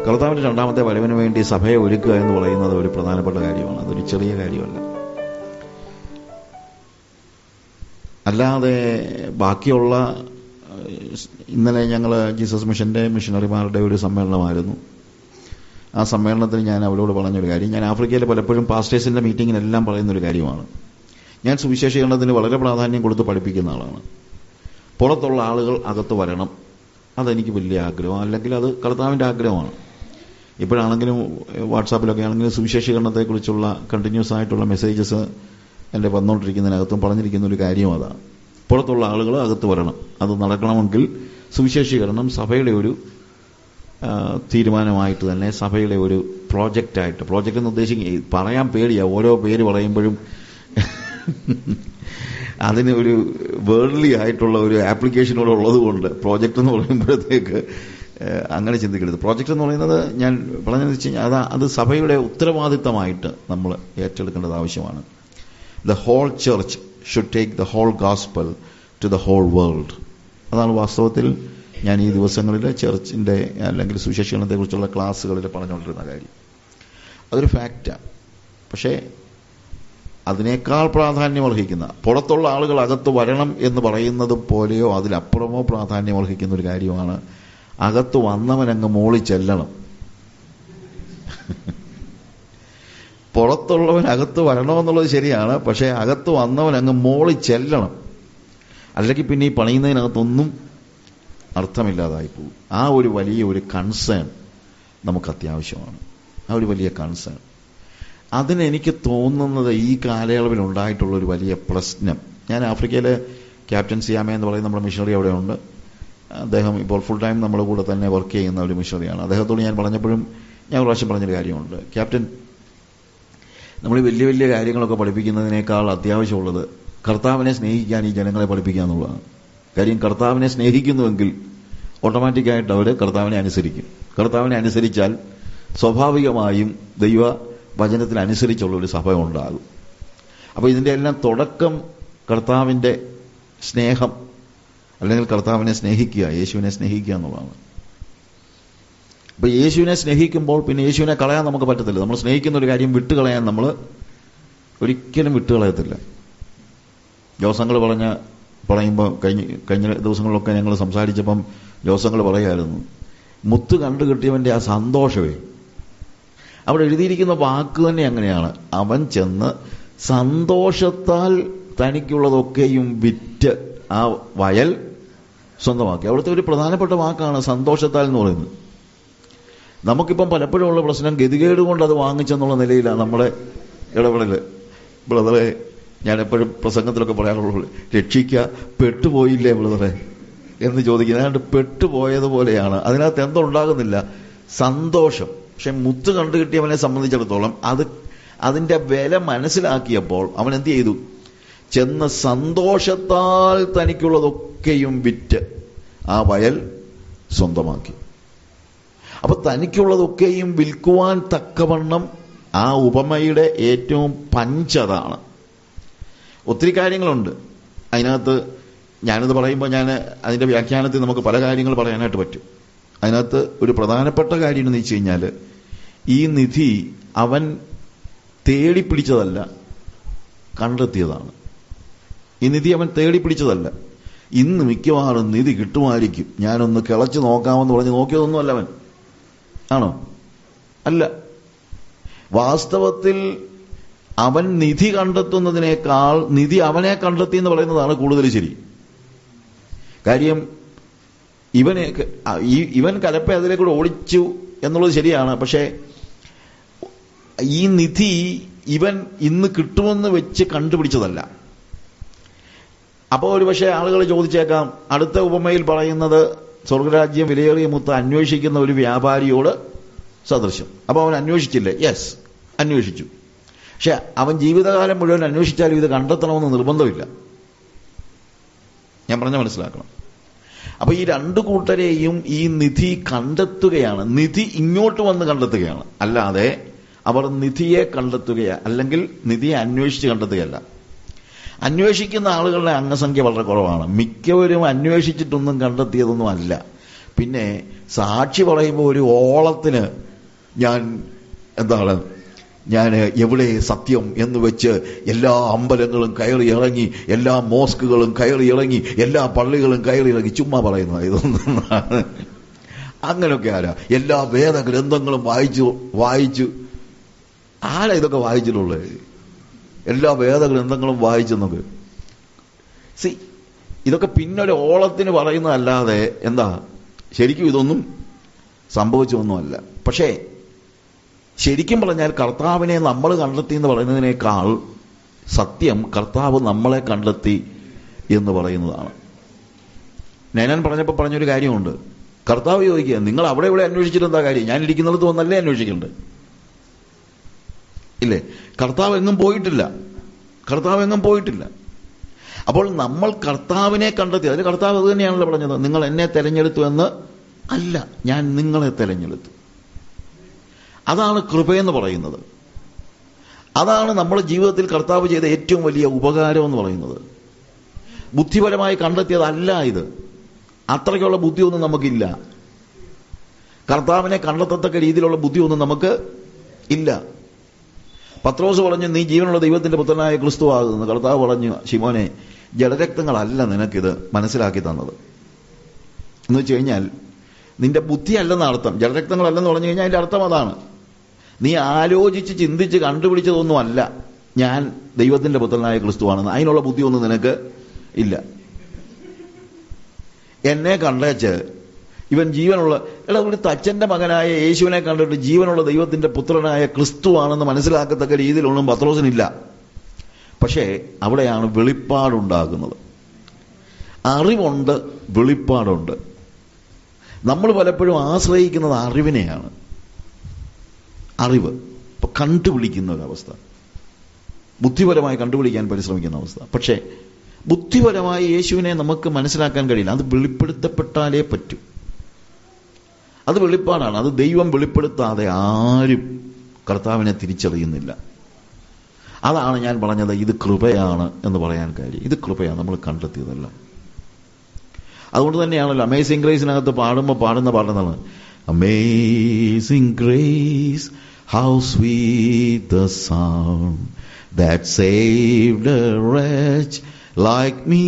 കർത്താവിന്റെ രണ്ടാമത്തെ വരവിന് വേണ്ടി സഭയെ ഒരുക്കുക എന്ന് പറയുന്നത് ഒരു പ്രധാനപ്പെട്ട കാര്യമാണ് അതൊരു ചെറിയ കാര്യമല്ല അല്ലാതെ ബാക്കിയുള്ള ഏഹ്, ഇന്നലെ ഞങ്ങൾ ജീസസ് മിഷന്റെ മിഷണറിമാരുടെ ഒരു സമ്മേളനമായിരുന്നു ആ സമ്മേളനത്തിൽ ഞാൻ അവരോട് പറഞ്ഞൊരു കാര്യം ഞാൻ ആഫ്രിക്കയിൽ പലപ്പോഴും പാസ്റ്റേഴ്സിന്റെ മീറ്റിങ്ങിനെല്ലാം പറയുന്നൊരു കാര്യമാണ് ഞാൻ സുവിശേഷീകരണത്തിന് വളരെ പ്രാധാന്യം കൊടുത്ത് പഠിപ്പിക്കുന്ന ആളാണ് പുറത്തുള്ള ആളുകൾ അകത്ത് വരണം അതെനിക്ക് വലിയ ആഗ്രഹം അല്ലെങ്കിൽ അത് കർത്താവിൻ്റെ ആഗ്രഹമാണ് ഇപ്പോഴാണെങ്കിലും ഏഹ്, വാട്സാപ്പിലൊക്കെ ആണെങ്കിലും സുവിശേഷീകരണത്തെക്കുറിച്ചുള്ള കണ്ടിന്യൂസ് ആയിട്ടുള്ള മെസ്സേജസ് എൻ്റെ വന്നുകൊണ്ടിരിക്കുന്നതിനകത്തും പറഞ്ഞിരിക്കുന്ന ഒരു കാര്യം അതാണ് പുറത്തുള്ള ആളുകൾ അകത്ത് വരണം അത് നടക്കണമെങ്കിൽ സുവിശേഷീകരണം സഭയുടെ ഒരു ആ, തീരുമാനമായിട്ട് തന്നെ സഭയുടെ ഒരു പ്രോജക്റ്റായിട്ട് പ്രോജക്റ്റ് എന്ന് ഉദ്ദേശിക്കുക പറയാൻ പേടിയാ ഓരോ പേര് പറയുമ്പോഴും അതിന് ഒരു വേർഡ്ലി ആയിട്ടുള്ള ഒരു ആപ്ലിക്കേഷനോട് ഉള്ളത് കൊണ്ട് പ്രോജക്റ്റ് എന്ന് പറയുമ്പോഴത്തേക്ക് ഏഹ്, അങ്ങനെ ചിന്തിക്കരുത് പ്രോജക്റ്റ് എന്ന് പറയുന്നത് ഞാൻ പറഞ്ഞതെന്ന് വെച്ച് കഴിഞ്ഞാൽ അത് അത് സഭയുടെ ഉത്തരവാദിത്തമായിട്ട് നമ്മൾ ഏറ്റെടുക്കേണ്ടത് ആവശ്യമാണ് the whole church should take the whole gospel to the whole world അതാണ് വാസ്തവത്തിൽ ഞാൻ ഈ ദിവസങ്ങളിൽ ചർച്ചിന്റെ അല്ലെങ്കിൽ സുശേഷീകരണത്തെക്കുറിച്ചുള്ള ക്ലാസ്സുകളിൽ പറഞ്ഞുകൊണ്ടിരുന്ന കാര്യം അതൊരു ഫാക്റ്റാണ് പക്ഷേ അതിനേക്കാൾ പ്രാധാന്യം അർഹിക്കുന്ന പുറത്തുള്ള ആളുകൾ അകത്ത് വരണം എന്ന് പറയുന്നത് പോലെയോ അതിലപ്പുറമോ പ്രാധാന്യം അർഹിക്കുന്ന ഒരു കാര്യമാണ് അകത്ത് വന്നവൻ അങ്ങ് മോളി ചെല്ലണം പുറത്തുള്ളവൻ അകത്ത് വരണമെന്നുള്ളത് ശരിയാണ് പക്ഷേ അകത്ത് വന്നവൻ അങ്ങ് മോളി ചെല്ലണം അല്ലെങ്കിൽ പിന്നെ ഈ പണിയുന്നതിനകത്തൊന്നും അർത്ഥമില്ലാതായി പോകും ആ ഒരു വലിയ ഒരു കൺസേൺ നമുക്ക് അത്യാവശ്യമാണ് ആ ഒരു വലിയ കൺസേൺ അതിന് എനിക്ക് തോന്നുന്നത് ഈ കാലയളവിൽ ഉണ്ടായിട്ടുള്ള ഒരു വലിയ പ്രശ്നം ഞാൻ ആഫ്രിക്കയിലെ ക്യാപ്റ്റൻ സിയാമ എന്ന് പറയുന്ന നമ്മുടെ മിഷണറി അവിടെ ഉണ്ട് അദ്ദേഹം ഇപ്പോൾ ഫുൾ ടൈം നമ്മുടെ കൂടെ തന്നെ വർക്ക് ചെയ്യുന്ന ഒരു മിഷണറിയാണ് അദ്ദേഹത്തോട് ഞാൻ പറഞ്ഞപ്പോഴും ഞാൻ ഒരു പ്രാവശ്യം പറഞ്ഞൊരു കാര്യമുണ്ട് ക്യാപ്റ്റൻ നമ്മൾ ഈ വലിയ വലിയ കാര്യങ്ങളൊക്കെ പഠിപ്പിക്കുന്നതിനേക്കാൾ അത്യാവശ്യമുള്ളത് കർത്താവിനെ സ്നേഹിക്കാൻ ഈ ജനങ്ങളെ പഠിപ്പിക്കുക എന്നുള്ളതാണ് കാര്യം കർത്താവിനെ സ്നേഹിക്കുന്നുവെങ്കിൽ ഓട്ടോമാറ്റിക്കായിട്ട് അവർ കർത്താവിനെ അനുസരിക്കും കർത്താവിനെ അനുസരിച്ചാൽ സ്വാഭാവികമായും ദൈവ വചനത്തിനനുസരിച്ചുള്ള ഒരു സഭ ഉണ്ടാകും അപ്പോൾ ഇതിൻ്റെ എല്ലാം തുടക്കം കർത്താവിൻ്റെ സ്നേഹം അല്ലെങ്കിൽ കർത്താവിനെ സ്നേഹിക്കുക യേശുവിനെ സ്നേഹിക്കുക എന്നുള്ളതാണ് അപ്പൊ യേശുവിനെ സ്നേഹിക്കുമ്പോൾ പിന്നെ യേശുവിനെ കളയാൻ നമുക്ക് പറ്റത്തില്ല നമ്മൾ സ്നേഹിക്കുന്ന ഒരു കാര്യം വിട്ടുകളയാൻ നമ്മൾ ഒരിക്കലും വിട്ടുകളയത്തില്ല ജോസങ്ങൾ പറഞ്ഞ പറയുമ്പോൾ കഴിഞ്ഞ കഴിഞ്ഞ ദിവസങ്ങളിലൊക്കെ ഞങ്ങൾ സംസാരിച്ചപ്പം ജോസങ്ങൾ പറയായിരുന്നു മുത്ത് കണ്ടു കിട്ടിയവന്റെ ആ സന്തോഷമേ അവിടെ എഴുതിയിരിക്കുന്ന വാക്ക് തന്നെ അങ്ങനെയാണ് അവൻ ചെന്ന് സന്തോഷത്താൽ തനിക്കുള്ളതൊക്കെയും വിറ്റ് ആ വയൽ സ്വന്തമാക്കി അവിടുത്തെ ഒരു പ്രധാനപ്പെട്ട വാക്കാണ് സന്തോഷത്താൽ എന്ന് പറയുന്നത് നമുക്കിപ്പം പലപ്പോഴും ഉള്ള പ്രശ്നം ഗതികേട് കൊണ്ട് അത് വാങ്ങിച്ചെന്നുള്ള നിലയിലാണ് നമ്മുടെ ഇടപെടല് ബ്രദറെ ഞാൻ എപ്പോഴും പ്രസംഗത്തിലൊക്കെ പറയാറുള്ളൂ രക്ഷിക്ക പെട്ടുപോയില്ലേ ബ്രദറെ എന്ന് ചോദിക്കുന്നത് ഏതാണ്ട് പെട്ടുപോയതുപോലെയാണ് അതിനകത്ത് എന്തുണ്ടാകുന്നില്ല സന്തോഷം പക്ഷെ മുത്ത് കണ്ടു കിട്ടിയവനെ സംബന്ധിച്ചിടത്തോളം അത് അതിന്റെ വില മനസ്സിലാക്കിയപ്പോൾ അവൻ എന്ത് ചെയ്തു ചെന്ന് സന്തോഷത്താൽ തനിക്കുള്ളതൊക്കെയും വിറ്റ് ആ വയൽ സ്വന്തമാക്കി അപ്പൊ തനിക്കുള്ളതൊക്കെയും വിൽക്കുവാൻ തക്കവണ്ണം ആ ഉപമയുടെ ഏറ്റവും പഞ്ചതാണ് ഒത്തിരി കാര്യങ്ങളുണ്ട് അതിനകത്ത് ഞാനിത് പറയുമ്പോൾ ഞാൻ അതിന്റെ വ്യാഖ്യാനത്തിൽ നമുക്ക് പല കാര്യങ്ങൾ പറയാനായിട്ട് പറ്റും അതിനകത്ത് ഒരു പ്രധാനപ്പെട്ട കാര്യം എന്ന് വെച്ച് കഴിഞ്ഞാൽ ഈ നിധി അവൻ തേടിപ്പിടിച്ചതല്ല കണ്ടെത്തിയതാണ് ഈ നിധി അവൻ തേടിപ്പിടിച്ചതല്ല ഇന്ന് മിക്കവാറും നിധി കിട്ടുമായിരിക്കും ഞാനൊന്ന് കിളച്ച് നോക്കാമെന്ന് പറഞ്ഞ് നോക്കിയതൊന്നുമല്ല അവൻ ആണോ അല്ല വാസ്തവത്തിൽ അവൻ നിധി കണ്ടെത്തുന്നതിനേക്കാൾ നിധി അവനെ കണ്ടെത്തി എന്ന് പറയുന്നതാണ് കൂടുതൽ ശരി കാര്യം ഇവനെ ഈ- ഇവൻ കലപ്പ അതിലേക്കൂടെ ഓടിച്ചു എന്നുള്ളത് ശരിയാണ് പക്ഷേ ഈ നിധി ഇവൻ ഇന്ന് കിട്ടുമെന്ന് വെച്ച് കണ്ടുപിടിച്ചതല്ല അപ്പോൾ ഒരു പക്ഷേ ആളുകൾ ചോദിച്ചേക്കാം അടുത്ത ഉപമയിൽ പറയുന്നത് സ്വർഗരാജ്യം വിലയേറിയ മുത്ത് അന്വേഷിക്കുന്ന ഒരു വ്യാപാരിയോട് സദൃശ്യം അപ്പോൾ അവൻ അന്വേഷിച്ചില്ലേ യെസ് അന്വേഷിച്ചു പക്ഷെ അവൻ ജീവിതകാലം മുഴുവൻ അന്വേഷിച്ചാലും ഇത് കണ്ടെത്തണമെന്ന് നിർബന്ധമില്ല ഞാൻ പറഞ്ഞ മനസ്സിലാക്കണം അപ്പൊ ഈ രണ്ടു കൂട്ടരെയും ഈ നിധി കണ്ടെത്തുകയാണ് നിധി ഇങ്ങോട്ട് വന്ന് കണ്ടെത്തുകയാണ് അല്ലാതെ അവർ നിധിയെ കണ്ടെത്തുകയ അല്ലെങ്കിൽ നിധിയെ അന്വേഷിച്ച് കണ്ടെത്തുകയല്ല അന്വേഷിക്കുന്ന ആളുകളുടെ അംഗസംഖ്യ വളരെ കുറവാണ് മിക്കവരും അന്വേഷിച്ചിട്ടൊന്നും കണ്ടെത്തിയതൊന്നും അല്ല പിന്നെ സാക്ഷി പറയുമ്പോൾ ഒരു ഓളത്തിന് ഞാൻ എന്താണ് ഞാൻ എവിടെ സത്യം എന്ന് വെച്ച് എല്ലാ അമ്പലങ്ങളും കയറി ഇറങ്ങി എല്ലാ മോസ്കുകളും കയറി ഇറങ്ങി എല്ലാ പള്ളികളും കയറി ഇറങ്ങി ചുമ്മാ പറയുന്നത് ഇതൊന്നും അങ്ങനെയൊക്കെ ആരാ എല്ലാ വേദഗ്രന്ഥങ്ങളും വായിച്ചു വായിച്ചു ആരാ ഇതൊക്കെ വായിച്ചിട്ടുള്ളത് എല്ലാ വേദഗ്രന്ഥങ്ങളും വായിച്ചെന്നൊക്കെ സി ഇതൊക്കെ പിന്നൊരു ഓളത്തിന് പറയുന്നതല്ലാതെ എന്താ ശരിക്കും ഇതൊന്നും സംഭവിച്ചൊന്നുമല്ല പക്ഷേ ശരിക്കും പറഞ്ഞാൽ കർത്താവിനെ നമ്മൾ കണ്ടെത്തി എന്ന് പറയുന്നതിനേക്കാൾ സത്യം കർത്താവ് നമ്മളെ കണ്ടെത്തി എന്ന് പറയുന്നതാണ് ഞാൻ പറഞ്ഞപ്പോൾ പറഞ്ഞൊരു കാര്യമുണ്ട് കർത്താവ് ചോദിക്കുക നിങ്ങൾ അവിടെ ഇവിടെ അന്വേഷിച്ചിട്ട് എന്താ കാര്യം ഞാൻ ഇരിക്കുന്നിടത്ത് വന്നല്ലേ അന്വേഷിക്കണ്ടേ ഇല്ലേ കർത്താവ് എങ്ങും പോയിട്ടില്ല കർത്താവ് എങ്ങും പോയിട്ടില്ല അപ്പോൾ നമ്മൾ കർത്താവിനെ കണ്ടെത്തി അതിന് കർത്താവ് അത് തന്നെയാണല്ലോ പറഞ്ഞത് നിങ്ങൾ എന്നെ തെരഞ്ഞെടുത്തു എന്ന് അല്ല ഞാൻ നിങ്ങളെ തെരഞ്ഞെടുത്തു അതാണ് കൃപയെന്ന് പറയുന്നത് അതാണ് നമ്മുടെ ജീവിതത്തിൽ കർത്താവ് ചെയ്ത ഏറ്റവും വലിയ ഉപകാരം എന്ന് പറയുന്നത് ബുദ്ധിപരമായി കണ്ടെത്തിയതല്ല ഇത് അത്രയ്ക്കുള്ള ബുദ്ധിയൊന്നും നമുക്കില്ല കർത്താവിനെ കണ്ടെത്തത്തക്ക രീതിയിലുള്ള ബുദ്ധിയൊന്നും നമുക്ക് ഇല്ല പത്രോസ് പറഞ്ഞു നീ ജീവനുള്ള ദൈവത്തിന്റെ പുത്രനായ ക്രിസ്തു ആകുന്നു കർത്താവ് പറഞ്ഞു ശിമോനെ ജഡരക്തങ്ങളല്ല നിനക്കിത് മനസ്സിലാക്കി തന്നത് എന്ന് വെച്ച് കഴിഞ്ഞാൽ നിന്റെ ബുദ്ധി അല്ലെന്ന അർത്ഥം ജഡരക്തങ്ങളല്ലെന്ന് പറഞ്ഞു കഴിഞ്ഞാൽ അതിന്റെ അർത്ഥം അതാണ് നീ ആലോചിച്ച് ചിന്തിച്ച് കണ്ടുപിടിച്ചതൊന്നും അല്ല ഞാൻ ദൈവത്തിന്റെ പുത്രനായ ക്രിസ്തുവാണെന്ന് അതിനുള്ള ബുദ്ധിയൊന്നും നിനക്ക് ഇല്ല എന്നെ കണ്ടേച്ച് ഇവൻ ജീവനുള്ള എടാ ഒരു തച്ചന്റെ മകനായ യേശുവിനെ കണ്ടിട്ട് ജീവനുള്ള ദൈവത്തിന്റെ പുത്രനായ ക്രിസ്തുവാണെന്ന് മനസ്സിലാക്കത്തക്ക രീതിയിലൊന്നും പത്രോസിനില്ല പക്ഷേ അവിടെയാണ് വെളിപ്പാടുണ്ടാകുന്നത് അറിവുണ്ട് വെളിപ്പാടുണ്ട് നമ്മൾ പലപ്പോഴും ആശ്രയിക്കുന്നത് അറിവിനെയാണ് അറിവ് ഇപ്പൊ കണ്ടുപിടിക്കുന്ന ഒരവസ്ഥ ബുദ്ധിപരമായി കണ്ടുപിടിക്കാൻ പരിശ്രമിക്കുന്ന അവസ്ഥ പക്ഷേ ബുദ്ധിപരമായി യേശുവിനെ നമുക്ക് മനസ്സിലാക്കാൻ കഴിയില്ല അത് വെളിപ്പെടുത്തപ്പെട്ടാലേ പറ്റൂ അത് വെളിപ്പാടാണ് അത് ദൈവം വെളിപ്പെടുത്താതെ ആരും കർത്താവിനെ തിരിച്ചറിയുന്നില്ല അതാണ് ഞാൻ പറഞ്ഞത് ഇത് കൃപയാണ് എന്ന് പറയാൻ കാര്യം ഇത് കൃപയാണ് നമ്മൾ കണ്ടെത്തിയതല്ല അതുകൊണ്ട് തന്നെയാണല്ലോ അമേസിംഗ് ഗ്രേസിനകത്ത് പാടുമ്പോൾ പാടുന്ന പാടുന്നതാണ് amazing grace how sweet the sound that saved a wretch like me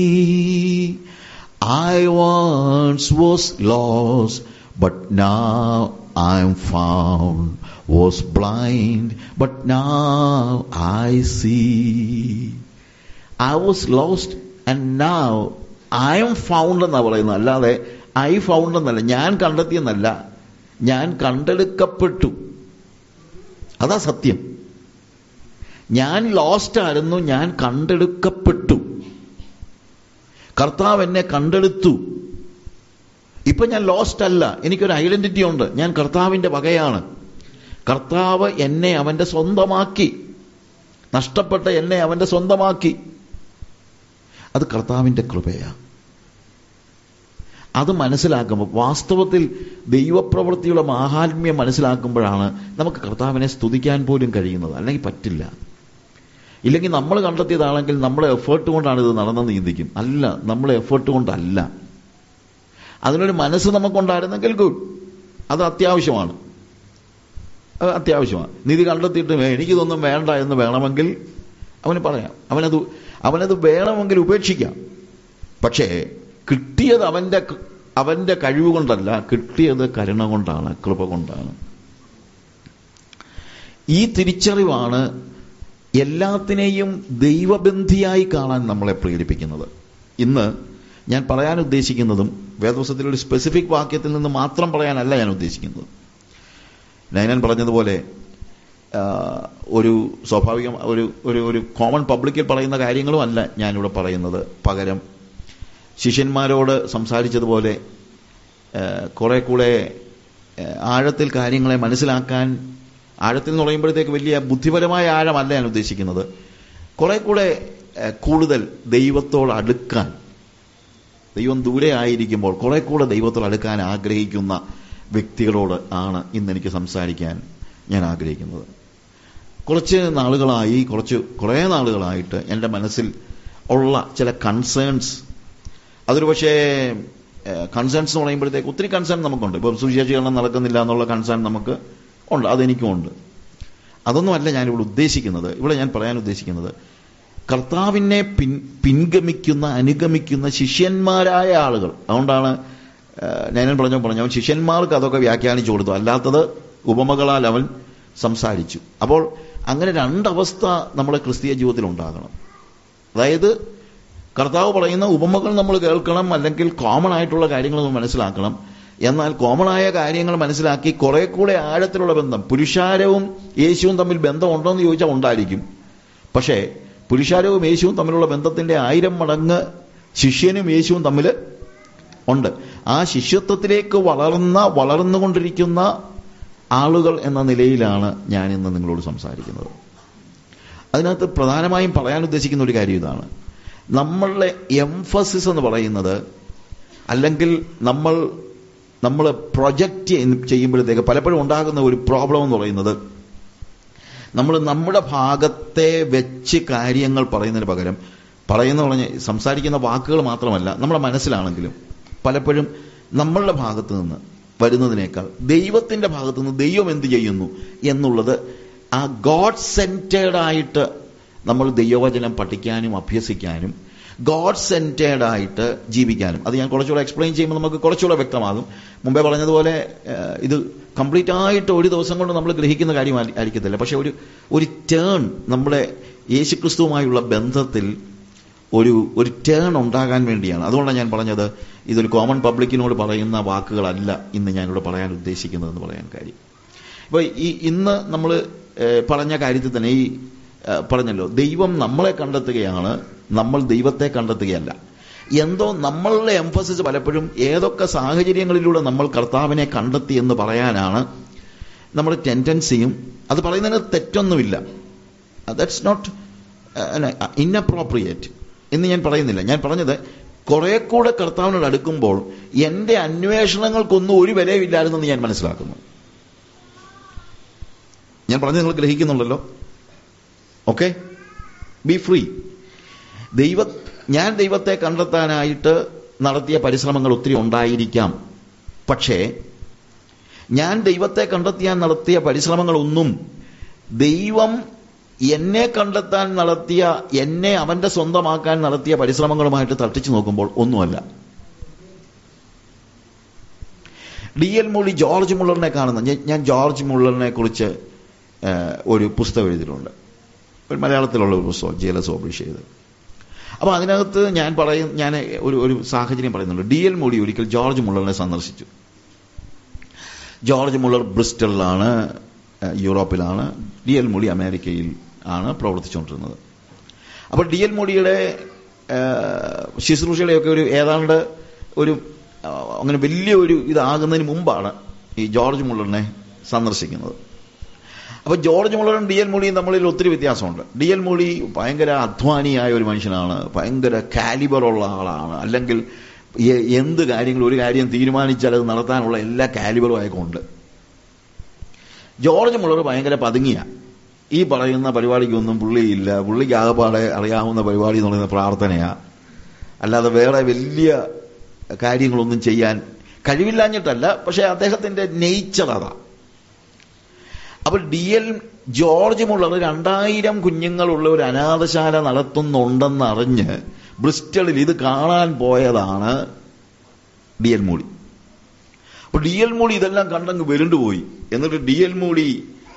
I once was lost but now I'm found was blind but now I see I was lost and now I am found എന്നാ പറയുന്നത് അല്ലാതെ I found എന്നല്ല ഞാൻ കണ്ടെത്തിയെന്നല്ല ഞാൻ കണ്ടെടുക്കപ്പെട്ടു അതാ സത്യം ഞാൻ lost ആയിരുന്നു ഞാൻ കണ്ടെടുക്കപ്പെട്ടു കർത്താവ് എന്നെ കണ്ടെടുത്തു ഇപ്പൊ ഞാൻ ലോസ്റ്റ് അല്ല എനിക്കൊരു ഐഡന്റിറ്റി ഉണ്ട് ഞാൻ കർത്താവിന്റെ വകയാണ് കർത്താവ് എന്നെ അവന്റെ സ്വന്തമാക്കി നഷ്ടപ്പെട്ട എന്നെ അവന്റെ സ്വന്തമാക്കി അത് കർത്താവിന്റെ കൃപയാ അത് മനസ്സിലാക്കുമ്പോൾ വാസ്തവത്തിൽ ദൈവപ്രവൃത്തിയുടെ മാഹാത്മ്യം മനസ്സിലാക്കുമ്പോഴാണ് നമുക്ക് കർത്താവിനെ സ്തുതിക്കാൻ പോലും കഴിയുന്നത് അല്ലെങ്കിൽ പറ്റില്ല ഇല്ലെങ്കിൽ നമ്മൾ കണ്ടെത്തിയതാണെങ്കിൽ നമ്മളെ എഫേർട്ട് കൊണ്ടാണ് ഇത് നടന്നെന്ന് ചിന്തിക്കും അല്ല നമ്മളെ എഫേർട്ട് കൊണ്ടല്ല അതിനൊരു മനസ്സ് നമുക്കുണ്ടായിരുന്നെങ്കിൽ ഗുഡ് അത് അത്യാവശ്യമാണ് അത് അത്യാവശ്യമാണ് നിധി കണ്ടെത്തിയിട്ട് എനിക്കിതൊന്നും വേണ്ട എന്ന് വേണമെങ്കിൽ അവന് പറയാം അവനത് അവനത് വേണമെങ്കിൽ ഉപേക്ഷിക്കാം പക്ഷേ കിട്ടിയത് അവന്റെ അവന്റെ കഴിവ് കൊണ്ടല്ല കിട്ടിയത് കരുണ കൊണ്ടാണ് കൃപ കൊണ്ടാണ് ഈ തിരിച്ചറിവാണ് എല്ലാത്തിനെയും ദൈവബന്ധിയായി കാണാൻ നമ്മളെ പ്രേരിപ്പിക്കുന്നത് ഇന്ന് ഞാൻ പറയാൻ ഉദ്ദേശിക്കുന്നതും വേദവസത്തിൽ ഒരു സ്പെസിഫിക് വാക്യത്തിൽ നിന്ന് മാത്രം പറയാനല്ല ഞാൻ ഉദ്ദേശിക്കുന്നത് നയനൻ പറഞ്ഞതുപോലെ ഒരു സ്വാഭാവികം ഒരു ഒരു ഒരു കോമൺ പബ്ലിക്കിൽ പറയുന്ന കാര്യങ്ങളും അല്ല ഞാനിവിടെ പറയുന്നത് പകരം ശിഷ്യന്മാരോട് സംസാരിച്ചതുപോലെ കുറെ കൂടെ ആഴത്തിൽ കാര്യങ്ങളെ മനസ്സിലാക്കാൻ ആഴത്തിൽ എന്ന് പറയുമ്പോഴത്തേക്ക് വലിയ ബുദ്ധിപരമായ ആഴമല്ല ഞാൻ ഉദ്ദേശിക്കുന്നത് കുറെ കൂടെ കൂടുതൽ ദൈവത്തോട് അടുക്കാൻ ദൈവം ദൂരെ ആയിരിക്കുമ്പോൾ കുറെ കൂടെ ദൈവത്തോട് അടുക്കാൻ ആഗ്രഹിക്കുന്ന വ്യക്തികളോട് ആണ് ഇന്ന് എനിക്ക് സംസാരിക്കാൻ ഞാൻ ആഗ്രഹിക്കുന്നത് കുറച്ച് നാളുകളായി കുറച്ച് കുറേ നാളുകളായിട്ട് എൻ്റെ മനസ്സിൽ ഉള്ള ചില കൺസേൺസ് അതൊരു പക്ഷേ കൺസേൺസ് എന്ന് പറയുമ്പോഴത്തേക്ക് ഒത്തിരി കൺസേൺ നമുക്കുണ്ട് ഇപ്പം സുവിശേഷീകരണം നടക്കുന്നില്ല എന്നുള്ള കൺസേൺ നമുക്ക് ഉണ്ട് അതെനിക്കും ഉണ്ട് അതൊന്നുമല്ല ഞാനിവിടെ ഉദ്ദേശിക്കുന്നത് ഇവിടെ ഞാൻ പറയാൻ ഉദ്ദേശിക്കുന്നത് കർത്താവിനെ പിൻ പിൻഗമിക്കുന്ന അനുഗമിക്കുന്ന ശിഷ്യന്മാരായ ആളുകൾ അതുകൊണ്ടാണ് ഞാൻ പറഞ്ഞ പറഞ്ഞു അവൻ ശിഷ്യന്മാർക്ക് അതൊക്കെ വ്യാഖ്യാനിച്ചു കൊടുത്തു അല്ലാത്തത് ഉപമകളാൽ അവൻ സംസാരിച്ചു അപ്പോൾ അങ്ങനെ രണ്ടവസ്ഥ നമ്മുടെ ക്രിസ്തീയ ജീവിതത്തിൽ ഉണ്ടാകണം അതായത് കർത്താവ് പറയുന്ന ഉപമകൾ നമ്മൾ കേൾക്കണം അല്ലെങ്കിൽ കോമൺ ആയിട്ടുള്ള കാര്യങ്ങൾ നമ്മൾ മനസ്സിലാക്കണം എന്നാൽ കോമൺ ആയ കാര്യങ്ങൾ മനസ്സിലാക്കി കുറെ കൂടെ ആഴത്തിലുള്ള ബന്ധം പുരുഷാരവും യേശുവും തമ്മിൽ ബന്ധമുണ്ടോ എന്ന് ചോദിച്ചാൽ ഉണ്ടായിരിക്കും പക്ഷേ പുരുഷാരവും യേശുവും തമ്മിലുള്ള ബന്ധത്തിന്റെ ആയിരം മടങ്ങ് ശിഷ്യനും യേശുവും തമ്മിൽ ഉണ്ട് ആ ശിഷ്യത്വത്തിലേക്ക് വളർന്ന വളർന്നുകൊണ്ടിരിക്കുന്ന ആളുകൾ എന്ന നിലയിലാണ് ഞാൻ ഇന്ന് നിങ്ങളോട് സംസാരിക്കുന്നത് അതിനകത്ത് പ്രധാനമായും പറയാൻ ഉദ്ദേശിക്കുന്ന ഒരു കാര്യം ഇതാണ് നമ്മളുടെ എംഫസിസ് എന്ന് പറയുന്നത് അല്ലെങ്കിൽ നമ്മൾ നമ്മൾ പ്രൊജക്റ്റ് ചെയ്യുമ്പോഴത്തേക്ക് പലപ്പോഴും ഉണ്ടാകുന്ന ഒരു പ്രോബ്ലം എന്ന് പറയുന്നത് നമ്മൾ നമ്മുടെ ഭാഗത്തെ വെച്ച് കാര്യങ്ങൾ പറയുന്നതിന് പകരം പറയുന്ന പറഞ്ഞ് സംസാരിക്കുന്ന വാക്കുകൾ മാത്രമല്ല നമ്മുടെ മനസ്സിലാണെങ്കിലും പലപ്പോഴും നമ്മളുടെ ഭാഗത്ത് നിന്ന് വരുന്നതിനേക്കാൾ ദൈവത്തിന്റെ ഭാഗത്ത് നിന്ന് ദൈവം എന്ത് ചെയ്യുന്നു എന്നുള്ളത് ആ ഗോഡ് സെന്റേഡ് ആയിട്ട് നമ്മൾ ദൈവവചനം പഠിക്കാനും അഭ്യസിക്കാനും ഗോഡ് സെന്റേഡ് ആയിട്ട് ജീവിക്കാനും അത് ഞാൻ കുറച്ചുകൂടെ എക്സ്പ്ലെയിൻ ചെയ്യുമ്പോൾ നമുക്ക് കുറച്ചുകൂടെ വ്യക്തമാകും മുമ്പേ പറഞ്ഞതുപോലെ ഇത് കംപ്ലീറ്റ് ആയിട്ട് ഒരു ദിവസം കൊണ്ട് നമ്മൾ ഗ്രഹിക്കുന്ന കാര്യം ആയിരിക്കത്തില്ല പക്ഷെ ഒരു ഒരു ടേൺ നമ്മുടെ യേശുക്രിസ്തുവുമായുള്ള ബന്ധത്തിൽ ഒരു ഒരു ടേൺ ഉണ്ടാകാൻ വേണ്ടിയാണ് അതുകൊണ്ടാണ് ഞാൻ പറഞ്ഞത് ഇതൊരു കോമൺ പബ്ലിക്കിനോട് പറയുന്ന വാക്കുകളല്ല ഇന്ന് ഞാനിവിടെ പറയാൻ ഉദ്ദേശിക്കുന്നതെന്ന് പറയാൻ കാര്യം ഇപ്പോൾ ഈ ഇന്ന് നമ്മൾ പറഞ്ഞ കാര്യത്തിൽ തന്നെ ഈ പറഞ്ഞല്ലോ ദൈവം നമ്മളെ കണ്ടെത്തുകയാണ് നമ്മൾ ദൈവത്തെ കണ്ടെത്തുകയല്ല എന്തോ നമ്മളുടെ എംഫസിസ് പലപ്പോഴും ഏതൊക്കെ സാഹചര്യങ്ങളിലൂടെ നമ്മൾ കർത്താവിനെ കണ്ടെത്തി എന്ന് പറയാനാണ് നമ്മുടെ ടെൻഡൻസിയും അത് പറയുന്നതിന് തെറ്റൊന്നുമില്ല ദാറ്റ്സ് നോട്ട് ഇൻഅപ്രോപ്രിയേറ്റ് എന്ന് ഞാൻ പറയുന്നില്ല ഞാൻ പറഞ്ഞത് കുറെ കൂടെ കർത്താവിനോട് അടുക്കുമ്പോൾ എന്റെ അന്വേഷണങ്ങൾക്കൊന്നും ഒരു വിലയില്ലായിരുന്നെന്ന് ഞാൻ മനസ്സിലാക്കുന്നു ഞാൻ പറഞ്ഞത് നിങ്ങൾ ഗ്രഹിക്കുന്നുണ്ടല്ലോ ഓക്കെ ബി ഫ്രീ ദൈവ ഞാൻ ദൈവത്തെ കണ്ടെത്താനായിട്ട് നടത്തിയ പരിശ്രമങ്ങൾ ഒത്തിരി ഉണ്ടായിരിക്കാം പക്ഷേ ഞാൻ ദൈവത്തെ കണ്ടെത്തിയാൻ നടത്തിയ പരിശ്രമങ്ങളൊന്നും ദൈവം എന്നെ കണ്ടെത്താൻ നടത്തിയ എന്നെ അവന്റെ സ്വന്തമാക്കാൻ നടത്തിയ പരിശ്രമങ്ങളുമായിട്ട് തട്ടിച്ചു നോക്കുമ്പോൾ ഒന്നുമല്ല ഡി എൽ മുള്ളി ജോർജ് മുള്ളറിനെ കാണുന്ന ഞാൻ ജോർജ് മുള്ളറിനെ കുറിച്ച് ഒരു പുസ്തകം എഴുതിയിട്ടുണ്ട് ഒരു മലയാളത്തിലുള്ള ഒരു പുസ്തകം ജേലസ് പബ്ലിഷ് ചെയ്ത് അപ്പോൾ അതിനകത്ത് ഞാൻ പറയും ഞാൻ ഒരു ഒരു സാഹചര്യം പറയുന്നുണ്ട് ഡി എൽ മോഡി ഒരിക്കൽ ജോർജ് മുള്ളറിനെ സന്ദർശിച്ചു ജോർജ് മുള്ളർ ബ്രിസ്റ്റലിലാണ് യൂറോപ്പിലാണ് ഡി എൽ മോഡി അമേരിക്കയിൽ ആണ് പ്രവർത്തിച്ചുകൊണ്ടിരുന്നത് അപ്പോൾ ഡി എൽ മോഡിയുടെ ശുശ്രൂഷയുടെയൊക്കെ ഒരു ഏതാണ്ട് ഒരു അങ്ങനെ വലിയ ഒരു ഇതാകുന്നതിന് മുമ്പാണ് ഈ ജോർജ് മുള്ളറിനെ സന്ദർശിക്കുന്നത് അപ്പൊ ജോർജ് മുള്ളറും ഡി എൽ മൂളിയും തമ്മിൽ ഒത്തിരി വ്യത്യാസമുണ്ട് ഡി എൽ മൂളി ഭയങ്കര അധ്വാനിയായ ഒരു മനുഷ്യനാണ് ഭയങ്കര കാലിബറുള്ള ആളാണ് അല്ലെങ്കിൽ എന്ത് കാര്യങ്ങൾ ഒരു കാര്യം തീരുമാനിച്ചാൽ അത് നടത്താനുള്ള എല്ലാ കാലിബറും അയക്കുണ്ട് ജോർജ് മുള്ളർ ഭയങ്കര പതുങ്ങിയ ഈ പറയുന്ന പരിപാടിക്കൊന്നും പുള്ളിയില്ല പുള്ളിക്ക് ആകെപ്പാടെ അറിയാവുന്ന പരിപാടി എന്ന് പറയുന്ന പ്രാർത്ഥനയാ അല്ലാതെ വേറെ വലിയ കാര്യങ്ങളൊന്നും ചെയ്യാൻ കഴിവില്ലാഞ്ഞിട്ടല്ല പക്ഷെ അദ്ദേഹത്തിന്റെ നേച്ചർ അതാ അപ്പോൾ ഡി എൽ ജോർജ് മുള്ളർ രണ്ടായിരം കുഞ്ഞുങ്ങളുള്ള ഒരു അനാഥശാല നടത്തുന്നുണ്ടെന്ന് അറിഞ്ഞ് ബ്രിസ്റ്റളിൽ ഇത് കാണാൻ പോയതാണ് ഡി എൽ മൂളി അപ്പൊ ഡി എൽ മൂളി ഇതെല്ലാം കണ്ടങ്ങ് വെരുണ്ടുപോയി എന്നിട്ട് ഡി എൽ മൂളി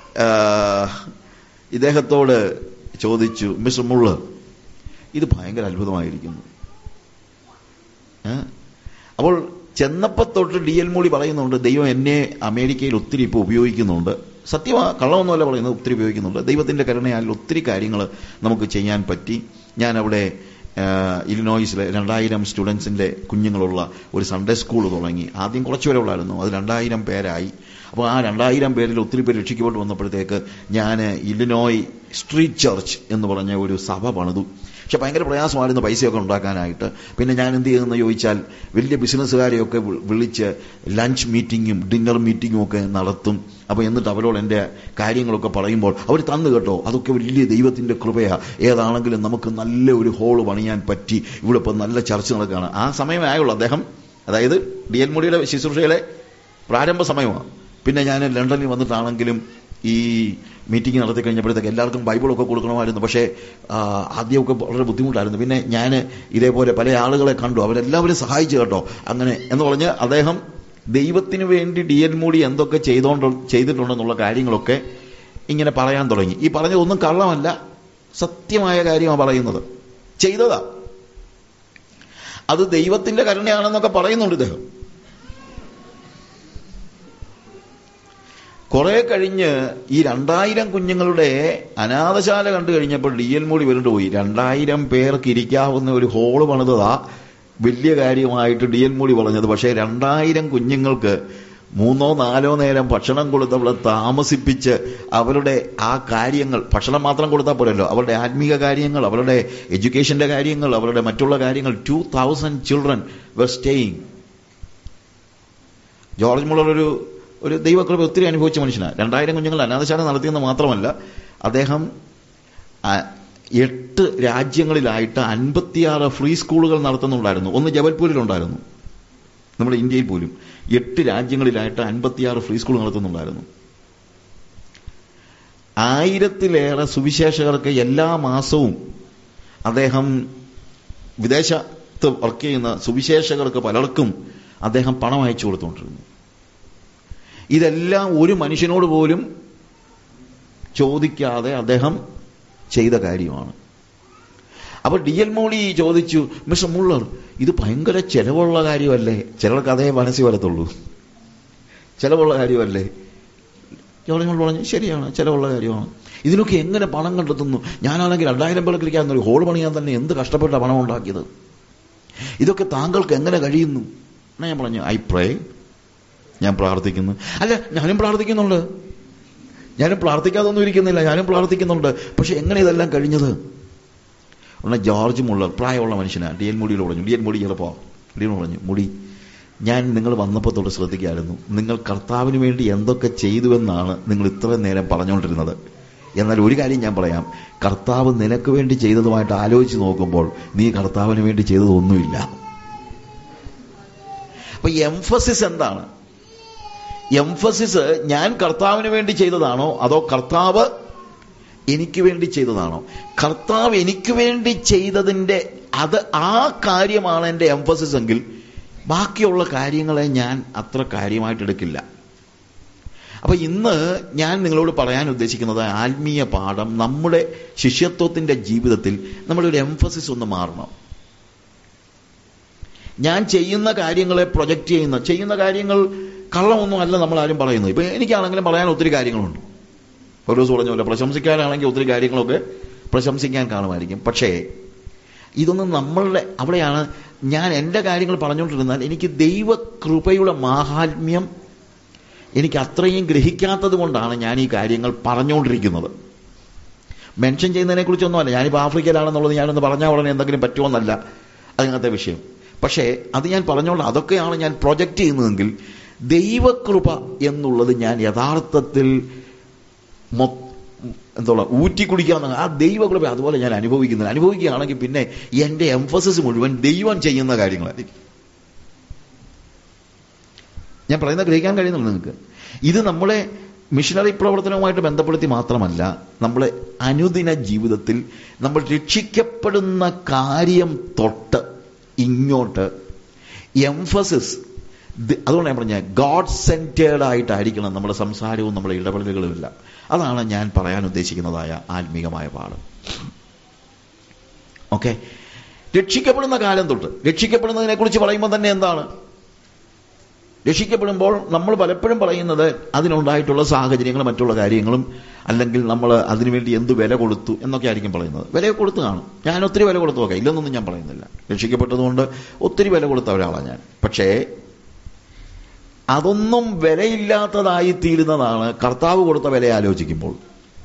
ഇദ്ദേഹത്തോട് ചോദിച്ചു മിസ്റ്റർ മുള്ളർ ഇത് ഭയങ്കര അത്ഭുതമായിരിക്കുന്നു അപ്പോൾ ചെന്നപ്പോ തൊട്ട് ഡി എൽ മൂളി പറയുന്നുണ്ട് ദൈവം എന്നെ അമേരിക്കയിൽ ഒത്തിരി ഇപ്പോൾ ഉപയോഗിക്കുന്നുണ്ട് സത്യമാ കള്ളമൊന്നുമല്ല പറയുന്നത് ഒത്തിരി ഉപയോഗിക്കുന്നുണ്ട് ദൈവത്തിന്റെ കരുണയാൽ ഒത്തിരി കാര്യങ്ങൾ നമുക്ക് ചെയ്യാൻ പറ്റി ഞാൻ അവിടെ ഇലിനോയിസിലെ രണ്ടായിരം സ്റ്റുഡൻസിന്റെ കുഞ്ഞുങ്ങളുള്ള ഒരു സൺഡേ സ്കൂൾ തുടങ്ങി ആദ്യം കുറച്ച് പേരെ ഉള്ളായിരുന്നു അത് രണ്ടായിരം പേരായി അപ്പോൾ ആ രണ്ടായിരം പേരിൽ ഒത്തിരി പേര് രക്ഷിക്കപ്പെട്ട് വന്നപ്പോഴത്തേക്ക് ഞാൻ ഇലിനോയ് സ്ട്രീറ്റ് ചർച്ച് എന്ന് പറഞ്ഞ ഒരു സഭ പണിതു പക്ഷെ ഭയങ്കര പ്രയാസമായിരുന്നു പൈസയൊക്കെ ഉണ്ടാക്കാനായിട്ട് പിന്നെ ഞാൻ എന്ത് ചെയ്തെന്ന് ചോദിച്ചാൽ വലിയ ബിസിനസ്സുകാരെയൊക്കെ വിളിച്ച് ലഞ്ച് മീറ്റിങ്ങും ഡിന്നർ മീറ്റിങ്ങും ഒക്കെ നടത്തും അപ്പോൾ എന്നിട്ട് അവരോട് എൻ്റെ കാര്യങ്ങളൊക്കെ പറയുമ്പോൾ അവർ തന്നു കേട്ടോ അതൊക്കെ വലിയ ദൈവത്തിന്റെ കൃപയാ ഏതാണെങ്കിലും നമുക്ക് നല്ല ഒരു ഹോള് പണിയാൻ പറ്റി ഇവിടെ ഇപ്പം നല്ല ചർച്ച നടക്കുകയാണ് ആ സമയമേ ആയുള്ളൂ അദ്ദേഹം അതായത് ഡി എൽ മോഡിയുടെ ശുശ്രൂഷയുടെ പ്രാരംഭ സമയമാണ് പിന്നെ ഞാൻ ലണ്ടനിൽ വന്നിട്ടാണെങ്കിലും ഈ മീറ്റിംഗ് നടത്തി കഴിഞ്ഞപ്പോഴത്തേക്ക് എല്ലാവർക്കും ബൈബിളൊക്കെ കൊടുക്കണമായിരുന്നു പക്ഷേ ആ, ആദ്യമൊക്കെ വളരെ ബുദ്ധിമുട്ടായിരുന്നു പിന്നെ ഞാൻ ഇതേപോലെ പല ആളുകളെ കണ്ടു അവരെല്ലാവരും സഹായിച്ചു കേട്ടോ അങ്ങനെ എന്ന് പറഞ്ഞ് അദ്ദേഹം ദൈവത്തിന് വേണ്ടി ഡി എൽ മോഡി എന്തൊക്കെ ചെയ്തോണ്ട് ചെയ്തിട്ടുണ്ടെന്നുള്ള കാര്യങ്ങളൊക്കെ ഇങ്ങനെ പറയാൻ തുടങ്ങി ഈ പറഞ്ഞതൊന്നും കള്ളമല്ല സത്യമായ കാര്യമാണ് പറയുന്നത് ചെയ്തതാ അത് ദൈവത്തിന്റെ കരുണയാണെന്നൊക്കെ പറയുന്നുണ്ട് ഇദ്ദേഹം കുറെ കഴിഞ്ഞ് ഈ രണ്ടായിരം കുഞ്ഞുങ്ങളുടെ അനാഥശാല കണ്ടു കഴിഞ്ഞപ്പോൾ ഡി എൽ മോഡി വരണ്ടു പോയി രണ്ടായിരം പേർക്ക് ഇരിക്കാവുന്ന ഒരു ഹോള് പണിതതാ വലിയ കാര്യമായിട്ട് ഡി എൽ മോഡി പറഞ്ഞത് പക്ഷേ രണ്ടായിരം കുഞ്ഞുങ്ങൾക്ക് മൂന്നോ നാലോ നേരം ഭക്ഷണം കൊടുത്ത് അവിടെ താമസിപ്പിച്ച് അവരുടെ ആ കാര്യങ്ങൾ ഭക്ഷണം മാത്രം കൊടുത്താൽ പോരല്ലോ അവരുടെ ആത്മീക കാര്യങ്ങൾ അവരുടെ എഡ്യൂക്കേഷന്റെ കാര്യങ്ങൾ അവരുടെ മറ്റുള്ള കാര്യങ്ങൾ two thousand children were staying George Muller ഒരു ഒരു ദൈവകൃപ ഒത്തിരി അനുഭവിച്ച മനുഷ്യനാണ് രണ്ടായിരം കുഞ്ഞുങ്ങൾ അനാഥശാല നടത്തിയെന്ന് മാത്രമല്ല അദ്ദേഹം ആ, എട്ട് രാജ്യങ്ങളിലായിട്ട് അൻപത്തിയാറ് ഫ്രീ സ്കൂളുകൾ നടത്തുന്നുണ്ടായിരുന്നു ഒന്ന് ജബൽപൂരിലുണ്ടായിരുന്നു നമ്മുടെ ഇന്ത്യയിൽ പോലും എട്ട് രാജ്യങ്ങളിലായിട്ട് അൻപത്തിയാറ് ഫ്രീ സ്കൂൾ നടത്തുന്നുണ്ടായിരുന്നു ആയിരത്തിലേറെ സുവിശേഷകർക്ക് എല്ലാ മാസവും അദ്ദേഹം വിദേശത്ത് വർക്ക് ചെയ്യുന്ന സുവിശേഷകർക്ക് പലർക്കും അദ്ദേഹം പണം അയച്ചു കൊടുത്തുകൊണ്ടിരുന്നു ഇതെല്ലാം ഒരു മനുഷ്യനോട് പോലും ചോദിക്കാതെ അദ്ദേഹം ചെയ്ത കാര്യമാണ് അപ്പൊ ഡി എൽ മോളി ചോദിച്ചു മിസ്റ്റർ മുള്ളർ ഇത് ഭയങ്കര ചെലവുള്ള കാര്യമല്ലേ ചിലർക്ക് അതേ മനസ്സിൽ വരത്തുള്ളൂ ചെലവുള്ള കാര്യമല്ലേ ജോളി മോൾ പറഞ്ഞു ശരിയാണ് ചെലവുള്ള കാര്യമാണ് ഇതിനൊക്കെ എങ്ങനെ പണം കണ്ടെത്തുന്നു ഞാനാണെങ്കിൽ രണ്ടായിരം പേർക്ക് ഇരിക്കാൻ ഒരു ഹോൾ പണിയാൻ തന്നെ എന്ത് കഷ്ടപ്പെട്ട പണം ഉണ്ടാക്കിയത് ഇതൊക്കെ താങ്കൾക്ക് എങ്ങനെ കഴിയുന്നു എന്നാ ഞാൻ പറഞ്ഞു ഐ പ്രേ ഞാൻ പ്രാർത്ഥിക്കുന്നു അല്ല ഞാനും പ്രാർത്ഥിക്കുന്നുണ്ട് ഞാനും പ്രാർത്ഥിക്കാതൊന്നും ഇരിക്കുന്നില്ല ഞാനും പ്രാർത്ഥിക്കുന്നുണ്ട് പക്ഷെ എങ്ങനെ ഇതെല്ലാം കഴിഞ്ഞത് ഉടനെ ജോർജ് മുള്ളർ പ്രായമുള്ള മനുഷ്യനാണ് ഡി എൻ മുടിയിൽ പറഞ്ഞു ഡി എൻ മുടി ചിലപ്പോ ഡി എൻ പറഞ്ഞു മുടി ഞാൻ നിങ്ങൾ വന്നപ്പോൾ തൊട്ട് ശ്രദ്ധിക്കായിരുന്നു നിങ്ങൾ കർത്താവിന് വേണ്ടി എന്തൊക്കെ ചെയ്തുവെന്നാണ് നിങ്ങൾ ഇത്രയും നേരം പറഞ്ഞുകൊണ്ടിരുന്നത് എന്നാൽ ഒരു കാര്യം ഞാൻ പറയാം കർത്താവ് നിനക്ക് വേണ്ടി ചെയ്തതുമായിട്ട് ആലോചിച്ച് നോക്കുമ്പോൾ നീ കർത്താവിന് വേണ്ടി ചെയ്തതൊന്നുമില്ല അപ്പൊ എംഫസിസ് എന്താണ് എംഫസിസ് ഞാൻ കർത്താവിന് വേണ്ടി ചെയ്തതാണോ അതോ കർത്താവ് എനിക്ക് വേണ്ടി ചെയ്തതാണോ കർത്താവ് എനിക്ക് വേണ്ടി ചെയ്തതിന്റെ അത് ആ കാര്യമാണ് എൻ്റെ എംഫസിസ് എങ്കിൽ ബാക്കിയുള്ള കാര്യങ്ങളെ ഞാൻ അത്ര കാര്യമായിട്ട് എടുക്കില്ല അപ്പൊ ഇന്ന് ഞാൻ നിങ്ങളോട് പറയാൻ ഉദ്ദേശിക്കുന്നത് ആത്മീയ പാഠം നമ്മുടെ ശിഷ്യത്വത്തിന്റെ ജീവിതത്തിൽ നമ്മുടെ ഒരു എംഫസിസ് ഒന്ന് മാറണം ഞാൻ ചെയ്യുന്ന കാര്യങ്ങളെ പ്രൊജക്റ്റ് ചെയ്യുന്ന ചെയ്യുന്ന കാര്യങ്ങൾ കള്ളമൊന്നും അല്ല നമ്മൾ ആരും പറയുന്നത് ഇപ്പൊ എനിക്കാണെങ്കിലും പറയാൻ ഒത്തിരി കാര്യങ്ങളുണ്ട് ഒരു ദിവസം പറഞ്ഞ പോലെ പ്രശംസിക്കാനാണെങ്കിൽ ഒത്തിരി കാര്യങ്ങളൊക്കെ പ്രശംസിക്കാൻ കാണുമായിരിക്കും പക്ഷേ ഇതൊന്നും നമ്മളുടെ അവിടെയാണ് ഞാൻ എൻ്റെ കാര്യങ്ങൾ പറഞ്ഞുകൊണ്ടിരുന്നാൽ എനിക്ക് ദൈവകൃപയുടെ മാഹാത്മ്യം എനിക്ക് അത്രയും ഗ്രഹിക്കാത്തത് കൊണ്ടാണ് ഞാൻ ഈ കാര്യങ്ങൾ പറഞ്ഞുകൊണ്ടിരിക്കുന്നത് മെൻഷൻ ചെയ്യുന്നതിനെ കുറിച്ചൊന്നുമല്ല ഞാനിപ്പോൾ ആഫ്രിക്കയിലാണെന്നുള്ളത് ഞാനൊന്ന് പറഞ്ഞാൽ ഉടനെ എന്തെങ്കിലും പറ്റുമെന്നല്ല അതിനകത്തെ വിഷയം പക്ഷേ അത് ഞാൻ പറഞ്ഞോളാം അതൊക്കെയാണ് ഞാൻ പ്രൊജക്റ്റ് ചെയ്യുന്നതെങ്കിൽ ദൈവകൃപ എന്നുള്ളത് ഞാൻ യഥാർത്ഥത്തിൽ മൊ- എന്തോളാം ഊറ്റി കുടിക്കാവുന്ന ആ ദൈവകൃപ അതുപോലെ ഞാൻ അനുഭവിക്കുന്നത് അനുഭവിക്കുകയാണെങ്കിൽ പിന്നെ എന്റെ എംഫസിസ് മുഴുവൻ ദൈവം ചെയ്യുന്ന കാര്യങ്ങളായിരിക്കും ഞാൻ പറയുന്നത് ഗ്രഹിക്കാൻ കഴിയുന്നുള്ളൂ നിങ്ങൾക്ക് ഇത് നമ്മളെ മിഷനറി പ്രവർത്തനവുമായിട്ട് ബന്ധപ്പെടുത്തി മാത്രമല്ല നമ്മളെ അനുദിന ജീവിതത്തിൽ നമ്മൾ രക്ഷിക്കപ്പെടുന്ന കാര്യം തൊട്ട് ഇങ്ങോട്ട് എംഫസിസ് അതുകൊണ്ട് ഞാൻ പറഞ്ഞ ഗോഡ് സെന്റേഡ് ആയിട്ടായിരിക്കണം നമ്മുടെ സംസാരവും നമ്മുടെ ഇടപെടലുകളും എല്ലാം അതാണ് ഞാൻ പറയാൻ ഉദ്ദേശിക്കുന്നതായ ആത്മീകമായ പാഠം ഓക്കെ രക്ഷിക്കപ്പെടുന്ന കാലം തൊട്ട് രക്ഷിക്കപ്പെടുന്നതിനെ കുറിച്ച് പറയുമ്പോൾ തന്നെ എന്താണ് രക്ഷിക്കപ്പെടുമ്പോൾ നമ്മൾ പലപ്പോഴും പറയുന്നത് അതിനുണ്ടായിട്ടുള്ള സാഹചര്യങ്ങളും മറ്റുള്ള കാര്യങ്ങളും അല്ലെങ്കിൽ നമ്മൾ അതിനുവേണ്ടി എന്ത് വില കൊടുത്തു എന്നൊക്കെ ആയിരിക്കും പറയുന്നത് വില കൊടുത്തു കാണും ഞാൻ ഒത്തിരി വില കൊടുത്തു നോക്കാം ഇല്ലെന്നൊന്നും ഞാൻ പറയുന്നില്ല രക്ഷിക്കപ്പെട്ടതുകൊണ്ട് ഒത്തിരി വില കൊടുത്ത ഒരാളാണ് ഞാൻ പക്ഷേ അതൊന്നും വിലയില്ലാത്തതായി തീരുന്നതാണ് കർത്താവ് കൊടുത്ത വില ആലോചിക്കുമ്പോൾ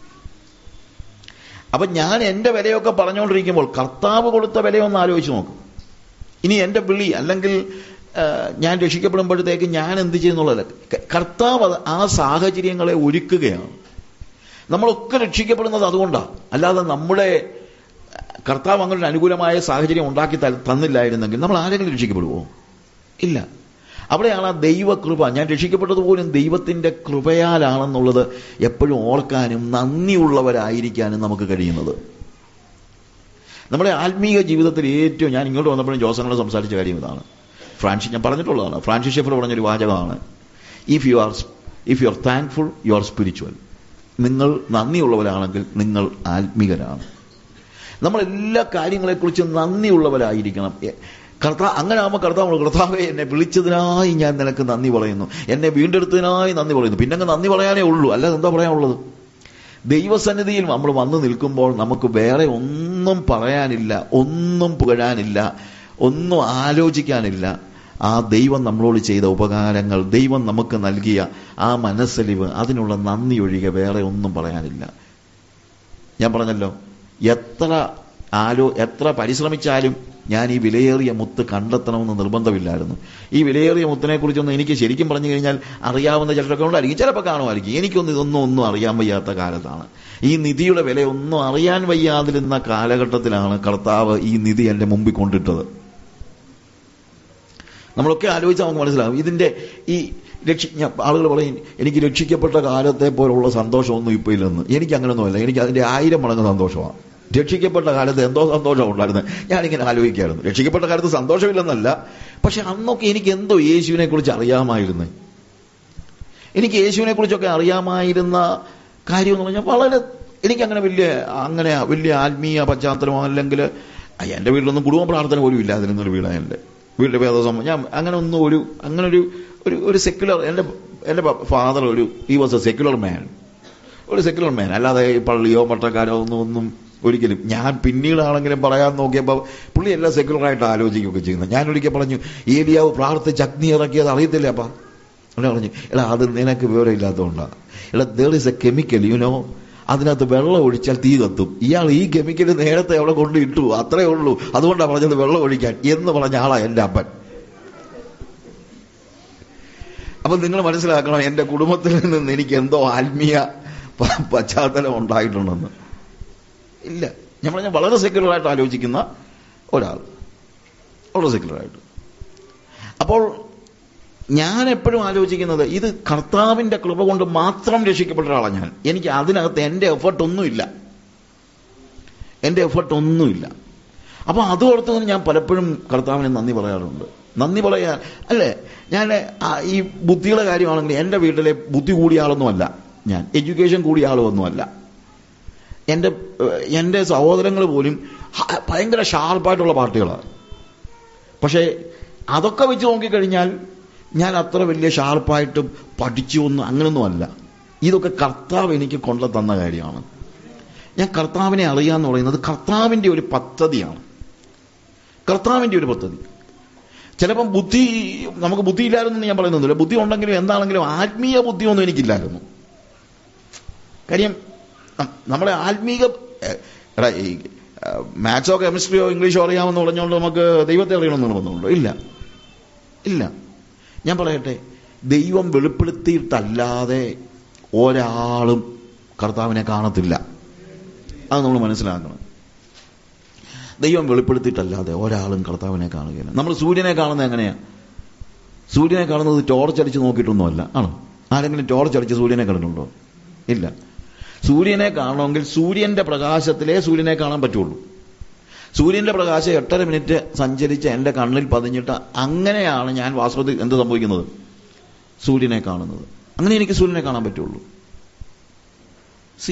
അപ്പൊ ഞാൻ എന്റെ വിലയൊക്കെ പറഞ്ഞുകൊണ്ടിരിക്കുമ്പോൾ കർത്താവ് കൊടുത്ത വിലയൊന്ന് ആലോചിച്ച് നോക്കും ഇനി എന്റെ വിളി അല്ലെങ്കിൽ ആ, ഞാൻ രക്ഷിക്കപ്പെടുമ്പോഴത്തേക്ക് ഞാൻ എന്ത് ചെയ്യുന്നുള്ളതല്ല ക- കർത്താവ് അത് ആ സാഹചര്യങ്ങളെ ഒരുക്കുകയാണ് നമ്മളൊക്കെ രക്ഷിക്കപ്പെടുന്നത് അതുകൊണ്ടാണ് അല്ലാതെ നമ്മുടെ കർത്താവ് അങ്ങനെ ഒരു അനുകൂലമായ സാഹചര്യം ഉണ്ടാക്കി ത- തന്നില്ലായിരുന്നെങ്കിൽ നമ്മൾ ആരെങ്കിലും രക്ഷിക്കപ്പെടുവോ ഇല്ല അവിടെയാണ് ആ ദൈവകൃപ ഞാൻ രക്ഷിക്കപ്പെട്ടത് പോലും ദൈവത്തിന്റെ കൃപയാലാണെന്നുള്ളത് എപ്പോഴും ഓർക്കാനും നന്ദിയുള്ളവരായിരിക്കാനും നമുക്ക് കഴിയുന്നത് നമ്മുടെ ആത്മീയ ജീവിതത്തിൽ ഏറ്റവും ഞാൻ ഇങ്ങോട്ട് വന്നപ്പോഴും ജോസനോട് സംസാരിച്ച കാര്യം ഇതാണ് ഫ്രാൻസിസ് ഞാൻ പറഞ്ഞിട്ടുള്ളതാണ് ഫ്രാൻസിസ് ഷെഫർ പറഞ്ഞൊരു വാചകമാണ് if you are if you are thankful you are spiritual നിങ്ങൾ നന്ദിയുള്ളവരാണെങ്കിൽ നിങ്ങൾ ആത്മീകരാണ് നമ്മൾ എല്ലാ കാര്യങ്ങളെക്കുറിച്ചും നന്ദിയുള്ളവരായിരിക്കണം എ- കർത്താ അങ്ങനെ ആകുമ്പോൾ കർത്താവ് കർത്താവെ എന്നെ വിളിച്ചതിനായി ഞാൻ നിനക്ക് നന്ദി പറയുന്നു എന്നെ വീണ്ടെടുത്തതിനായി നന്ദി പറയുന്നു പിന്നെ അങ്ങ് നന്ദി പറയാനേ ഉള്ളൂ അല്ലാതെ എന്താ പറയാനുള്ളത് ദൈവസന്നിധിയിൽ നമ്മൾ വന്നു നിൽക്കുമ്പോൾ നമുക്ക് വേറെ ഒന്നും പറയാനില്ല ഒന്നും പുകഴാനില്ല ഒന്നും ആലോചിക്കാനില്ല ആ ദൈവം നമ്മളോട് ചെയ്ത ഉപകാരങ്ങൾ ദൈവം നമുക്ക് നൽകിയ ആ മനസ്സലിവ് അതിനുള്ള നന്ദി ഒഴികെ വേറെ ഒന്നും പറയാനില്ല ഞാൻ പറഞ്ഞല്ലോ എത്ര ആലോ എത്ര പരിശ്രമിച്ചാലും ഞാൻ ഈ വിലയേറിയ മുത്ത് കണ്ടെത്തണമെന്ന് നിർബന്ധമില്ലായിരുന്നു ഈ വിലയേറിയ മുത്തിനെ കുറിച്ചൊന്നും എനിക്ക് ശരിക്കും പറഞ്ഞു കഴിഞ്ഞാൽ അറിയാവുന്ന ചിലരൊക്കെ ഉണ്ടായിരിക്കും ചിലപ്പോൾ കാണുമായിരിക്കും എനിക്കൊന്നും ഇതൊന്നും ഒന്നും അറിയാൻ വയ്യാത്ത കാലത്താണ് ഈ നിധിയുടെ വില ഒന്നും അറിയാൻ വയ്യാതിരുന്ന കാലഘട്ടത്തിലാണ് കർത്താവ് ഈ നിധി എന്റെ മുമ്പിൽ കൊണ്ടിട്ടത് നമ്മളൊക്കെ ആലോചിച്ചാൽ നമുക്ക് മനസ്സിലാവും ഇതിന്റെ ഈ രക്ഷി ഞാൻ ആളുകൾ പറയും എനിക്ക് രക്ഷിക്കപ്പെട്ട കാലത്തെ പോലുള്ള സന്തോഷമൊന്നും ഇപ്പൊ ഇല്ലെന്ന് എനിക്ക് അങ്ങനെയൊന്നുമല്ല എനിക്ക് അതിന്റെ ആയിരം മടങ്ങ് സന്തോഷമാണ് രക്ഷിക്കപ്പെട്ട കാലത്ത് എന്തോ സന്തോഷം ഉണ്ടായിരുന്നു ഞാനിങ്ങനെ ആലോചിക്കായിരുന്നു രക്ഷിക്കപ്പെട്ട കാലത്ത് സന്തോഷമില്ലെന്നല്ല പക്ഷെ അന്നൊക്കെ എനിക്ക് എന്തോ യേശുവിനെ കുറിച്ച് അറിയാമായിരുന്നു എനിക്ക് യേശുവിനെ കുറിച്ചൊക്കെ അറിയാമായിരുന്ന കാര്യം എന്ന് പറഞ്ഞാൽ വളരെ എനിക്കങ്ങനെ വലിയ അങ്ങനെ വലിയ ആത്മീയ പശ്ചാത്തലമോ അല്ലെങ്കിൽ അയ്യ, എൻ്റെ വീട്ടിലൊന്നും കുടുംബ പ്രാർത്ഥന പോലും ഇല്ലാതിരുന്നൊരു വീടാണ് എൻ്റെ വീട്ടിലെ വേദസം ഞാൻ അങ്ങനെ ഒന്നും ഒരു അങ്ങനെ ഒരു ഒരു ഒരു സെക്യുലർ എൻ്റെ എൻ്റെ ഫാദർ ഒരു ഈ വാസ് എ സെക്യുലർ മാൻ ഒരു സെക്യുലർ മാൻ അല്ലാതെ ഈ പള്ളിയോ പട്ടക്കാരോ ഒന്നും ഒന്നും ഒരിക്കലും ഞാൻ പിന്നീടാണെങ്കിലും പറയാൻ നോക്കിയപ്പോൾ പുള്ളി എല്ലാം സെക്യുലറായിട്ട് ആലോചിക്കുകയൊക്കെ ചെയ്യുന്നത് ഞാൻ ഒരിക്കൽ പറഞ്ഞു ഏലിയാവ് പ്രാർത്ഥിച്ച് അഗ്നി ഇറക്കിയത് അറിയത്തില്ല അപ്പാ ഉടനെ പറഞ്ഞു എടാ അത് നിനക്ക് വിവരം ഇല്ലാത്തതുകൊണ്ടാണ് എടാ there is a chemical you know അതിനകത്ത് വെള്ളം ഒഴിച്ചാൽ തീ കത്തും ഇയാൾ ഈ കെമിക്കൽ നേരത്തെ അവിടെ കൊണ്ട് ഇട്ടു അത്രേ ഉള്ളൂ അതുകൊണ്ടാണ് പറഞ്ഞത് വെള്ളം ഒഴിക്കാൻ എന്ന് പറഞ്ഞ ആളാ എൻ്റെ അപ്പൻ അപ്പൊ നിങ്ങൾ മനസ്സിലാക്കണം എൻ്റെ കുടുംബത്തിൽ നിന്ന് എനിക്ക് എന്തോ ആത്മീയ പ- പശ്ചാത്തലം ഉണ്ടായിട്ടുണ്ടെന്ന് ഇല്ല ഞാൻ പറഞ്ഞ വളരെ സെക്യുലറായിട്ട് ആലോചിക്കുന്ന ഒരാൾ വളരെ സെക്യുലറായിട്ട് അപ്പോൾ ഞാൻ എപ്പോഴും ആലോചിക്കുന്നത് ഇത് കർത്താവിന്റെ കൃപ കൊണ്ട് മാത്രം രക്ഷിക്കപ്പെട്ട ഒരാളാണ് ഞാൻ എനിക്ക് അതിനകത്ത് എൻ്റെ എഫർട്ട് ഒന്നുമില്ല എൻ്റെ എഫർട്ട് ഒന്നുമില്ല അപ്പൊ അത് ഓർത്ത് ഞാൻ പലപ്പോഴും കർത്താവിന് നന്ദി പറയാറുണ്ട് നന്ദി പറയാ അല്ലേ ഞാൻ ആ ഈ ബുദ്ധിയുടെ കാര്യമാണെങ്കിൽ എൻ്റെ വീട്ടിലെ ബുദ്ധി കൂടിയ ആളൊന്നുമല്ല ഞാൻ എഡ്യൂക്കേഷൻ കൂടിയ ആളൊന്നുമല്ല എൻ്റെ ഏഹ്, എൻ്റെ സഹോദരങ്ങൾ പോലും ഹ- ഭയങ്കര ഷാർപ്പായിട്ടുള്ള പാർട്ടികളാണ് പക്ഷേ അതൊക്കെ വെച്ച് നോക്കിക്കഴിഞ്ഞാൽ ഞാൻ അത്ര വലിയ ഷാർപ്പായിട്ടും പഠിച്ചു ഒന്നും അങ്ങനൊന്നും അല്ല ഇതൊക്കെ കർത്താവ് എനിക്ക് കൊണ്ടു തന്ന കാര്യമാണ് ഞാൻ കർത്താവിനെ അറിയാന്ന് പറയുന്നത് കർത്താവിന്റെ ഒരു പദ്ധതിയാണ് കർത്താവിന്റെ ഒരു പദ്ധതി ചിലപ്പം ബുദ്ധി നമുക്ക് ബുദ്ധി ഇല്ലായിരുന്നു ഞാൻ പറയുന്നില്ല ബുദ്ധി ഉണ്ടെങ്കിലും എന്താണെങ്കിലും ആത്മീയ ബുദ്ധിയൊന്നും എനിക്കില്ലായിരുന്നു കാര്യം നം- നമ്മുടെ ആത്മീക ഏഹ്, എടാ ഈ മാത്സോ കെമിസ്ട്രിയോ ഇംഗ്ലീഷോ അറിയാമെന്ന് പറഞ്ഞുകൊണ്ട് നമുക്ക് ദൈവത്തെ അറിയണമെന്ന് നിർബന്ധമുണ്ടോ ഇല്ല ഇല്ല ഞാൻ പറയട്ടെ ദൈവം വെളിപ്പെടുത്തിയിട്ടല്ലാതെ ഒരാളും കർത്താവിനെ കാണത്തില്ല അത് നമ്മൾ മനസ്സിലാക്കണം ദൈവം വെളിപ്പെടുത്തിയിട്ടല്ലാതെ ഒരാളും കർത്താവിനെ കാണുകയില്ല നമ്മൾ സൂര്യനെ കാണുന്നത് എങ്ങനെയാ സൂര്യനെ കാണുന്നത് ടോർച്ച് അടിച്ച് നോക്കിയിട്ടൊന്നുമല്ല ആണോ ആരെങ്കിലും ടോർച്ച് അടിച്ച് സൂര്യനെ കണ്ടിട്ടുണ്ടോ ഇല്ല സൂര്യനെ കാണണമെങ്കിൽ സൂര്യന്റെ പ്രകാശത്തിലേ സൂര്യനെ കാണാൻ പറ്റുള്ളൂ സൂര്യന്റെ പ്രകാശം എട്ടര മിനിറ്റ് സഞ്ചരിച്ച് എന്റെ കണ്ണിൽ പതിഞ്ഞിട്ട് അങ്ങനെയാണ് ഞാൻ വാസ്തവത്തിൽ എന്ത് സംഭവിക്കുന്നത് സൂര്യനെ കാണുന്നത് അങ്ങനെ എനിക്ക് സൂര്യനെ കാണാൻ പറ്റുള്ളൂ സി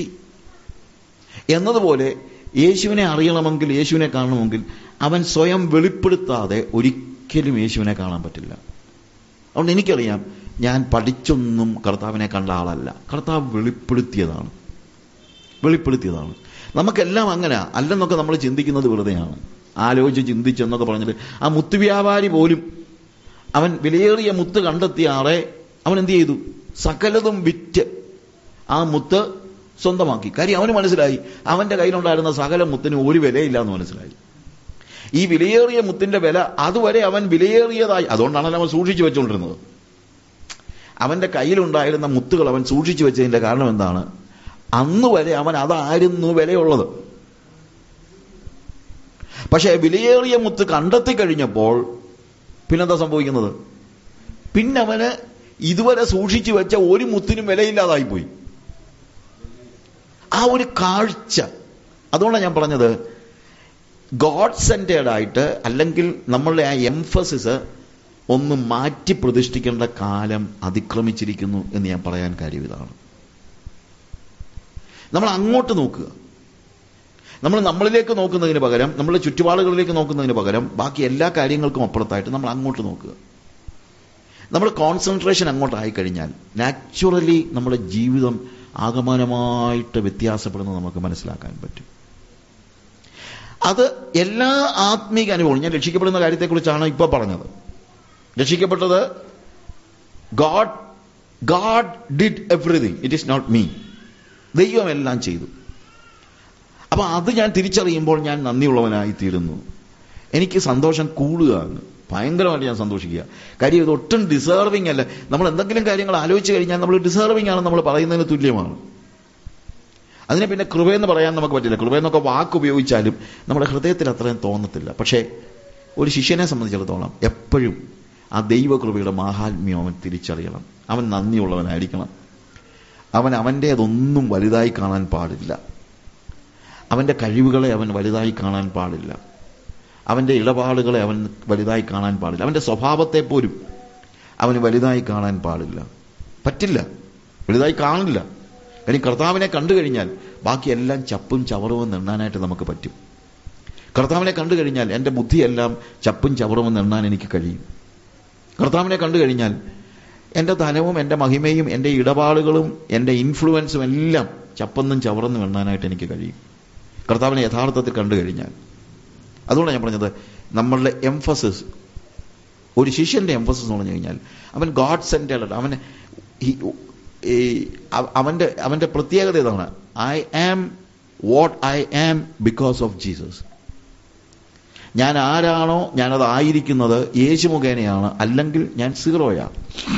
എന്നതുപോലെ യേശുവിനെ അറിയണമെങ്കിൽ യേശുവിനെ കാണണമെങ്കിൽ അവൻ സ്വയം വെളിപ്പെടുത്താതെ ഒരിക്കലും യേശുവിനെ കാണാൻ പറ്റില്ല അതുകൊണ്ട് എനിക്കറിയാം ഞാൻ പഠിച്ചൊന്നും കർത്താവിനെ കണ്ട ആളല്ല കർത്താവ് വെളിപ്പെടുത്തിയതാണ് വെളിപ്പെടുത്തിയതാണ് നമുക്കെല്ലാം അങ്ങനെ അല്ലെന്നൊക്കെ നമ്മൾ ചിന്തിക്കുന്നത് വെറുതെയാണ് ആലോചിച്ച് ചിന്തിച്ചെന്നൊക്കെ പറഞ്ഞിട്ട് ആ മുത്ത് വ്യാപാരി പോലും അവൻ വിലയേറിയ മുത്ത് കണ്ടെത്തിയ ആളെ അവൻ എന്ത് ചെയ്തു സകലതും വിറ്റ് ആ മുത്ത് സ്വന്തമാക്കി കാര്യം അവന് മനസ്സിലായി അവന്റെ കയ്യിലുണ്ടായിരുന്ന സകല മുത്തിന് ഒരു വിലയില്ല എന്ന് മനസ്സിലായി ഈ വിലയേറിയ മുത്തിന്റെ വില അതുവരെ അവൻ വിലയേറിയതായി അതുകൊണ്ടാണല്ലോ അവൻ സൂക്ഷിച്ചു വെച്ചുകൊണ്ടിരുന്നത് അവന്റെ കയ്യിലുണ്ടായിരുന്ന മുത്തുകൾ അവൻ സൂക്ഷിച്ചു വെച്ചതിന്റെ കാരണം എന്താണ് അന്ന് വരെ അവൻ അതായിരുന്നു വിലയുള്ളത് പക്ഷേ വിലയേറിയ മുത്ത് കണ്ടെത്തി കഴിഞ്ഞപ്പോൾ പിന്നെന്താ സംഭവിക്കുന്നത് പിന്നെ അവന് ഇതുവരെ സൂക്ഷിച്ചു വെച്ച ഒരു മുത്തിനും വിലയില്ലാതായി പോയി ആ ഒരു കാഴ്ച അതുകൊണ്ടാണ് ഞാൻ പറഞ്ഞത് ഗോഡ് സെന്റേഡ് ആയിട്ട് അല്ലെങ്കിൽ നമ്മളുടെ ആ എംഫസിസ് ഒന്ന് മാറ്റി പ്രതിഷ്ഠിക്കേണ്ട കാലം അതിക്രമിച്ചിരിക്കുന്നു എന്ന് ഞാൻ പറയാൻ കാര്യം ഇതാണ് നമ്മൾ അങ്ങോട്ട് നോക്കുക നമ്മൾ നമ്മളിലേക്ക് നോക്കുന്നതിന് പകരം നമ്മളുടെ ചുറ്റുപാടുകളിലേക്ക് നോക്കുന്നതിന് പകരം ബാക്കി എല്ലാ കാര്യങ്ങൾക്കും അപ്പുറത്തായിട്ട് നമ്മൾ അങ്ങോട്ട് നോക്കുക നമ്മൾ കോൺസെൻട്രേഷൻ അങ്ങോട്ടായി കഴിഞ്ഞാൽ നാച്ചുറലി നമ്മുടെ ജീവിതം ആകമാനമായിട്ട് വ്യത്യാസപ്പെടുന്നത് നമുക്ക് മനസ്സിലാക്കാൻ പറ്റും അത് എല്ലാ ആത്മീക അനുഭവവും ഞാൻ രക്ഷിക്കപ്പെടുന്ന കാര്യത്തെക്കുറിച്ചാണ് ഇപ്പോൾ പറഞ്ഞത് രക്ഷിക്കപ്പെട്ടത് God God did everything it is not me ദൈവം എല്ലാം ചെയ്തു അപ്പൊ അത് ഞാൻ തിരിച്ചറിയുമ്പോൾ ഞാൻ നന്ദിയുള്ളവനായി തീരുന്നു എനിക്ക് സന്തോഷം കൂടുകയാണ് ഭയങ്കരമായിട്ട് ഞാൻ സന്തോഷിക്കുക കാര്യം ഇത് ഒട്ടും ഡിസേർവിംഗ് അല്ല നമ്മൾ എന്തെങ്കിലും കാര്യങ്ങൾ ആലോചിച്ച് കഴിഞ്ഞാൽ നമ്മൾ ഡിസേർവിംഗ് ആണ് നമ്മൾ പറയുന്നതിന് തുല്യമാണ് അതിനെ പിന്നെ കൃപയെന്ന് പറയാൻ നമുക്ക് പറ്റില്ല കൃപയെന്നൊക്കെ വാക്ക് ഉപയോഗിച്ചാലും നമ്മുടെ ഹൃദയത്തിൽ അത്രയും തോന്നത്തില്ല പക്ഷേ ഒരു ശിഷ്യനെ സംബന്ധിച്ചിടത്തോളം എപ്പോഴും ആ ദൈവകൃപയുടെ മാഹാത്മ്യം അവൻ തിരിച്ചറിയണം അവൻ നന്ദിയുള്ളവനായിരിക്കണം അവൻ അവൻ്റേതൊന്നും വലുതായി കാണാൻ പാടില്ല അവൻ്റെ കഴിവുകളെ അവൻ വലുതായി കാണാൻ പാടില്ല അവൻ്റെ ഇടപാടുകളെ അവൻ വലുതായി കാണാൻ പാടില്ല അവൻ്റെ സ്വഭാവത്തെ പോലും അവന് വലുതായി കാണാൻ പാടില്ല പറ്റില്ല വലുതായി കാണില്ല കാര്യം കർത്താവിനെ കണ്ടു കഴിഞ്ഞാൽ ബാക്കി എല്ലാം ചപ്പും ചവറും എണ്ണാനായിട്ട് നമുക്ക് പറ്റും കർത്താവിനെ കണ്ടു കഴിഞ്ഞാൽ എൻ്റെ ബുദ്ധിയെല്ലാം ചപ്പും ചവറും എണ്ണാൻ എനിക്ക് കഴിയും കർത്താവിനെ കണ്ടു കഴിഞ്ഞാൽ എൻ്റെ ധനവും എൻ്റെ മഹിമയും എൻ്റെ ഇടപാടുകളും എൻ്റെ ഇൻഫ്ലുവൻസും എല്ലാം ചപ്പെന്നും ചവറെന്നും എണ്ണാനായിട്ട് എനിക്ക് കഴിയും കർത്താവിനെ യഥാർത്ഥത്തിൽ കണ്ടു കഴിഞ്ഞാൽ അതുകൊണ്ടാണ് ഞാൻ പറഞ്ഞത് നമ്മളുടെ എംഫസിസ് ഒരു ശിഷ്യന്റെ എംഫസിസ് എന്ന് പറഞ്ഞു കഴിഞ്ഞാൽ അവൻ ഗോഡ് സെന്റേഡ് അവന് അവന്റെ അവന്റെ പ്രത്യേകത ഇതാണ് I am what I am because of Jesus ഞാൻ ആരാണോ ഞാനത് ആയിരിക്കുന്നത് യേശു മുഖേനയാണ് അല്ലെങ്കിൽ ഞാൻ സീറോയാ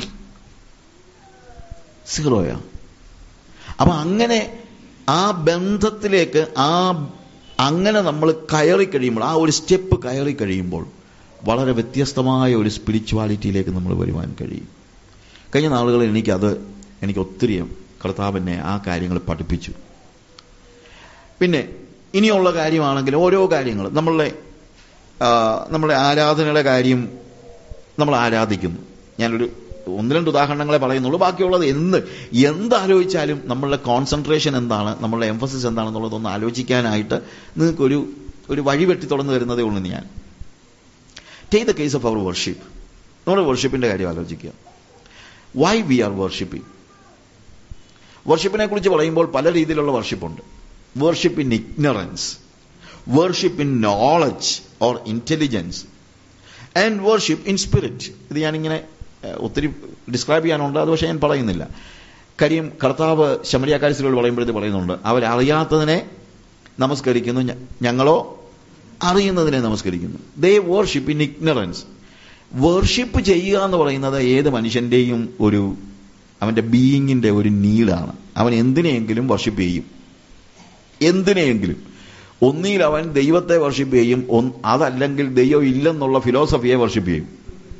സീറോയാ അപ്പൊ അങ്ങനെ ആ ബന്ധത്തിലേക്ക് ആ അങ്ങനെ നമ്മൾ കയറി കഴിയുമ്പോൾ ആ ഒരു സ്റ്റെപ്പ് കയറി കഴിയുമ്പോൾ വളരെ വ്യത്യസ്തമായ ഒരു സ്പിരിച്വാലിറ്റിയിലേക്ക് നമ്മൾ വരുവാൻ കഴിയും കഴിഞ്ഞ നാളുകളിൽ എനിക്കത് എനിക്ക് ഒത്തിരി കർത്താവിനെ ആ കാര്യങ്ങൾ പഠിപ്പിച്ചു പിന്നെ ഇനിയുള്ള കാര്യമാണെങ്കിൽ ഓരോ കാര്യങ്ങൾ നമ്മളുടെ നമ്മുടെ ആരാധനയുടെ കാര്യം നമ്മൾ ആരാധിക്കുന്നു ഞാനൊരു ഒന്ന് രണ്ട് ഉദാഹരണങ്ങളെ പറയുന്നുള്ളൂ ബാക്കിയുള്ളത് എന്ത് എന്താലോചിച്ചാലും നമ്മളുടെ കോൺസെൻട്രേഷൻ എന്താണ് നമ്മളുടെ എംഫസിസ് എന്താണെന്നുള്ളതൊന്ന് ആലോചിക്കാനായിട്ട് നിങ്ങൾക്കൊരു ഒരു വഴി വെട്ടി തുറന്നു വരുന്നതേ ഉള്ളൂ ഞാൻ take the case of our worship നമ്മുടെ വർഷിപ്പിന്റെ കാര്യം ആലോചിക്കുക വൈ വി ആർ വർഷിപ്പിംഗ് വർഷിപ്പിനെ കുറിച്ച് പറയുമ്പോൾ പല രീതിയിലുള്ള വർഷിപ്പുണ്ട് worship in ignorance worship in knowledge or intelligence and worship in spirit ഇത് ഞാനിങ്ങനെ ഒത്തിരി ഡിസ്ക്രൈബ് ചെയ്യാനുണ്ട് അത് പക്ഷേ ഞാൻ പറയുന്നില്ല കാര്യം കർത്താവ് ശമരിയാക്കാരിസിലോട് പറയുമ്പോഴത്തെ പറയുന്നുണ്ട് അവരറിയാത്തതിനെ നമസ്കരിക്കുന്നു ഞങ്ങളോ അറിയുന്നതിനെ നമസ്കരിക്കുന്നു they worship in ignorance worship ചെയ്യുക എന്ന് പറയുന്നത് ഏത് മനുഷ്യന്റെയും ഒരു അവന്റെ ബീയിങ്ങിന്റെ ഒരു നീഡാണ് അവൻ എന്തിനെയെങ്കിലും വർഷിപ്പ് ചെയ്യും എന്തിനെയെങ്കിലും ഒന്നിയിൽ അവൻ ദൈവത്തെ വർഷിപ്പ് ചെയ്യും അതല്ലെങ്കിൽ ദൈവം ഇല്ലെന്നുള്ള ഫിലോസഫിയെ വർഷിപ്പ് ചെയ്യും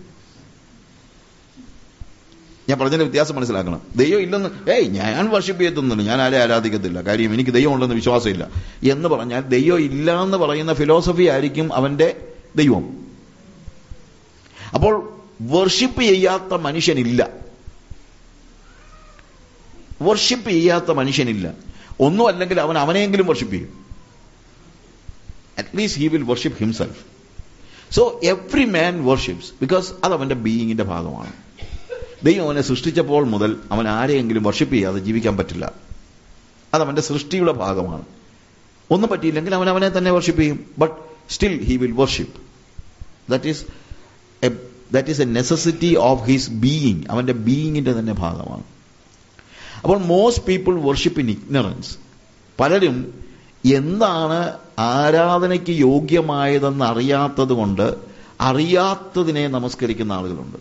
ഞാൻ പറഞ്ഞതിന്റെ വ്യത്യാസം മനസ്സിലാക്കണം ദൈവം ഇല്ലെന്ന് ഏയ് ഞാൻ വർഷിപ്പ് ചെയ്യത്തൊന്നുമില്ല ഞാൻ ആരെ ആരാധിക്കത്തില്ല കാര്യം എനിക്ക് ദൈവം ഉണ്ടെന്ന് വിശ്വാസമില്ല എന്ന് പറഞ്ഞാൽ ദൈവം ഇല്ല എന്ന് പറയുന്ന ഫിലോസഫി ആയിരിക്കും അവന്റെ ദൈവം അപ്പോൾ വർഷിപ്പ് ചെയ്യാത്ത മനുഷ്യനില്ല വർഷിപ്പ് ചെയ്യാത്ത മനുഷ്യനില്ല ഒന്നും അല്ലെങ്കിൽ അവൻ അവനെയെങ്കിലും വർഷിപ്പ് ചെയ്യും at least he will worship himself so every man worships because അത് അവന്റെ ബീയിങ്ങിന്റെ ഭാഗമാണ് ദൈവം അവനെ സൃഷ്ടിച്ചപ്പോൾ മുതൽ അവൻ ആരെയെങ്കിലും വർഷിപ്പ് ചെയ്യാതെ ജീവിക്കാൻ പറ്റില്ല അത് അവന്റെ സൃഷ്ടിയുടെ ഭാഗമാണ് ഒന്നും പറ്റിയില്ലെങ്കിൽ അവൻ അവനെ തന്നെ വർഷിപ്പ് ചെയ്യും but still he will worship that is that is a necessity of his being അവന്റെ ബീയിങ്ങിന്റെ തന്നെ ഭാഗമാണ് അപ്പോൾ most people worship in ignorance പലരും എന്താണ് ആരാധനയ്ക്ക് യോഗ്യമായതെന്ന് അറിയാത്തത് കൊണ്ട് അറിയാത്തതിനെ നമസ്കരിക്കുന്ന ആളുകളുണ്ട്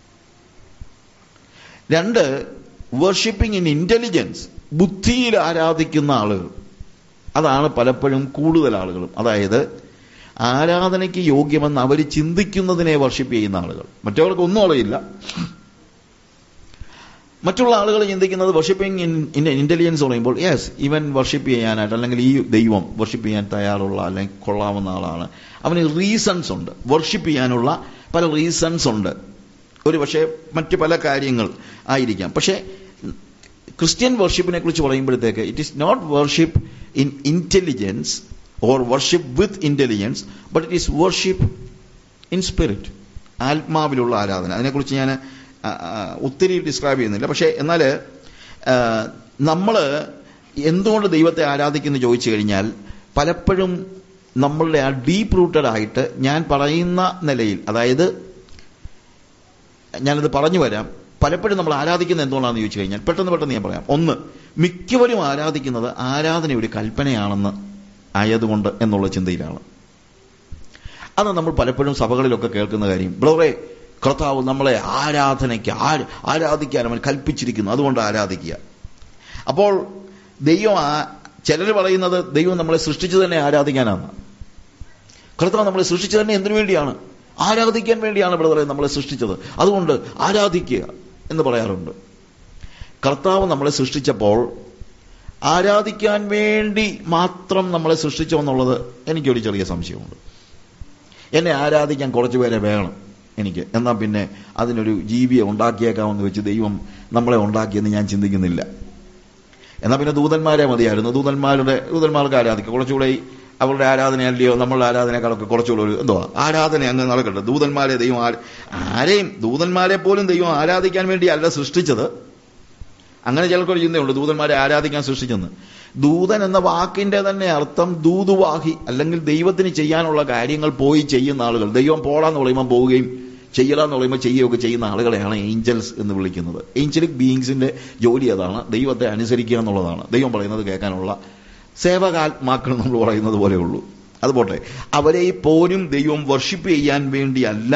രണ്ട് വർഷിപ്പിംഗ് ഇൻ ഇന്റലിജൻസ് ബുദ്ധിയിൽ ആരാധിക്കുന്ന ആളുകൾ അതാണ് പലപ്പോഴും കൂടുതൽ ആളുകളും അതായത് ആരാധനയ്ക്ക് യോഗ്യമെന്ന് അവർ ചിന്തിക്കുന്നതിനെ വർഷിപ്പ് ചെയ്യുന്ന ആളുകൾ മറ്റവർക്ക് ഒന്നും അറിയില്ല മറ്റുള്ള ആളുകൾ ചിന്തിക്കുന്നത് വർഷിപ്പിംഗ് ഇൻ ഇന്റലിജൻസ് പറയുമ്പോൾ യെസ് ഇവൻ വർഷിപ്പ് ചെയ്യാനായിട്ട് അല്ലെങ്കിൽ ഈ ദൈവം വർഷിപ്പ് ചെയ്യാൻ തയ്യാറുള്ള അല്ലെങ്കിൽ കൊള്ളാവുന്ന ആളാണ് അവന് റീസൺസ് ഉണ്ട് വർഷിപ്പ് ചെയ്യാനുള്ള പല റീസൺസ് ഉണ്ട് ഒരു പക്ഷേ മറ്റ് പല കാര്യങ്ങൾ ആയിരിക്കാം പക്ഷേ ക്രിസ്ത്യൻ വർഷിപ്പിനെ കുറിച്ച് പറയുമ്പോഴത്തേക്ക് it is not worship in intelligence or worship with intelligence but it is worship in spirit ആത്മാവിലുള്ള ആരാധന അതിനെക്കുറിച്ച് ഞാൻ ഒത്തിരി ഡിസ്ക്രൈബ് ചെയ്യുന്നില്ല പക്ഷേ എന്നാൽ നമ്മൾ എന്തുകൊണ്ട് ദൈവത്തെ ആരാധിക്കുന്നു ചോദിച്ചു കഴിഞ്ഞാൽ പലപ്പോഴും നമ്മളുടെ ആ ഡീപ്പ് റൂട്ടഡ് ആയിട്ട് ഞാൻ പറയുന്ന നിലയിൽ അതായത് ഞാനത് പറഞ്ഞു വരാം പലപ്പോഴും നമ്മൾ ആരാധിക്കുന്നത് എന്തുകൊണ്ടാണെന്ന് ചോദിച്ചു കഴിഞ്ഞാൽ പെട്ടെന്ന് പെട്ടെന്ന് ഞാൻ പറയാം ഒന്ന് മിക്കവരും ആരാധിക്കുന്നത് ആരാധന ഒരു കൽപ്പനയാണെന്ന് ആയതുകൊണ്ട് എന്നുള്ള ചിന്തയിലാണ് അത് നമ്മൾ പലപ്പോഴും സഭകളിലൊക്കെ കേൾക്കുന്ന കാര്യം ബ്രദറെ കർത്താവ് നമ്മളെ ആരാധനയ്ക്ക് ആരാധിക്കാൻ അവൻ കൽപ്പിച്ചിരിക്കുന്നു അതുകൊണ്ട് ആരാധിക്കുക അപ്പോൾ ദൈവം ചിലർ പറയുന്നത് ദൈവം നമ്മളെ സൃഷ്ടിച്ചു തന്നെ ആരാധിക്കാനാണ് കർത്താവ് നമ്മളെ സൃഷ്ടിച്ചു തന്നെ എന്തിനു വേണ്ടിയാണ് ആരാധിക്കാൻ വേണ്ടിയാണ് ബ്രദറെ നമ്മളെ സൃഷ്ടിച്ചത് അതുകൊണ്ട് ആരാധിക്കുക എന്ന് പറയാറുണ്ട് കർത്താവ് നമ്മളെ സൃഷ്ടിച്ചപ്പോൾ ആരാധിക്കാൻ വേണ്ടി മാത്രം നമ്മളെ സൃഷ്ടിച്ചോ എന്നുള്ളത് എനിക്കൊരു ചെറിയ സംശയമുണ്ട് എന്നെ ആരാധിക്കാൻ കുറച്ചു പേരെ വേണം എനിക്ക് എന്നാൽ പിന്നെ അതിനൊരു ജീവിയെ ഉണ്ടാക്കിയേക്കാമെന്ന് വെച്ച് ദൈവം നമ്മളെ ഉണ്ടാക്കിയെന്ന് ഞാൻ ചിന്തിക്കുന്നില്ല എന്നാൽ പിന്നെ ദൂതന്മാരെ മതിയായിരുന്നു ദൂതന്മാരുടെ ദൂതന്മാർക്ക് ആരാധിക്കുക കുറച്ചുകൂടെ അവരുടെ ആരാധനയല്ലയോ നമ്മളുടെ ആരാധനയെക്കാളൊക്കെ കുറച്ചുകൂടെ ഒരു എന്തോ ആരാധന അങ്ങ് നടക്കട്ടെ ദൂതന്മാരെ ദൈവം ആരെയും ദൂതന്മാരെ പോലും ദൈവം ആരാധിക്കാൻ വേണ്ടി അല്ല സൃഷ്ടിച്ചത് അങ്ങനെ ചിലർക്കൊരു ചിന്തയുണ്ട് ദൂതന്മാരെ ആരാധിക്കാൻ സൃഷ്ടിച്ചെന്ന് ദൂതൻ എന്ന വാക്കിന്റെ തന്നെ അർത്ഥം ദൂതുവാഹി അല്ലെങ്കിൽ ദൈവത്തിന് ചെയ്യാനുള്ള കാര്യങ്ങൾ പോയി ചെയ്യുന്ന ആളുകൾ ദൈവം പോടാന്ന് പറയുമ്പോൾ പോവുകയും ചെയ്യലാന്ന് പറയുമ്പോൾ ചെയ്യുകയൊക്കെ ചെയ്യുന്ന ആളുകളെയാണ് ഏഞ്ചൽസ് എന്ന് വിളിക്കുന്നത് ഏഞ്ചലിക് ബീയിങ്സിന്റെ ജോലി അതാണ് ദൈവത്തെ അനുസരിക്കുക എന്നുള്ളതാണ് ദൈവം പറയുന്നത് കേൾക്കാനുള്ള സേവകാത്മാക്കൾ നമ്മൾ പറയുന്നത് പോലെയുള്ളൂ അതുപോട്ടെ അവരെ പോലും ദൈവം വർഷിപ്പ് ചെയ്യാൻ വേണ്ടിയല്ല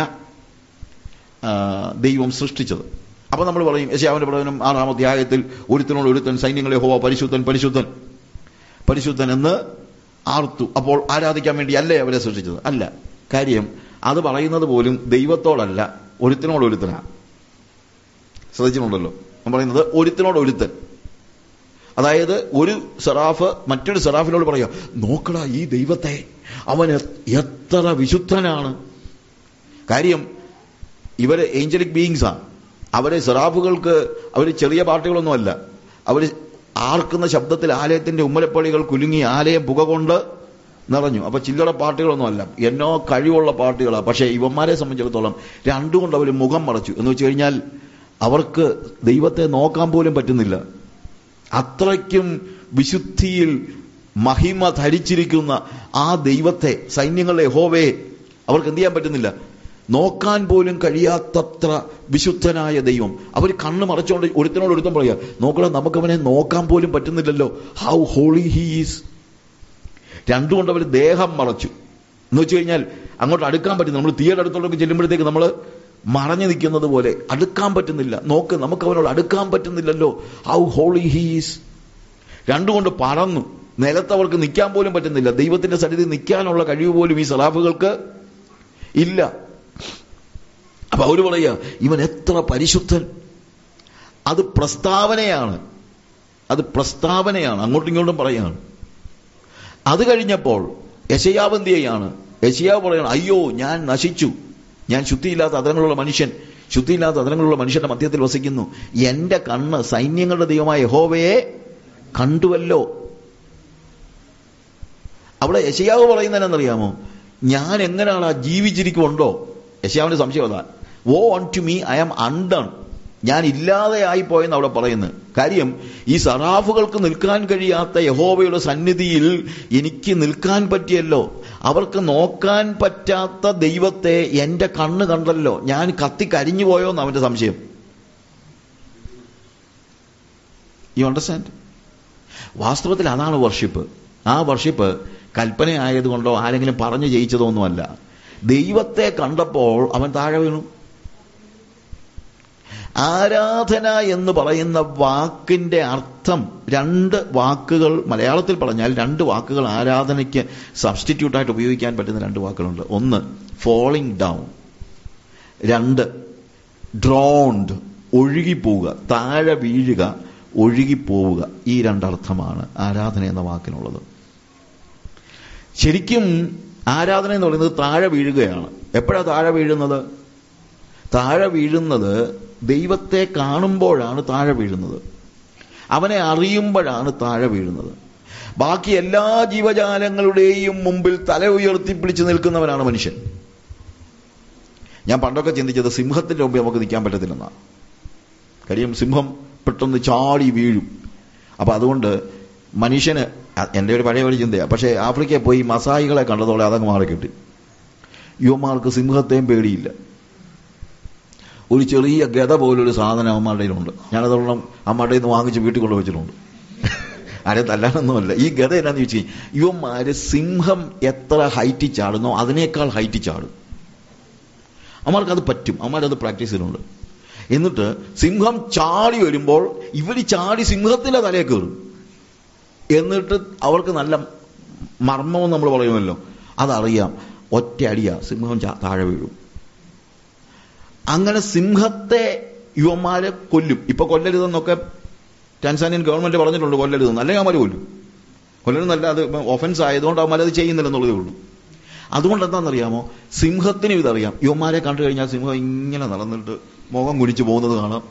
ദൈവം സൃഷ്ടിച്ചത് അപ്പൊ നമ്മൾ പറയും യശാവിന്റെ പ്രവചനം ആറാം അധ്യായത്തിൽ ഒരുത്തനോട് ഒരുത്തൻ സൈന്യങ്ങളെ ഹോവ പരിശുദ്ധൻ പരിശുദ്ധൻ പരിശുദ്ധൻ എന്ന് ആർത്തു അപ്പോൾ ആരാധിക്കാൻ വേണ്ടി അല്ലേ അവരെ സൃഷ്ടിച്ചത് അല്ല കാര്യം അത് പറയുന്നത് പോലും ദൈവത്തോടല്ല ഒരുത്തനോട് ഒരുത്തനാ ശ്രദ്ധിച്ചിട്ടുണ്ടല്ലോ ഞാൻ പറയുന്നത് ഒരുത്തനോട് ഒരുത്തൻ അതായത് ഒരു സെറാഫ് മറ്റൊരു സെറാഫിനോട് പറയുക നോക്കടാ ഈ ദൈവത്തെ അവൻ എത്ര വിശുദ്ധനാണ് കാര്യം ഇവര് ഏഞ്ചലിക് ബീയിങ്സാണ് അവരെ സെറാഫുകൾക്ക് അവർ ചെറിയ പാർട്ടികളൊന്നുമല്ല അവർ ആർക്കുന്ന ശബ്ദത്തിൽ ആലയത്തിന്റെ ഉമ്മരപ്പള്ളികൾ കുലുങ്ങി ആലയം പുക കൊണ്ട് നിറഞ്ഞു അപ്പൊ ചില്ലറ പാർട്ടികളൊന്നുമല്ല എന്നോ കഴിവുള്ള പാർട്ടികളാണ് പക്ഷേ ഇവന്മാരെ സംബന്ധിച്ചിടത്തോളം രണ്ടുകൊണ്ട് അവർ മുഖം മറച്ചു എന്ന് വെച്ച് കഴിഞ്ഞാൽ അവർക്ക് ദൈവത്തെ നോക്കാൻ പോലും പറ്റുന്നില്ല അത്രയ്ക്കും വിശുദ്ധിയിൽ മഹിമ ധരിച്ചിരിക്കുന്ന ആ ദൈവത്തെ സൈന്യങ്ങളെ ഹോവേ അവർക്ക് എന്ത് ചെയ്യാൻ പറ്റുന്നില്ല നോക്കാൻ പോലും കഴിയാത്തത്ര വിശുദ്ധനായ ദൈവം അവർ കണ്ണ് മറച്ചുകൊണ്ട് ഒരുത്തനോട് ഒരുത്തം പറയുക നോക്കണം നമുക്കവനെ നോക്കാൻ പോലും പറ്റുന്നില്ലല്ലോ ഹൗ ഹോളി ഹീസ് രണ്ടുകൊണ്ട് അവർ ദേഹം മറച്ചു എന്ന് വെച്ച് കഴിഞ്ഞാൽ അങ്ങോട്ട് അടുക്കാൻ പറ്റുന്നു നമ്മൾ തീയുടെ അടുത്തോട്ടൊക്കെ ചെല്ലുമ്പോഴത്തേക്ക് നമ്മൾ മറഞ്ഞു നിൽക്കുന്നത് പോലെ അടുക്കാൻ പറ്റുന്നില്ല നോക്ക് നമുക്ക് അവനോട് അടുക്കാൻ പറ്റുന്നില്ലല്ലോ ഹൗ ഹോളി ഹീസ് രണ്ടുകൊണ്ട് പറന്നു നിലത്ത് അവർക്ക് നിൽക്കാൻ പോലും പറ്റുന്നില്ല ദൈവത്തിന്റെ സന്നിധി നിൽക്കാനുള്ള കഴിവ് പോലും ഈ സലാഫുകൾക്ക് ഇല്ല അപ്പൊ അവര് പറയുക ഇവൻ എത്ര പരിശുദ്ധൻ അത് പ്രസ്താവനയാണ് അത് പ്രസ്താവനയാണ് അങ്ങോട്ടും ഇങ്ങോട്ടും പറയാണ് അത് കഴിഞ്ഞപ്പോൾ യശയാവ് എന്ത് ചെയ്യാണ് യശയാവ് പറയണം അയ്യോ ഞാൻ നശിച്ചു ഞാൻ ശുദ്ധിയില്ലാത്ത അതരങ്ങളുള്ള മനുഷ്യൻ ശുദ്ധിയില്ലാത്ത അതരങ്ങളുള്ള മനുഷ്യന്റെ മധ്യത്തിൽ വസിക്കുന്നു എന്റെ കണ്ണ് സൈന്യങ്ങളുടെ ദൈവമായ യഹോവയെ കണ്ടുവല്ലോ അവിടെ യശയാവ് പറയുന്നതിനെന്നറിയാമോ ഞാൻ എങ്ങനെയാണ് ആ ജീവിച്ചിരിക്കുന്നുണ്ടോ യശയാവിന്റെ സംശയം അതാ oh unto me I am undone ഞാൻ ഇല്ലാതെയായി പോയെന്ന് അവിടെ പറയുന്നത് കാര്യം ഈ സറാഫുകൾക്ക് നിൽക്കാൻ കഴിയാത്ത യഹോവയുടെ സന്നിധിയിൽ എനിക്ക് നിൽക്കാൻ പറ്റിയല്ലോ അവർക്ക് നോക്കാൻ പറ്റാത്ത ദൈവത്തെ എന്റെ കണ്ണ് കണ്ടല്ലോ ഞാൻ കത്തി കരിഞ്ഞു പോയോ എന്ന് അവന്റെ സംശയം യു അണ്ടർസ്റ്റാൻഡ് വാസ്തവത്തിൽ അതാണ് വർഷിപ്പ് ആ വർഷിപ്പ് കൽപ്പനയായതുകൊണ്ടോ ആരെങ്കിലും പറഞ്ഞു ജയിച്ചതോ ഒന്നുമല്ല ദൈവത്തെ കണ്ടപ്പോൾ അവൻ താഴെ വീണു ആരാധന എന്ന് പറയുന്ന വാക്കിന്റെ അർത്ഥം രണ്ട് വാക്കുകൾ മലയാളത്തിൽ പറഞ്ഞാൽ രണ്ട് വാക്കുകൾ ആരാധനയ്ക്ക് സബ്സ്റ്റിറ്റ്യൂട്ടായിട്ട് ഉപയോഗിക്കാൻ പറ്റുന്ന രണ്ട് വാക്കുകളുണ്ട് ഒന്ന് ഫോളിംഗ് ഡൗൺ രണ്ട് ഡ്രോണ്ട് ഒഴുകിപ്പോവുക താഴെ വീഴുക ഒഴുകിപ്പോവുക ഈ രണ്ടർത്ഥമാണ് ആരാധന എന്ന വാക്കിനുള്ളത് ശരിക്കും ആരാധന എന്ന് പറയുന്നത് താഴെ വീഴുകയാണ് എപ്പോഴാണ് താഴെ വീഴുന്നത് താഴെ വീഴുന്നത് ദൈവത്തെ കാണുമ്പോഴാണ് താഴെ വീഴുന്നത് അവനെ അറിയുമ്പോഴാണ് താഴെ വീഴുന്നത് ബാക്കി എല്ലാ ജീവജാലങ്ങളുടെയും മുമ്പിൽ തല ഉയർത്തിപ്പിടിച്ച് നിൽക്കുന്നവനാണ് മനുഷ്യൻ ഞാൻ പണ്ടൊക്കെ ചിന്തിച്ചത് സിംഹത്തിന്റെ മുമ്പിൽ നമുക്ക് നിൽക്കാൻ പറ്റത്തില്ലെന്നാണ് കാര്യം സിംഹം പെട്ടെന്ന് ചാടി വീഴും അപ്പൊ അതുകൊണ്ട് മനുഷ്യന് എൻ്റെ ഒരു പഴയ ഒരു ചിന്തയാണ് പക്ഷേ ആഫ്രിക്കയിൽ പോയി മസായികളെ കണ്ടതോടെ അതങ്ങ് മാറിക്കിട്ടി യുവമാർക്ക് സിംഹത്തെയും പേടിയില്ല ഒരു ചെറിയ ഗത പോലൊരു സാധനം അമ്മയുടെ കയ്യിലുണ്ട് ഞാനതോളം അമ്മയുടെ നിന്ന് വാങ്ങിച്ച് വീട്ടിൽ കൊണ്ട് വെച്ചിട്ടുണ്ട് ആരെ തല്ലാനൊന്നുമല്ല ഈ ഗത എന്നാന്ന് ചോദിച്ചു യുവന്മാര് സിംഹം എത്ര ഹൈറ്റ് ചാടുന്നോ അതിനേക്കാൾ ഹൈറ്റ് ചാടും അമ്മമാർക്കത് പറ്റും അമ്മമാരത് പ്രാക്ടീസ് ചെയ്തിട്ടുണ്ട് എന്നിട്ട് സിംഹം ചാടി വരുമ്പോൾ ഇവര് ചാടി സിംഹത്തിന്റെ തലയെ കയറും എന്നിട്ട് അവർക്ക് നല്ല മർമ്മം നമ്മൾ പറയുമല്ലോ അതറിയാം ഒറ്റ അടിയാ സിംഹം താഴെ വീഴും അങ്ങനെ സിംഹത്തെ യുവന്മാരെ കൊല്ലും ഇപ്പൊ കൊല്ലരുതെന്നൊക്കെ ടാൻസാനിയൻ ഗവൺമെന്റ് പറഞ്ഞിട്ടുണ്ട് കൊല്ലരുതെന്ന് അല്ലെങ്കിൽ അവന്മാർ കൊല്ലും കൊല്ലരുതെന്നല്ല അത് ഒഫൻസ് ആയതുകൊണ്ട് അവന്മാരത് ചെയ്യുന്നില്ലെന്നുള്ളതേ ഉള്ളൂ അതുകൊണ്ട് എന്താണെന്നറിയാമോ സിംഹത്തിനും ഇതറിയാം യുവന്മാരെ കണ്ടു കഴിഞ്ഞാൽ സിംഹം ഇങ്ങനെ നടന്നിട്ട് മുഖം കുടിച്ചു പോകുന്നത് കാണാം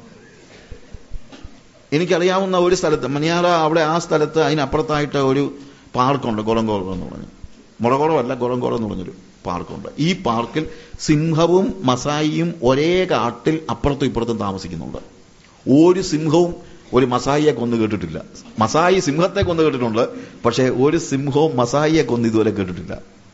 എനിക്കറിയാവുന്ന ഒരു സ്ഥലത്ത് മണിയാറ അവിടെ ആ സ്ഥലത്ത് അതിനപ്പുറത്തായിട്ട് ഒരു പാർക്കുണ്ട് ഗോളങ്കോളം എന്ന് പറഞ്ഞു മുളകോളമല്ല ഗോളങ്കോളം എന്ന് പറഞ്ഞൊരു പാർക്കുണ്ട് ഈ പാർക്കിൽ സിംഹവും മസായിയും ഒരേ കാട്ടിൽ അപ്പുറത്തും ഇപ്പുറത്തും താമസിക്കുന്നുണ്ട് ഒരു സിംഹവും ഒരു മസായിയെ കൊന്നു കേട്ടിട്ടില്ല മസായി സിംഹത്തെ കൊന്നു കേട്ടിട്ടുണ്ട് പക്ഷേ ഒരു സിംഹവും മസായിയെ കൊന്ന് ഇതുവരെ കേട്ടിട്ടില്ല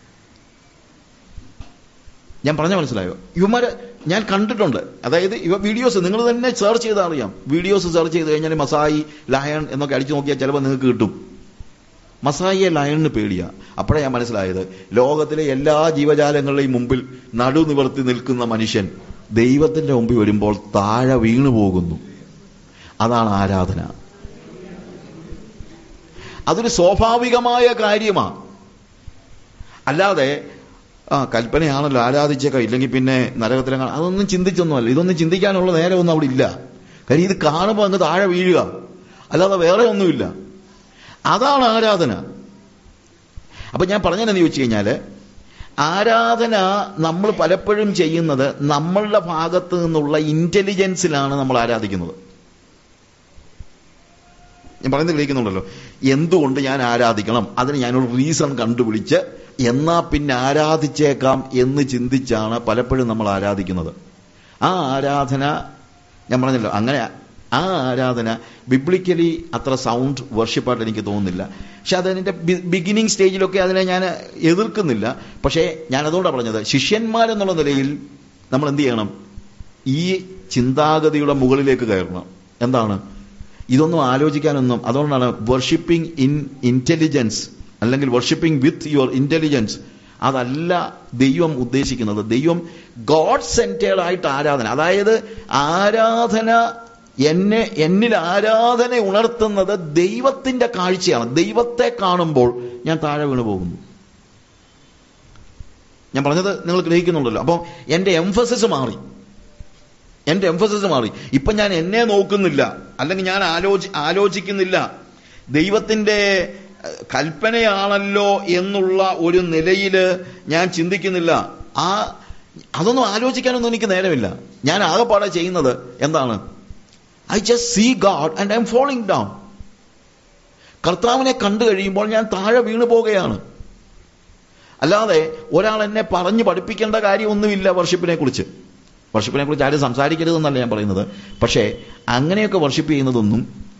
ഞാൻ പറഞ്ഞ മനസ്സിലായോ ഇവന്മാര് ഞാൻ കണ്ടിട്ടുണ്ട് അതായത് ഇവ വീഡിയോസ് നിങ്ങൾ തന്നെ സെർച്ച് ചെയ്താൽ അറിയാം വീഡിയോസ് സെർച്ച് ചെയ്ത് കഴിഞ്ഞാൽ മസായി ലയൺ എന്നൊക്കെ അടിച്ചു നോക്കിയാൽ ചിലപ്പോൾ നിങ്ങൾക്ക് കിട്ടും മസായിയെ ലയണിന് പേടിയാ അപ്പോഴേ ഞാൻ മനസ്സിലായത് ലോകത്തിലെ എല്ലാ ജീവജാലങ്ങളുടെയും മുമ്പിൽ നടു നിവർത്തി നിൽക്കുന്ന മനുഷ്യൻ ദൈവത്തിന്റെ മുമ്പിൽ വരുമ്പോൾ താഴെ വീണു പോകുന്നു അതാണ് ആരാധന അതൊരു സ്വാഭാവികമായ കാര്യമാണ് അല്ലാതെ ആ കൽപ്പനയാണല്ലോ ആരാധിച്ചേക്കാം ഇല്ലെങ്കിൽ പിന്നെ നരകത്തിലെ അതൊന്നും ചിന്തിച്ചൊന്നുമല്ല ഇതൊന്നും ചിന്തിക്കാനുള്ള നേരമൊന്നും അവിടെ ഇല്ല കാര്യം ഇത് കാണുമ്പോൾ അങ്ങ് താഴെ വീഴുക അല്ലാതെ വേറെ ഒന്നുമില്ല അതാണ് ആരാധന അപ്പൊ ഞാൻ പറഞ്ഞതെന്ന് ചോദിച്ചു കഴിഞ്ഞാല് ആരാധന നമ്മൾ പലപ്പോഴും ചെയ്യുന്നത് നമ്മളുടെ ഭാഗത്ത് നിന്നുള്ള ഇന്റലിജൻസിലാണ് നമ്മൾ ആരാധിക്കുന്നത് ഞാൻ പറയുന്നത് ഗ്രഹിക്കുന്നുണ്ടല്ലോ എന്തുകൊണ്ട് ഞാൻ ആരാധിക്കണം അതിന് ഞാനൊരു റീസൺ കണ്ടുപിടിച്ച് എന്നാ പിന്നെ ആരാധിച്ചേക്കാം എന്ന് ചിന്തിച്ചാണ് പലപ്പോഴും നമ്മൾ ആരാധിക്കുന്നത് ആ ആരാധന ഞാൻ പറഞ്ഞല്ലോ അങ്ങനെ ആ ആരാധന ബിബ്ലിക്കലി അത്ര സൗണ്ട് വർഷിപ്പായിട്ട് എനിക്ക് തോന്നുന്നില്ല പക്ഷെ അതിന്റെ ബിഗിനിങ് സ്റ്റേജിലൊക്കെ അതിനെ ഞാൻ എതിർക്കുന്നില്ല പക്ഷേ ഞാൻ അതുകൊണ്ടാണ് പറഞ്ഞത് ശിഷ്യന്മാരെന്നുള്ള നിലയിൽ നമ്മൾ എന്ത് ചെയ്യണം ഈ ചിന്താഗതിയുടെ മുകളിലേക്ക് കയറണം എന്താണ് ഇതൊന്നും ആലോചിക്കാനൊന്നും അതുകൊണ്ടാണ് വർഷിപ്പിംഗ് ഇൻ ഇന്റലിജൻസ് അല്ലെങ്കിൽ വർഷിപ്പിംഗ് വിത്ത് യുവർ ഇന്റലിജൻസ് അതല്ല ദൈവം ഉദ്ദേശിക്കുന്നത് ദൈവം ഗോഡ് സെന്റേഡ് ആയിട്ട് ആരാധന അതായത് ആരാധന എന്നെ എന്നിൽ ആരാധന ഉണർത്തുന്നത് ദൈവത്തിന്റെ കാഴ്ചയാണ് ദൈവത്തെ കാണുമ്പോൾ ഞാൻ താഴെ വീണു പോകുന്നു ഞാൻ പറഞ്ഞത് നിങ്ങൾ ഗ്രഹിക്കുന്നുണ്ടല്ലോ അപ്പം എന്റെ എംഫസിസ് മാറി എന്റെ എംഫസിസ് മാറി ഇപ്പൊ ഞാൻ എന്നെ നോക്കുന്നില്ല അല്ലെങ്കിൽ ഞാൻ ആലോചി ആലോചിക്കുന്നില്ല ദൈവത്തിന്റെ കൽപ്പനയാണല്ലോ എന്നുള്ള ഒരു നിലയിൽ ഞാൻ ചിന്തിക്കുന്നില്ല ആ അതൊന്നും ആലോചിക്കാനൊന്നും എനിക്ക് നേരമില്ല ഞാൻ ആകെപ്പാടെ ചെയ്യുന്നത് എന്താണ് I just see God and I am falling down കർത്താവിനെ കണ്ടു കഴിയുമ്പോൾ ഞാൻ താഴെ വീണു പോകുകയാണ് അല്ലാതെ ഒരാൾ എന്നെ പറഞ്ഞു പഠിപ്പിക്കേണ്ട കാര്യമൊന്നുമില്ല വർഷിപ്പിനെ കുറിച്ച് വർഷിപ്പിനെ കുറിച്ച് ആരും സംസാരിക്കരുതെന്നല്ല ഞാൻ പറയുന്നത് പക്ഷേ അങ്ങനെയൊക്കെ വർഷിപ്പ് ചെയ്യുന്നതൊന്നും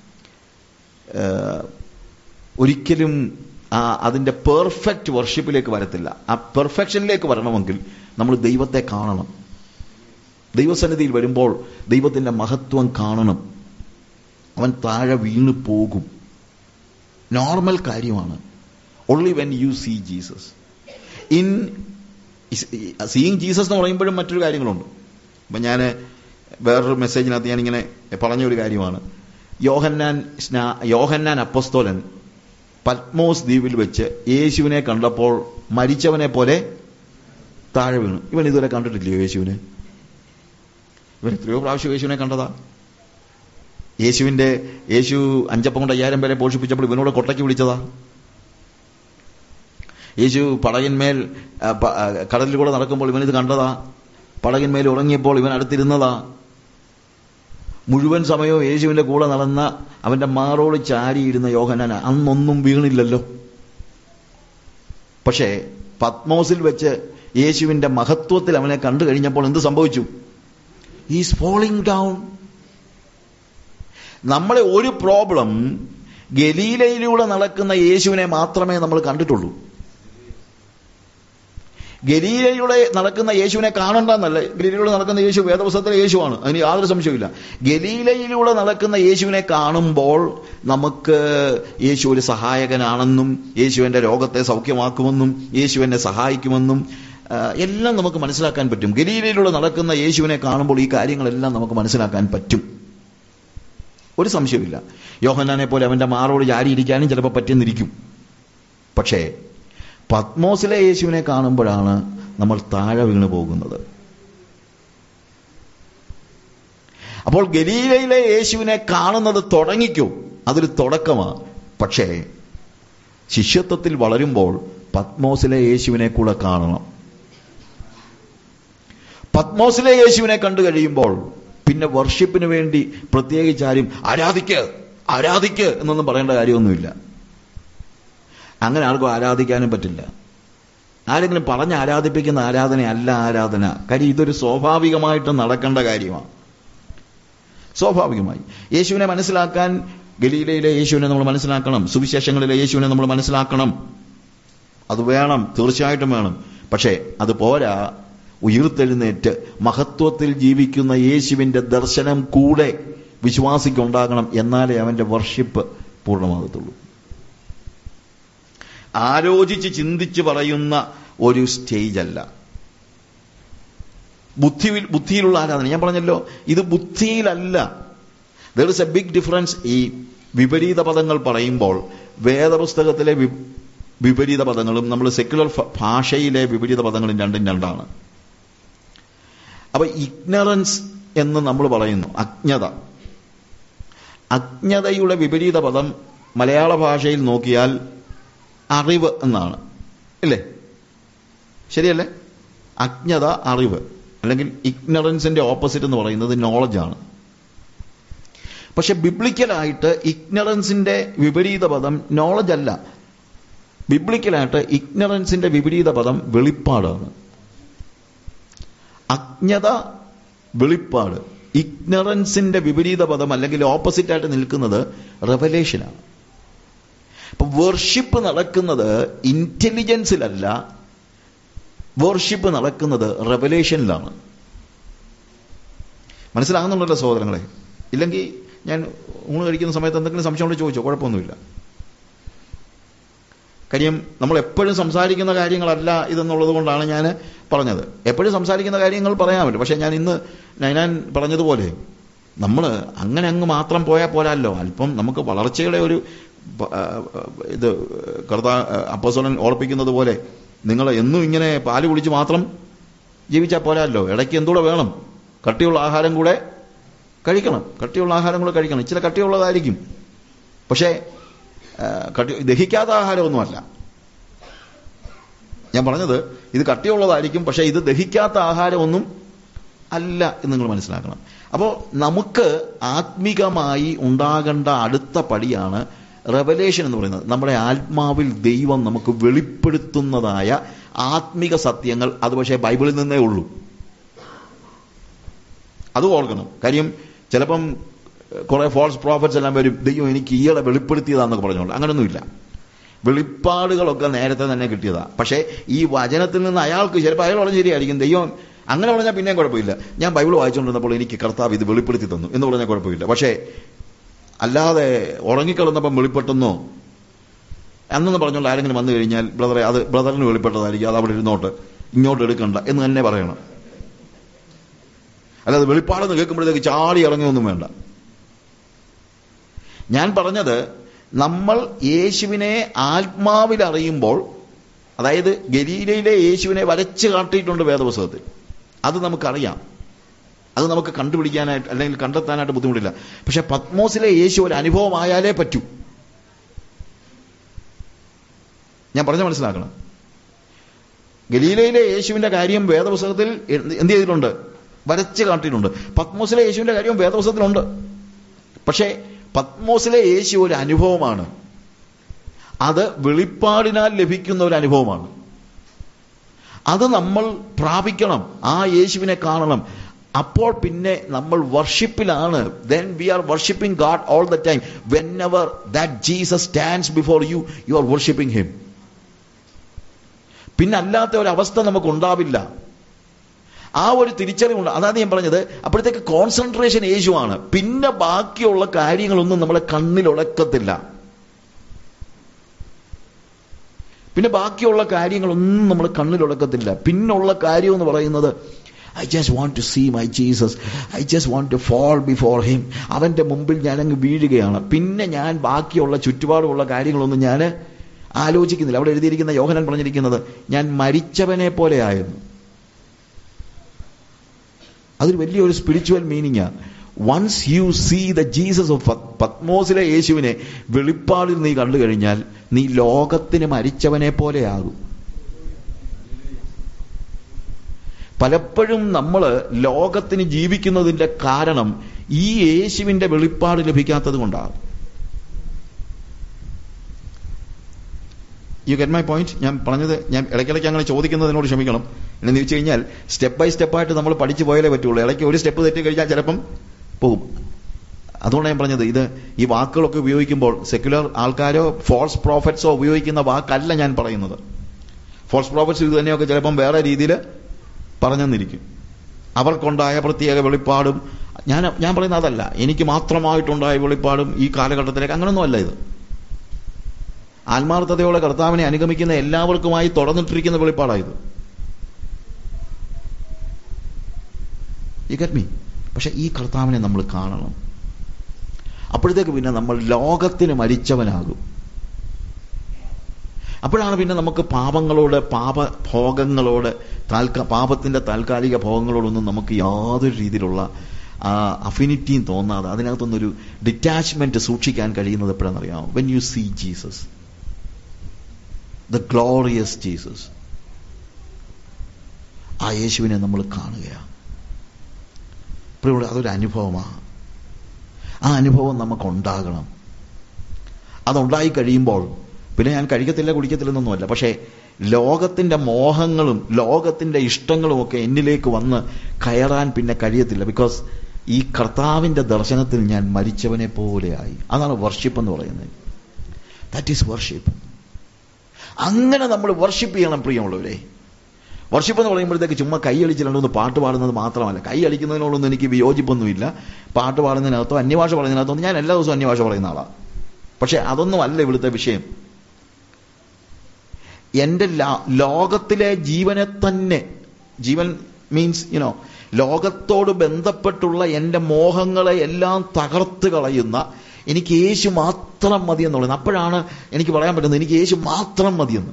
ഒരിക്കലും ആ അതിന്റെ പെർഫെക്റ്റ് വർഷിപ്പിലേക്ക് വരത്തില്ല ആ പെർഫെക്ഷനിലേക്ക് വരണമെങ്കിൽ നമ്മൾ ദൈവത്തെ കാണണം ദൈവസന്നിധിയിൽ വരുമ്പോൾ ദൈവത്തിന്റെ മഹത്വം കാണണം അവൻ താഴെ വീണു പോകും നോർമൽ കാര്യമാണ് only when you see Jesus in seeing Jesus എന്ന് പറയുമ്പോഴും മറ്റൊരു കാര്യങ്ങളുണ്ട് അപ്പം ഞാൻ വേറൊരു മെസ്സേജിനകത്ത് ഞാനിങ്ങനെ പറഞ്ഞ ഒരു കാര്യമാണ് യോഹന്നാൻ സ്നാ യോഹന്നാൻ അപ്പസ്തോലൻ പത്മോസ് ദ്വീപിൽ വെച്ച് യേശുവിനെ കണ്ടപ്പോൾ മരിച്ചവനെ പോലെ താഴെ വീണു ഇവൻ ഇതുവരെ കണ്ടിട്ടില്ലയോ യേശുവിനെ ഇവൻ എത്രയോ പ്രാവശ്യം യേശുവിനെ കണ്ടതാ യേശുവിന്റെ യേശു അഞ്ചപ്പം കൊണ്ട് അയ്യായിരം പേരെ പോഷിപ്പിച്ചപ്പോൾ ഇവനോട് കൊട്ടയ്ക്ക് വിളിച്ചതാ യേശു പടകിന്മേൽ ആ, പ- ആ, കടലിൽ കൂടെ നടക്കുമ്പോൾ ഇവനിത് കണ്ടതാ പടകിന്മേൽ ഉറങ്ങിയപ്പോൾ ഇവൻ അടുത്തിരുന്നതാ മുഴുവൻ സമയവും യേശുവിന്റെ കൂടെ നടന്ന അവന്റെ മാറോട് ചാരിയിരുന്ന യോഹനാൻ അന്നൊന്നും വീണില്ലല്ലോ പക്ഷേ പത്മോസിൽ വെച്ച് യേശുവിന്റെ മഹത്വത്തിൽ അവനെ കണ്ടു കഴിഞ്ഞപ്പോൾ എന്ത് സംഭവിച്ചു ഈസ് ഫോളിംഗ് ഡൗൺ നമ്മളെ ഒരു പ്രോബ്ലം ഗലീലയിലൂടെ നടക്കുന്ന യേശുവിനെ മാത്രമേ നമ്മൾ കണ്ടിട്ടുള്ളൂ ഗലീലയിലൂടെ നടക്കുന്ന യേശുവിനെ കാണണ്ടെന്നല്ല ഗലീലയിലൂടെ നടക്കുന്ന യേശു വേദപുസ്തകത്തിലെ യേശുവാണ് അതിന് യാതൊരു സംശയമില്ല ഗലീലയിലൂടെ നടക്കുന്ന യേശുവിനെ കാണുമ്പോൾ നമുക്ക് യേശു ഒരു സഹായകനാണെന്നും യേശുവിന്റെ രോഗത്തെ സൗഖ്യമാക്കുമെന്നും യേശു എന്നെ സഹായിക്കുമെന്നും ആ, എല്ലാം നമുക്ക് മനസ്സിലാക്കാൻ പറ്റും ഗലീലയിലൂടെ നടക്കുന്ന യേശുവിനെ കാണുമ്പോൾ ഈ കാര്യങ്ങളെല്ലാം നമുക്ക് മനസ്സിലാക്കാൻ പറ്റും ഒരു സംശയമില്ല യോഹന്നാനെ പോലെ അവന്റെ മാറോട് ചാരിയിരിക്കാനും ചിലപ്പോൾ പറ്റുന്നിരിക്കും പക്ഷേ പത്മോസിലെ യേശുവിനെ കാണുമ്പോഴാണ് നമ്മൾ താഴെ വീണു പോകുന്നത് അപ്പോൾ ഗലീലയിലെ യേശുവിനെ കാണുന്നത് തുടങ്ങിക്കോ അതൊരു തുടക്കമാണ് പക്ഷേ ശിഷ്യത്വത്തിൽ വളരുമ്പോൾ പത്മോസിലെ യേശുവിനെ കൂടെ കാണണം പത്മോസിലെ യേശുവിനെ കണ്ടു കഴിയുമ്പോൾ പിന്നെ വർഷിപ്പിന് വേണ്ടി പ്രത്യേകിച്ച് ആരും ആരാധിക്ക് ആരാധിക്ക് എന്നൊന്നും പറയേണ്ട കാര്യമൊന്നുമില്ല അങ്ങനെ ആർക്കും ആരാധിക്കാനും പറ്റില്ല ആരെങ്കിലും പറഞ്ഞ് ആരാധിപ്പിക്കുന്ന ആരാധനയല്ല ആരാധന കാര്യം ഇതൊരു സ്വാഭാവികമായിട്ട് നടക്കേണ്ട കാര്യമാണ് സ്വാഭാവികമായി യേശുവിനെ മനസ്സിലാക്കാൻ ഗലീലയിലെ യേശുവിനെ നമ്മൾ മനസ്സിലാക്കണം സുവിശേഷങ്ങളിലെ യേശുവിനെ നമ്മൾ മനസ്സിലാക്കണം അത് വേണം തീർച്ചയായിട്ടും വേണം പക്ഷേ അത് പോരാ ഉയർത്തെഴുന്നേറ്റ് മഹത്വത്തിൽ ജീവിക്കുന്ന യേശുവിന്റെ ദർശനം കൂടെ വിശ്വാസിക്കുണ്ടാകണം എന്നാലേ അവന്റെ വർഷിപ്പ് പൂർണ്ണമാകത്തുള്ളൂ ആലോചിച്ച് ചിന്തിച്ച് പറയുന്ന ഒരു സ്റ്റേജ് അല്ല ബുദ്ധി ബുദ്ധിയിലുള്ള ആരാധന ഞാൻ പറഞ്ഞല്ലോ ഇത് ബുദ്ധിയിലല്ല there is a big difference ഈ വിപരീത പദങ്ങൾ പറയുമ്പോൾ വേദപുസ്തകത്തിലെ വി- വിപരീത പദങ്ങളും നമ്മൾ സെക്യുലർ ഭാഷയിലെ വിപരീത പദങ്ങളും രണ്ടും രണ്ടാണ് അപ്പൊ ഇഗ്നറൻസ് എന്ന് നമ്മൾ പറയുന്നു അജ്ഞത അജ്ഞതയുടെ വിപരീത പദം മലയാള ഭാഷയിൽ നോക്കിയാൽ അറിവ് എന്നാണ് ഇല്ലേ ശരിയല്ലേ അജ്ഞത അറിവ് അല്ലെങ്കിൽ ഇഗ്നറൻസിന്റെ ഓപ്പോസിറ്റ് എന്ന് പറയുന്നത് നോളജാണ് പക്ഷെ ബിബ്ലിക്കലായിട്ട് ഇഗ്നറൻസിന്റെ വിപരീത പദം നോളജ് അല്ല ബിബ്ലിക്കലായിട്ട് ഇഗ്നറൻസിന്റെ വിപരീത പദം വെളിപ്പാടാണ് അജ്ഞത വെളിപ്പാട് ഇഗ്നറൻസിന്റെ വിപരീത പദം അല്ലെങ്കിൽ ഓപ്പോസിറ്റ് ആയിട്ട് നിൽക്കുന്നത് റെവലേഷനാണ് അപ്പൊ വർഷിപ്പ് നടക്കുന്നത് ഇന്റലിജൻസിലല്ല വർഷിപ്പ് നടക്കുന്നത് റെവലേഷനിലാണ് മനസ്സിലാകുന്നുണ്ടല്ലോ സഹോദരങ്ങളെ ഇല്ലെങ്കിൽ ഞാൻ ഊണ് കഴിക്കുന്ന സമയത്ത് എന്തെങ്കിലും സംശയം കൊണ്ട് ചോദിച്ചോ കുഴപ്പമൊന്നുമില്ല കാര്യം നമ്മൾ എപ്പോഴും സംസാരിക്കുന്ന കാര്യങ്ങളല്ല ഇതെന്നുള്ളത് കൊണ്ടാണ് ഞാൻ പറഞ്ഞത് എപ്പോഴും സംസാരിക്കുന്ന കാര്യങ്ങൾ പറയാൻ പറ്റും പക്ഷെ ഞാൻ ഇന്ന് നൈനാൻ പറഞ്ഞതുപോലെ നമ്മൾ അങ്ങനെ അങ്ങ് മാത്രം പോയാൽ പോരാല്ലോ അല്പം നമുക്ക് വളർച്ചയുടെ ഒരു പ- ആ, ഇത് കർത്താ അപ്പസോലൻ ഓർപ്പിക്കുന്നത് പോലെ നിങ്ങൾ എന്നും ഇങ്ങനെ പാല് കുടിച്ച് മാത്രം ജീവിച്ചാൽ പോരാല്ലോ ഇടയ്ക്ക് എന്തൂടെ വേണം കട്ടിയുള്ള ആഹാരം കൂടെ കഴിക്കണം കട്ടിയുള്ള ആഹാരം കൂടെ കഴിക്കണം ഇച്ചിരി കട്ടിയുള്ളതായിരിക്കും പക്ഷേ ആ, കട്ടി ദഹിക്കാത്ത ആഹാരമൊന്നുമല്ല ഞാൻ പറഞ്ഞത് ഇത് കട്ടിയുള്ളതായിരിക്കും പക്ഷേ ഇത് ദഹിക്കാത്ത ആഹാരമൊന്നും അല്ല എന്ന് നിങ്ങൾ മനസ്സിലാക്കണം അപ്പോൾ നമുക്ക് ആത്മികമായി ഉണ്ടാകേണ്ട അടുത്ത പടിയാണ് റെവലേഷൻ എന്ന് പറയുന്നത് നമ്മുടെ ആത്മാവിൽ ദൈവം നമുക്ക് വെളിപ്പെടുത്തുന്നതായ ആത്മിക സത്യങ്ങൾ അത് പക്ഷേ ബൈബിളിൽ നിന്നേ ഉള്ളൂ അത് ഓർക്കണം കാര്യം ചിലപ്പം കുറെ ഫോൾസ് പ്രോഫറ്റ്സ് എല്ലാം വരും ദൈവം എനിക്ക് ഈയിടെ വെളിപ്പെടുത്തിയതാന്നൊക്കെ പറഞ്ഞോളൂ അങ്ങനൊന്നുമില്ല വെളിപ്പാടുകളൊക്കെ നേരത്തെ തന്നെ കിട്ടിയതാ പക്ഷേ ഈ വചനത്തിൽ നിന്ന് അയാൾക്ക് ചിലപ്പോൾ അയാൾ പറഞ്ഞ ശരിയായിരിക്കും ദൈവം അങ്ങനെ പറഞ്ഞാൽ പിന്നെയും കുഴപ്പമില്ല ഞാൻ ബൈബിൾ വായിച്ചുകൊണ്ടിരുന്നപ്പോൾ എനിക്ക് കർത്താവ് ഇത് വെളിപ്പെടുത്തി തന്നു എന്ന് പറഞ്ഞാൽ കുഴപ്പമില്ല പക്ഷേ അല്ലാതെ ഉറങ്ങിക്കിടന്നപ്പം വെളിപ്പെട്ടെന്നോ അന്നെന്ന് പറഞ്ഞുകൊണ്ട് ആരെങ്കിലും വന്നു കഴിഞ്ഞാൽ ബ്രദറെ അത് ബ്രദറിന് വെളിപ്പെട്ടതായിരിക്കും അത് അവിടെ ഇരുന്നോട്ട് ഇങ്ങോട്ട് എടുക്കണ്ട എന്ന് തന്നെ പറയണം അല്ലാതെ വെളിപ്പാടെന്ന് കേൾക്കുമ്പോഴത്തേക്ക് ചാടി ഇറങ്ങിയൊന്നും വേണ്ട ഞാൻ പറഞ്ഞത് നമ്മൾ യേശുവിനെ ആത്മാവിൽ അറിയുമ്പോൾ അതായത് ഗലീലയിലെ യേശുവിനെ വരച്ച് കാട്ടിയിട്ടുണ്ട് വേദപുസ്തകത്തിൽ അത് നമുക്കറിയാം അത് നമുക്ക് കണ്ടുപിടിക്കാനായിട്ട് അല്ലെങ്കിൽ കണ്ടെത്താനായിട്ട് ബുദ്ധിമുട്ടില്ല പക്ഷെ പത്മോസിലെ യേശു ഒരു അനുഭവമായാലേ പറ്റൂ ഞാൻ പറഞ്ഞ മനസ്സിലാക്കണം ഗലീലയിലെ യേശുവിന്റെ കാര്യം വേദപുസ്തകത്തിൽ എന്ത് ചെയ്തിട്ടുണ്ട് വരച്ച് കാട്ടിയിട്ടുണ്ട് പത്മോസിലെ യേശുവിന്റെ കാര്യം വേദപുസ്തകത്തിലുണ്ട് പക്ഷേ പത്മോസിലെ യേശു ഒരു അനുഭവമാണ് അത് വെളിപ്പാടിനാൽ ലഭിക്കുന്ന ഒരു അനുഭവമാണ് അത് നമ്മൾ പ്രാപിക്കണം ആ യേശുവിനെ കാണണം അപ്പോൾ പിന്നെ നമ്മൾ വർഷിപ്പിലാണ് then we are worshipping God all the time whenever that Jesus stands before you you are worshipping him പിന്നെ അല്ലാത്ത ഒരു അവസ്ഥ നമുക്ക് ഉണ്ടാവില്ല ആ ഒരു തിരിച്ചറിവുണ്ട് അതാണ് ഞാൻ പറഞ്ഞത് അപ്പോഴത്തേക്ക് കോൺസെൻട്രേഷൻ യേശുവാണ് പിന്നെ ബാക്കിയുള്ള കാര്യങ്ങളൊന്നും നമ്മളെ കണ്ണിൽ ഉടക്കത്തില്ല പിന്നെ ബാക്കിയുള്ള കാര്യങ്ങളൊന്നും നമ്മൾ കണ്ണിൽ ഉടക്കത്തില്ല പിന്നുള്ള കാര്യം എന്ന് പറയുന്നത് I just want to see my Jesus I just want to fall before him അവന്റെ മുമ്പിൽ ഞാൻ അങ്ങ് വീഴുകയാണ് പിന്നെ ഞാൻ ബാക്കിയുള്ള ചുറ്റുപാടുമുള്ള കാര്യങ്ങളൊന്നും ഞാൻ ആലോചിക്കുന്നില്ല അവിടെ എഴുതിയിരിക്കുന്ന യോഹനൻ പറഞ്ഞിരിക്കുന്നത് ഞാൻ മരിച്ചവനെ പോലെ ആയിരുന്നു അതൊരു വലിയൊരു സ്പിരിച്വൽ മീനിങ്ങാണ് once you see the Jesus of പത്മോസിലെ യേശുവിനെ വെളിപ്പാടിൽ നീ കണ്ടു കഴിഞ്ഞാൽ നീ ലോകത്തിന് മരിച്ചവനെ പോലെയാകും പലപ്പോഴും നമ്മൾ ലോകത്തിന് ജീവിക്കുന്നതിന്റെ കാരണം ഈ യേശുവിന്റെ വെളിപ്പാട് ലഭിക്കാത്തത് കൊണ്ടാണ് യു ഗെറ്റ് മൈ പോയിന്റ് ഞാൻ പറഞ്ഞത് ഞാൻ ഇടയ്ക്കിടയ്ക്ക് അങ്ങനെ ചോദിക്കുന്നതിനോട് ക്ഷമിക്കണം എന്ന് വെച്ച് കഴിഞ്ഞാൽ സ്റ്റെപ്പ് ബൈ സ്റ്റെപ്പായിട്ട് നമ്മൾ പഠിച്ചു പോയാലേ പറ്റുള്ളൂ ഇടയ്ക്ക് ഒരു സ്റ്റെപ്പ് തെറ്റി കഴിഞ്ഞാൽ ചിലപ്പം പോകും അതുകൊണ്ടാണ് ഞാൻ പറഞ്ഞത് ഇത് ഈ വാക്കുകളൊക്കെ ഉപയോഗിക്കുമ്പോൾ സെക്യുലർ ആൾക്കാരോ ഫോൾസ് പ്രോഫറ്റ്സോ ഉപയോഗിക്കുന്ന വാക്കല്ല ഞാൻ പറയുന്നത് ഫോൾസ് പ്രോഫറ്റ്സ് ഇത് തന്നെയൊക്കെ ചിലപ്പം വേറെ രീതിയിൽ പറഞ്ഞെന്നിരിക്കും അവർക്കുണ്ടായ പ്രത്യേക വെളിപ്പാടും ഞാൻ ഞാൻ പറയുന്നത് അതല്ല എനിക്ക് മാത്രമായിട്ടുണ്ടായ വെളിപ്പാടും ഈ കാലഘട്ടത്തിലേക്ക് അങ്ങനൊന്നും അല്ല ഇത് ആത്മാർത്ഥതയോടെ കർത്താവിനെ അനുഗമിക്കുന്ന എല്ലാവർക്കുമായി തുറന്നിട്ടിരിക്കുന്ന വെളിപ്പാടായത് യു ഗെറ്റ് മീ പക്ഷെ ഈ കർത്താവിനെ നമ്മൾ കാണണം അപ്പോഴത്തേക്ക് പിന്നെ നമ്മൾ ലോകത്തിന് മരിച്ചവനാകും അപ്പോഴാണ് പിന്നെ നമുക്ക് പാപങ്ങളോട് പാപഭോഗങ്ങളോട് താൽക്കാ പാപത്തിന്റെ താൽക്കാലിക ഭോഗങ്ങളോടൊന്നും നമുക്ക് യാതൊരു രീതിയിലുള്ള അഫിനിറ്റിയും തോന്നാതെ അതിനകത്തൊന്നൊരു ഡിറ്റാച്ച്മെന്റ് സൂക്ഷിക്കാൻ കഴിയുന്നത് എപ്പോഴാണെന്നറിയാമോ when you see Jesus the glorious Jesus ആ യേശുവിനെ നമ്മൾ കാണുകയാണ് പ്രിയമുള്ള അതൊരു അനുഭവമാണ് ആ അനുഭവം നമുക്കുണ്ടാകണം അതുണ്ടായി കഴിയുമ്പോൾ പിന്നെ ഞാൻ കഴിക്കത്തില്ല കുടിക്കത്തില്ലെന്നൊന്നുമല്ല പക്ഷേ ലോകത്തിന്റെ മോഹങ്ങളും ലോകത്തിന്റെ ഇഷ്ടങ്ങളും ഒക്കെ എന്നിലേക്ക് വന്ന് കയറാൻ പിന്നെ കഴിയത്തില്ല ബിക്കോസ് ഈ കർത്താവിന്റെ ദർശനത്തിൽ ഞാൻ മരിച്ചവനെ പോലെയായി അതാണ് വർഷിപ്പ് എന്ന് പറയുന്നത് ദാറ്റ് ഈസ് വർഷിപ്പ് അങ്ങനെ നമ്മൾ വർഷിപ്പ് ചെയ്യണം പ്രിയമുള്ളവരെ വർഷിപ്പ് എന്ന് പറയുമ്പോഴത്തേക്ക് ചുമ്മാ കൈയടിച്ച് രണ്ടൊന്ന് പാട്ട് പാടുന്നത് മാത്രമല്ല കൈ അടിക്കുന്നതിനോടൊന്നും എനിക്ക് വിയോജിപ്പൊന്നുമില്ല പാട്ട് പാടുന്നതിനകത്തോ അന്യഭാഷ പറയുന്നതിനകത്തോ ഞാൻ എല്ലാ ദിവസവും അന്യഭാഷ പറയുന്ന ആളാണ് പക്ഷെ അതൊന്നും അല്ല ഇവിടുത്തെ വിഷയം എന്റെ ലോകത്തിലെ ജീവനെ തന്നെ ജീവൻ മീൻസ് യുനോ ലോകത്തോട് ബന്ധപ്പെട്ടുള്ള എന്റെ മോഹങ്ങളെ എല്ലാം തകർത്ത് കളയുന്ന എനിക്ക് യേശു മാത്രം മതി എന്നുള്ളത് അപ്പോഴാണ് എനിക്ക് പറയാൻ പറ്റുന്നത് എനിക്ക് യേശു മാത്രം മതിയെന്ന്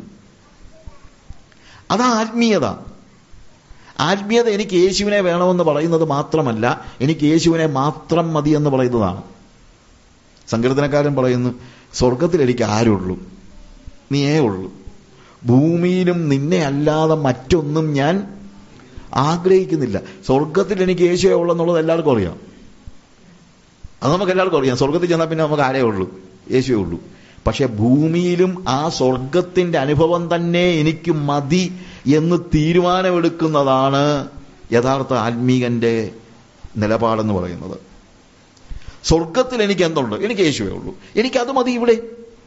അതാ ആത്മീയത ആത്മീയത എനിക്ക് യേശുവിനെ വേണമെന്ന് പറയുന്നത് മാത്രമല്ല എനിക്ക് യേശുവിനെ മാത്രം മതി എന്ന് പറയുന്നതാണ് സങ്കീർത്തനക്കാരൻ പറയുന്നു സ്വർഗത്തിൽ എനിക്ക് ആരുള്ളൂ നീയേ ഉള്ളൂ ഭൂമിയിലും നിന്നെ അല്ലാതെ മറ്റൊന്നും ഞാൻ ആഗ്രഹിക്കുന്നില്ല സ്വർഗത്തിൽ എനിക്ക് യേശുവേ ഉള്ളൂ എന്നുള്ളത് എല്ലാവർക്കും അറിയാം അത് നമുക്ക് എല്ലാവർക്കും അറിയാം സ്വർഗത്തിൽ ചെന്നാൽ പിന്നെ നമുക്ക് ആരേ ഉള്ളൂ യേശുവേ ഉള്ളൂ പക്ഷെ ഭൂമിയിലും ആ സ്വർഗത്തിന്റെ അനുഭവം തന്നെ എനിക്ക് മതി എന്ന് തീരുമാനമെടുക്കുന്നതാണ് യഥാർത്ഥ ആത്മീകന്റെ നിലപാടെന്ന് പറയുന്നത് സ്വർഗത്തിൽ എനിക്ക് എന്തുണ്ട് എനിക്ക് യേശുവേ ഉള്ളൂ എനിക്ക് അത് മതി ഇവിടെ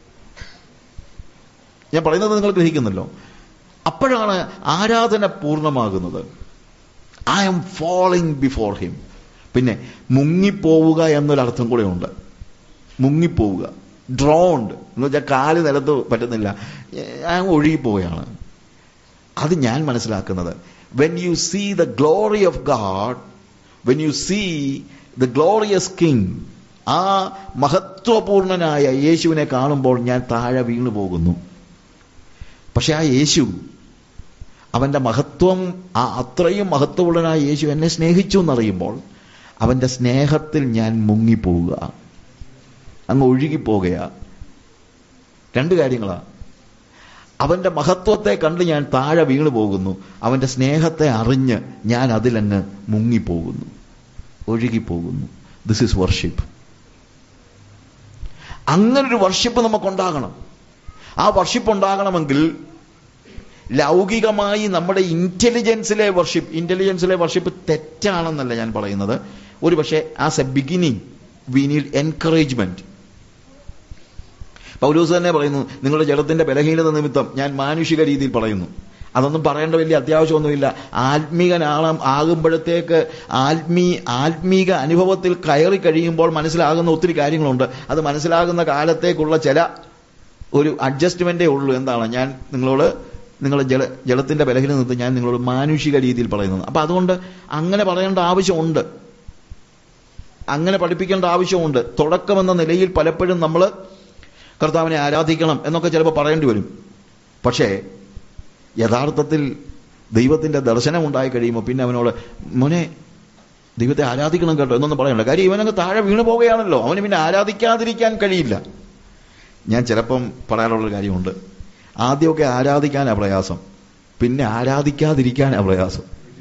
ഞാൻ പറയുന്നത് നിങ്ങൾ ഗ്രഹിക്കുന്നല്ലോ അപ്പോഴാണ് ആരാധന പൂർണ്ണമാകുന്നത് I am following before him പിന്നെ മുങ്ങിപ്പോവുക എന്നൊരർത്ഥം കൂടെ ഉണ്ട് മുങ്ങിപ്പോവുക ഡ്രോണ്ട് എന്ന് വെച്ചാൽ കാല് നിലത്ത് പറ്റുന്നില്ല ഞാൻ ഒഴുകിപ്പോവുകയാണ് അത് ഞാൻ മനസ്സിലാക്കുന്നത് when you see the glory of God when you see the glorious king ആ മഹത്വപൂർണനായ യേശുവിനെ കാണുമ്പോൾ ഞാൻ താഴെ വീണു പോകുന്നു പക്ഷെ ആ യേശു അവന്റെ മഹത്വം ആ അത്രയും മഹത്വപൂർണനായ യേശു എന്നെ സ്നേഹിച്ചു എന്നറിയുമ്പോൾ അവന്റെ സ്നേഹത്തിൽ ഞാൻ മുങ്ങിപ്പോവുക അങ്ങ് ഒഴുകിപ്പോകുക രണ്ട് കാര്യങ്ങളാ അവന്റെ മഹത്വത്തെ കണ്ട് ഞാൻ താഴെ വീണു പോകുന്നു അവന്റെ സ്നേഹത്തെ അറിഞ്ഞ് ഞാൻ അതിലങ്ങ് മുങ്ങിപ്പോകുന്നു ഒഴുകിപ്പോകുന്നു ദിസ് ഇസ് വർഷിപ്പ് അങ്ങനൊരു വർഷിപ്പ് നമുക്കുണ്ടാകണം ആ വർഷിപ്പ് ഉണ്ടാകണമെങ്കിൽ ലൗകികമായി നമ്മുടെ ഇന്റലിജൻസിലെ വർഷിപ്പ് ഇന്റലിജൻസിലെ വർഷിപ്പ് തെറ്റാണെന്നല്ല ഞാൻ പറയുന്നത് ഒരു പക്ഷേ as a beginning we need encouragement പൗലൂസ് തന്നെ പറയുന്നു നിങ്ങളുടെ ജലത്തിന്റെ ബലഹീനത നിമിത്തം ഞാൻ മാനുഷിക രീതിയിൽ പറയുന്നു അതൊന്നും പറയേണ്ട വലിയ അത്യാവശ്യമൊന്നുമില്ല ആത്മീകനാളം ആകുമ്പോഴത്തേക്ക് ആത്മീ ആത്മീക അനുഭവത്തിൽ കയറി കഴിയുമ്പോൾ മനസ്സിലാകുന്ന ഒത്തിരി കാര്യങ്ങളുണ്ട് അത് മനസ്സിലാകുന്ന കാലത്തേക്കുള്ള ചില ഒരു അഡ്ജസ്റ്റ്മെന്റേ ഉള്ളൂ എന്താണ് ഞാൻ നിങ്ങളോട് നിങ്ങളുടെ ജല ജലത്തിന്റെ ബലഹീനത നിമിത്തം ഞാൻ നിങ്ങളോട് മാനുഷിക രീതിയിൽ പറയുന്നത് അപ്പൊ അതുകൊണ്ട് അങ്ങനെ പറയേണ്ട ആവശ്യമുണ്ട് അങ്ങനെ പഠിപ്പിക്കേണ്ട ആവശ്യമുണ്ട് തുടക്കമെന്ന നിലയിൽ പലപ്പോഴും നമ്മൾ കർത്താവിനെ ആരാധിക്കണം എന്നൊക്കെ ചിലപ്പോൾ പറയേണ്ടി വരും പക്ഷേ യഥാർത്ഥത്തിൽ ദൈവത്തിന്റെ ദർശനം ഉണ്ടായി കഴിയുമ്പോൾ പിന്നെ അവനോട് മോനെ ദൈവത്തെ ആരാധിക്കണം കേട്ടോ എന്നൊന്നും പറയണ്ട കാര്യം ഇവനങ്ങ് താഴെ വീണു പോവുകയാണല്ലോ അവന് പിന്നെ ആരാധിക്കാതിരിക്കാൻ കഴിയില്ല ഞാൻ ചിലപ്പം പറയാനുള്ളൊരു കാര്യമുണ്ട് ആദ്യമൊക്കെ ആരാധിക്കാനാ പ്രയാസം പിന്നെ ആരാധിക്കാതിരിക്കാനാ പ്രയാസം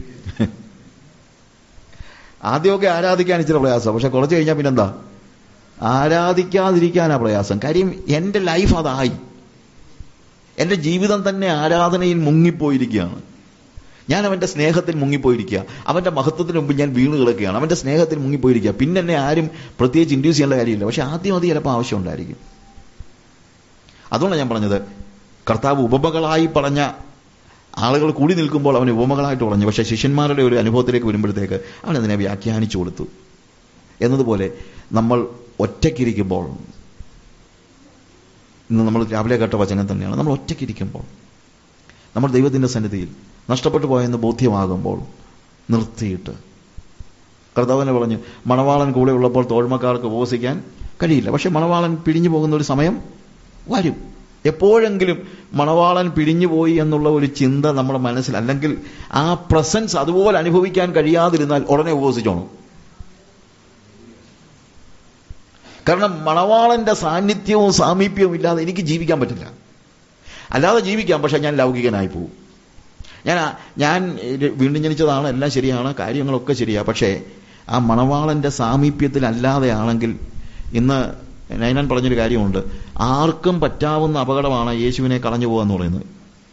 ആദ്യമൊക്കെ ആരാധിക്കാൻ ഇച്ചിരി പ്രയാസം പക്ഷെ കുറച്ച് കഴിഞ്ഞാൽ പിന്നെന്താ ആരാധിക്കാതിരിക്കാനാ പ്രയാസം കാര്യം എന്റെ ലൈഫ് അതായി എന്റെ ജീവിതം തന്നെ ആരാധനയിൽ മുങ്ങിപ്പോയിരിക്കുകയാണ് ഞാൻ അവന്റെ സ്നേഹത്തിൽ മുങ്ങിപ്പോയിരിക്കുക അവന്റെ മഹത്വത്തിന് മുമ്പ് ഞാൻ വീണ് കിടക്കുകയാണ് അവന്റെ സ്നേഹത്തിൽ മുങ്ങിപ്പോയിരിക്കുക പിന്നെ എന്നെ ആരും പ്രത്യേകിച്ച് ഇൻഡ്യൂസ് ചെയ്യേണ്ട കാര്യമില്ല പക്ഷെ ആദ്യം അത് ചിലപ്പോൾ ആവശ്യമുണ്ടായിരിക്കും അതുകൊണ്ടാണ് ഞാൻ പറഞ്ഞത് കർത്താവ് ഉപമകളായി പറഞ്ഞ ആളുകൾ കൂടി നിൽക്കുമ്പോൾ അവനെ ഉപമകളായിട്ട് പറഞ്ഞു പക്ഷേ ശിഷ്യന്മാരുടെ ഒരു അനുഭവത്തിലേക്ക് വരുമ്പോഴത്തേക്ക് അവൻ അതിനെ വ്യാഖ്യാനിച്ചു കൊടുത്തു എന്നതുപോലെ നമ്മൾ ഒറ്റയ്ക്കിരിക്കുമ്പോൾ ഇന്ന് നമ്മൾ രാവിലെ കേട്ട വചനം തന്നെയാണ് നമ്മൾ ഒറ്റയ്ക്കിരിക്കുമ്പോൾ നമ്മൾ ദൈവത്തിന്റെ സന്നിധിയിൽ നഷ്ടപ്പെട്ടു പോയെന്ന് ബോധ്യമാകുമ്പോൾ നിർത്തിയിട്ട് കർത്താവിനെ പറഞ്ഞു മണവാളൻ കൂടെ ഉള്ളപ്പോൾ തോഴ്മക്കാർക്ക് ഉപവസിക്കാൻ കഴിയില്ല പക്ഷെ മണവാളൻ പിരിഞ്ഞു പോകുന്ന ഒരു സമയം വരും എപ്പോഴെങ്കിലും മണവാളൻ പിരിഞ്ഞുപോയി എന്നുള്ള ഒരു ചിന്ത നമ്മുടെ മനസ്സിൽ അല്ലെങ്കിൽ ആ പ്രസൻസ് അതുപോലെ അനുഭവിക്കാൻ കഴിയാതിരുന്നാൽ ഉടനെ ഉപവസിച്ചോണം കാരണം മണവാളന്റെ സാന്നിധ്യവും സാമീപ്യവും ഇല്ലാതെ എനിക്ക് ജീവിക്കാൻ പറ്റില്ല അല്ലാതെ ജീവിക്കാം പക്ഷെ ഞാൻ ലൗകികനായി പോകും ഞാൻ ഞാൻ വീണ്ടും ജനിച്ചതാണ് എല്ലാം ശരിയാണ് കാര്യങ്ങളൊക്കെ ശരിയാ പക്ഷേ ആ മണവാളന്റെ സാമീപ്യത്തിലല്ലാതെ ആണെങ്കിൽ ഇന്ന് നൈനാൻ പറഞ്ഞൊരു കാര്യമുണ്ട് ആർക്കും പറ്റാവുന്ന അപകടമാണ് യേശുവിനെ കളഞ്ഞു പോകാന്ന് പറയുന്നത്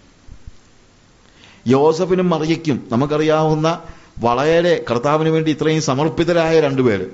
യോസഫിനും മറിയയ്ക്കും നമുക്കറിയാവുന്ന വളരെ കർത്താവിന് വേണ്ടി ഇത്രയും സമർപ്പിതരായ രണ്ടുപേര്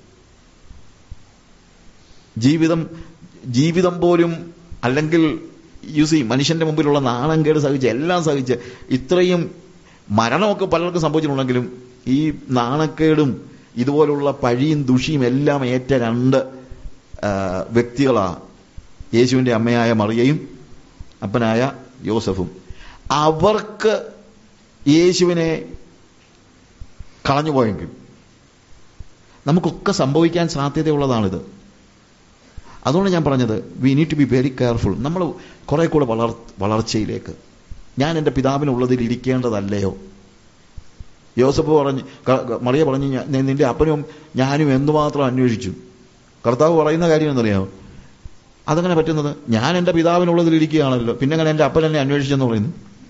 ജീവിതം ജീവിതം പോലും അല്ലെങ്കിൽ യൂസി മനുഷ്യന്റെ മുമ്പിലുള്ള നാണംകേട് സഹിച്ച് എല്ലാം സഹിച്ച് ഇത്രയും മരണമൊക്കെ പലർക്കും സംഭവിച്ചിട്ടുണ്ടെങ്കിലും ഈ നാണക്കേടും ഇതുപോലുള്ള പഴിയും ദുഷിയും എല്ലാം ഏറ്റ രണ്ട് വ്യക്തികളാ യേശുവിന്റെ അമ്മയായ മറിയയും അപ്പനായ യോസഫും അവർക്ക് യേശുവിനെ കളഞ്ഞുപോയെങ്കിൽ നമുക്കൊക്കെ സംഭവിക്കാൻ സാധ്യതയുള്ളതാണിത് അതുകൊണ്ട് ഞാൻ പറഞ്ഞത് we need to be very careful നമ്മൾ കുറെ കൂടെ വളർ വളർച്ചയിലേക്ക് ഞാൻ എൻ്റെ പിതാവിനുള്ളതിൽ ഇരിക്കേണ്ടതല്ലയോ യോസഫ് പറഞ്ഞ് മറിയ പറഞ്ഞ് നിന്റെ അപ്പനും ഞാനും എന്തുമാത്രം അന്വേഷിച്ചു കർത്താവ് പറയുന്ന കാര്യം എന്നറിയാമോ അതങ്ങനെ പറ്റുന്നത് ഞാൻ എൻ്റെ പിതാവിനുള്ളതിൽ ഇരിക്കുകയാണല്ലോ പിന്നെ അങ്ങനെ എൻ്റെ അപ്പൻ എന്നെ അന്വേഷിച്ചെന്ന് പറയുന്നു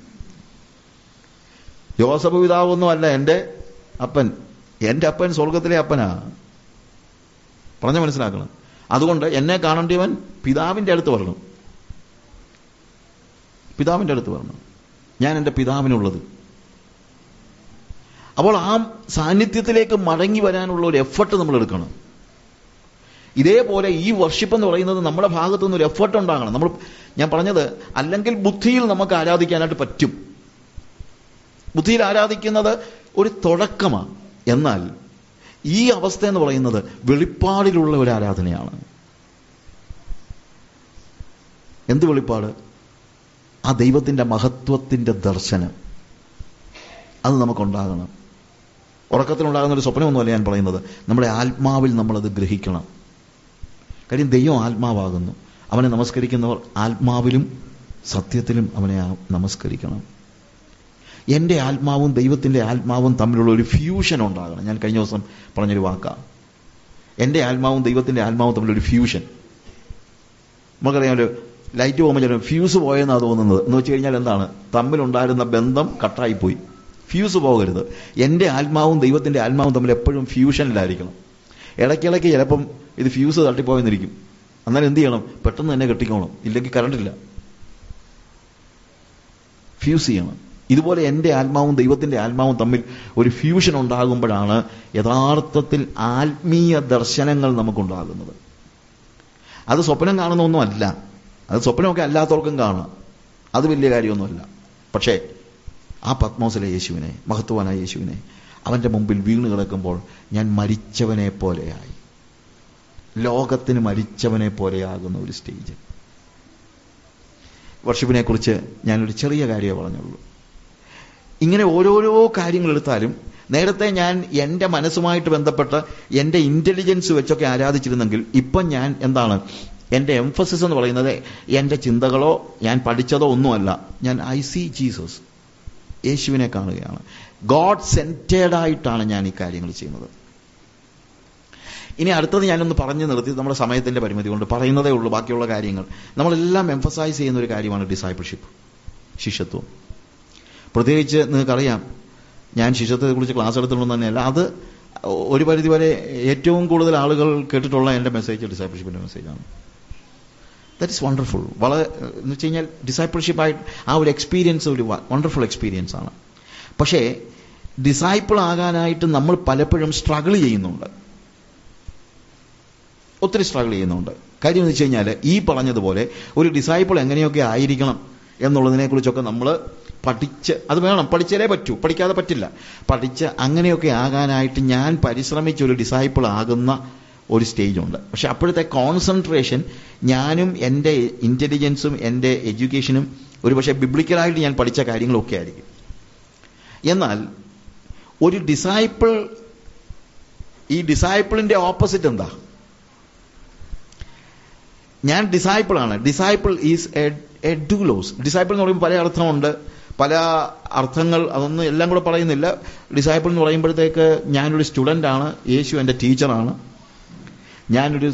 യോസഫ് പിതാവൊന്നും അല്ല എൻ്റെ അപ്പൻ എൻ്റെ അപ്പൻ സ്വർഗത്തിലെ അപ്പനാ പറഞ്ഞ മനസ്സിലാക്കണം അതുകൊണ്ട് എന്നെ കാണേണ്ടിയവൻ പിതാവിന്റെ അടുത്ത് വരണം പിതാവിന്റെ അടുത്ത് വരണം ഞാൻ എൻ്റെ പിതാവിനുള്ളത് അപ്പോൾ ആ സാന്നിധ്യത്തിലേക്ക് മടങ്ങി വരാനുള്ള ഒരു എഫർട്ട് നമ്മൾ എടുക്കണം ഇതേപോലെ ഈ വർഷിപ്പ് എന്ന് പറയുന്നത് നമ്മുടെ ഭാഗത്തു നിന്ന് ഒരു എഫർട്ട് ഉണ്ടാകണം നമ്മൾ ഞാൻ പറഞ്ഞത് അല്ലെങ്കിൽ ബുദ്ധിയിൽ നമുക്ക് ആരാധിക്കാനായിട്ട് പറ്റും ബുദ്ധിയിൽ ആരാധിക്കുന്നത് ഒരു തുടക്കമാണ് എന്നാൽ ഈ അവസ്ഥ എന്ന് പറയുന്നത് വെളിപ്പാടിലുള്ള ഒരു ആരാധനയാണ് എന്ത് വെളിപ്പാട് ആ ദൈവത്തിന്റെ മഹത്വത്തിന്റെ ദർശനം അത് നമുക്കുണ്ടാകണം ഉറക്കത്തിലുണ്ടാകുന്ന ഒരു സ്വപ്നമൊന്നുമല്ല ഞാൻ പറയുന്നത് നമ്മുടെ ആത്മാവിൽ നമ്മളത് ഗ്രഹിക്കണം കാര്യം ദൈവം ആത്മാവാകുന്നു അവനെ നമസ്കരിക്കുന്നവർ ആത്മാവിലും സത്യത്തിലും അവനെ ആ- നമസ്കരിക്കണം എൻ്റെ ആത്മാവും ദൈവത്തിൻ്റെ ആത്മാവും തമ്മിലുള്ള ഒരു ഫ്യൂഷൻ ഉണ്ടാകണം ഞാൻ കഴിഞ്ഞ ദിവസം പറഞ്ഞൊരു വാക്കാണ് എൻ്റെ ആത്മാവും ദൈവത്തിൻ്റെ ആത്മാവും തമ്മിലൊരു ഫ്യൂഷൻ നമുക്കറിയാമല്ലോ ലൈറ്റ് പോകുമ്പോൾ ചില ഫ്യൂസ് പോയെന്നാണ് തോന്നുന്നത് എന്ന് വെച്ച് കഴിഞ്ഞാൽ എന്താണ് തമ്മിലുണ്ടായിരുന്ന ബന്ധം കട്ടായിപ്പോയി ഫ്യൂസ് പോകരുത് എൻ്റെ ആത്മാവും ദൈവത്തിൻ്റെ ആത്മാവും തമ്മിൽ എപ്പോഴും ഫ്യൂഷനിലായിരിക്കണം ഇടയ്ക്കിടയ്ക്ക് ചിലപ്പം ഇത് ഫ്യൂസ് തട്ടിപ്പോയെന്നിരിക്കും അന്നേരം എന്ത് ചെയ്യണം പെട്ടെന്ന് തന്നെ കെട്ടിക്കോണം ഇല്ലെങ്കിൽ കറണ്ടില്ല ഫ്യൂസ് ചെയ്യണം ഇതുപോലെ എൻ്റെ ആത്മാവും ദൈവത്തിൻ്റെ ആത്മാവും തമ്മിൽ ഒരു ഫ്യൂഷൻ ഉണ്ടാകുമ്പോഴാണ് യഥാർത്ഥത്തിൽ ആത്മീയ ദർശനങ്ങൾ നമുക്കുണ്ടാകുന്നത് അത് സ്വപ്നം കാണുന്ന ഒന്നുമല്ല അത് സ്വപ്നമൊക്കെ അല്ലാത്തവർക്കും കാണാം അത് വലിയ കാര്യമൊന്നുമല്ല പക്ഷേ ആ പത്മോസിലെ യേശുവിനെ മഹത്വവാനായ യേശുവിനെ അവൻ്റെ മുമ്പിൽ വീണ് കിടക്കുമ്പോൾ ഞാൻ മരിച്ചവനെ പോലെയായി ലോകത്തിന് മരിച്ചവനെ പോലെയാകുന്ന ഒരു സ്റ്റേജ് വർഷിപ്പിനെ കുറിച്ച് ഞാനൊരു ചെറിയ കാര്യമേ പറഞ്ഞുള്ളൂ ഇങ്ങനെ ഓരോരോ കാര്യങ്ങൾ എടുത്താലും നേരത്തെ ഞാൻ എൻ്റെ മനസ്സുമായിട്ട് ബന്ധപ്പെട്ട എൻ്റെ ഇൻ്റലിജൻസ് വെച്ചൊക്കെ ആരാധിച്ചിരുന്നെങ്കിൽ ഇപ്പം ഞാൻ എന്താണ് എൻ്റെ എംഫസിസ് എന്ന് പറയുന്നത് എൻ്റെ ചിന്തകളോ ഞാൻ പഠിച്ചതോ ഒന്നുമല്ല ഞാൻ ഐ സി ജീസസ് യേശുവിനെ കാണുകയാണ് ഗോഡ് സെൻറ്റേഡ് ആയിട്ടാണ് ഞാൻ ഈ കാര്യങ്ങൾ ചെയ്യുന്നത് ഇനി അടുത്തത് ഞാനൊന്ന് പറഞ്ഞു നിർത്തി നമ്മുടെ സമയത്തിന്റെ പരിമിതി കൊണ്ട് പറയുന്നതേ ഉള്ളൂ ബാക്കിയുള്ള കാര്യങ്ങൾ നമ്മളെല്ലാം എംഫസൈസ് ചെയ്യുന്ന ഒരു കാര്യമാണ് ഡിസൈപ്പിൾഷിപ്പ് ശിഷ്യത്വം പ്രത്യേകിച്ച് നിങ്ങൾക്കറിയാം ഞാൻ ശിഷ്യത്വത്തെക്കുറിച്ച് ക്ലാസ് എടുത്തിട്ടുണ്ടെന്ന് തന്നെയല്ല അത് ഒരു പരിധി വരെ ഏറ്റവും കൂടുതൽ ആളുകൾ കേട്ടിട്ടുള്ള എൻ്റെ മെസ്സേജ് ഡിസൈപ്പിൾഷിപ്പിൻ്റെ മെസ്സേജാണ് ദാറ്റ് ഇസ് വണ്ടർഫുൾ വളരെ എന്ന് വെച്ച് കഴിഞ്ഞാൽ ഡിസൈപ്പിൾഷിപ്പായിട്ട് ആ ഒരു എക്സ്പീരിയൻസ് ഒരു വണ്ടർഫുൾ എക്സ്പീരിയൻസ് ആണ് പക്ഷേ ഡിസൈപ്പിൾ ആകാനായിട്ട് നമ്മൾ പലപ്പോഴും സ്ട്രഗിൾ ചെയ്യുന്നുണ്ട് ഒത്തിരി സ്ട്രഗിൾ ചെയ്യുന്നുണ്ട് കാര്യം എന്ന് വെച്ച് കഴിഞ്ഞാൽ ഈ പറഞ്ഞതുപോലെ ഒരു ഡിസൈപ്പിൾ എങ്ങനെയൊക്കെ ആയിരിക്കണം എന്നുള്ളതിനെക്കുറിച്ചൊക്കെ നമ്മൾ പഠിച്ച് അത് വേണം പഠിച്ചാലേ പറ്റൂ പഠിക്കാതെ പറ്റില്ല പഠിച്ച് അങ്ങനെയൊക്കെ ആകാനായിട്ട് ഞാൻ പരിശ്രമിച്ച ഒരു ഡിസൈപ്പിൾ ആകുന്ന ഒരു സ്റ്റേജ് ഉണ്ട് പക്ഷെ അപ്പോഴത്തെ കോൺസെൻട്രേഷൻ ഞാനും എൻ്റെ ഇൻ്റലിജൻസും എൻ്റെ എഡ്യൂക്കേഷനും ഒരു പക്ഷേ ബിബ്ലിക്കലായിട്ട് ഞാൻ പഠിച്ച കാര്യങ്ങളൊക്കെ ആയിരിക്കും എന്നാൽ ഒരു ഡിസൈപ്പിൾ ഈ ഡിസൈപ്പിളിന്റെ ഓപ്പോസിറ്റ് എന്താ ഞാൻ ഡിസൈപ്പിൾ ആണ് ഡിസൈപ്പിൾ ഈസ് എ ഡൂലോസ് ഡിസൈപ്പിൾ എന്ന് പറയുമ്പോൾ പല അർത്ഥമുണ്ട് പല അർത്ഥങ്ങൾ അതൊന്നും എല്ലാം കൂടെ പറയുന്നില്ല ഡിസൈപ്പിൾ എന്ന് പറയുമ്പോഴത്തേക്ക് ഞാനൊരു സ്റ്റുഡൻ്റ് ആണ് യേശു എൻ്റെ ടീച്ചറാണ് ഞാനൊരു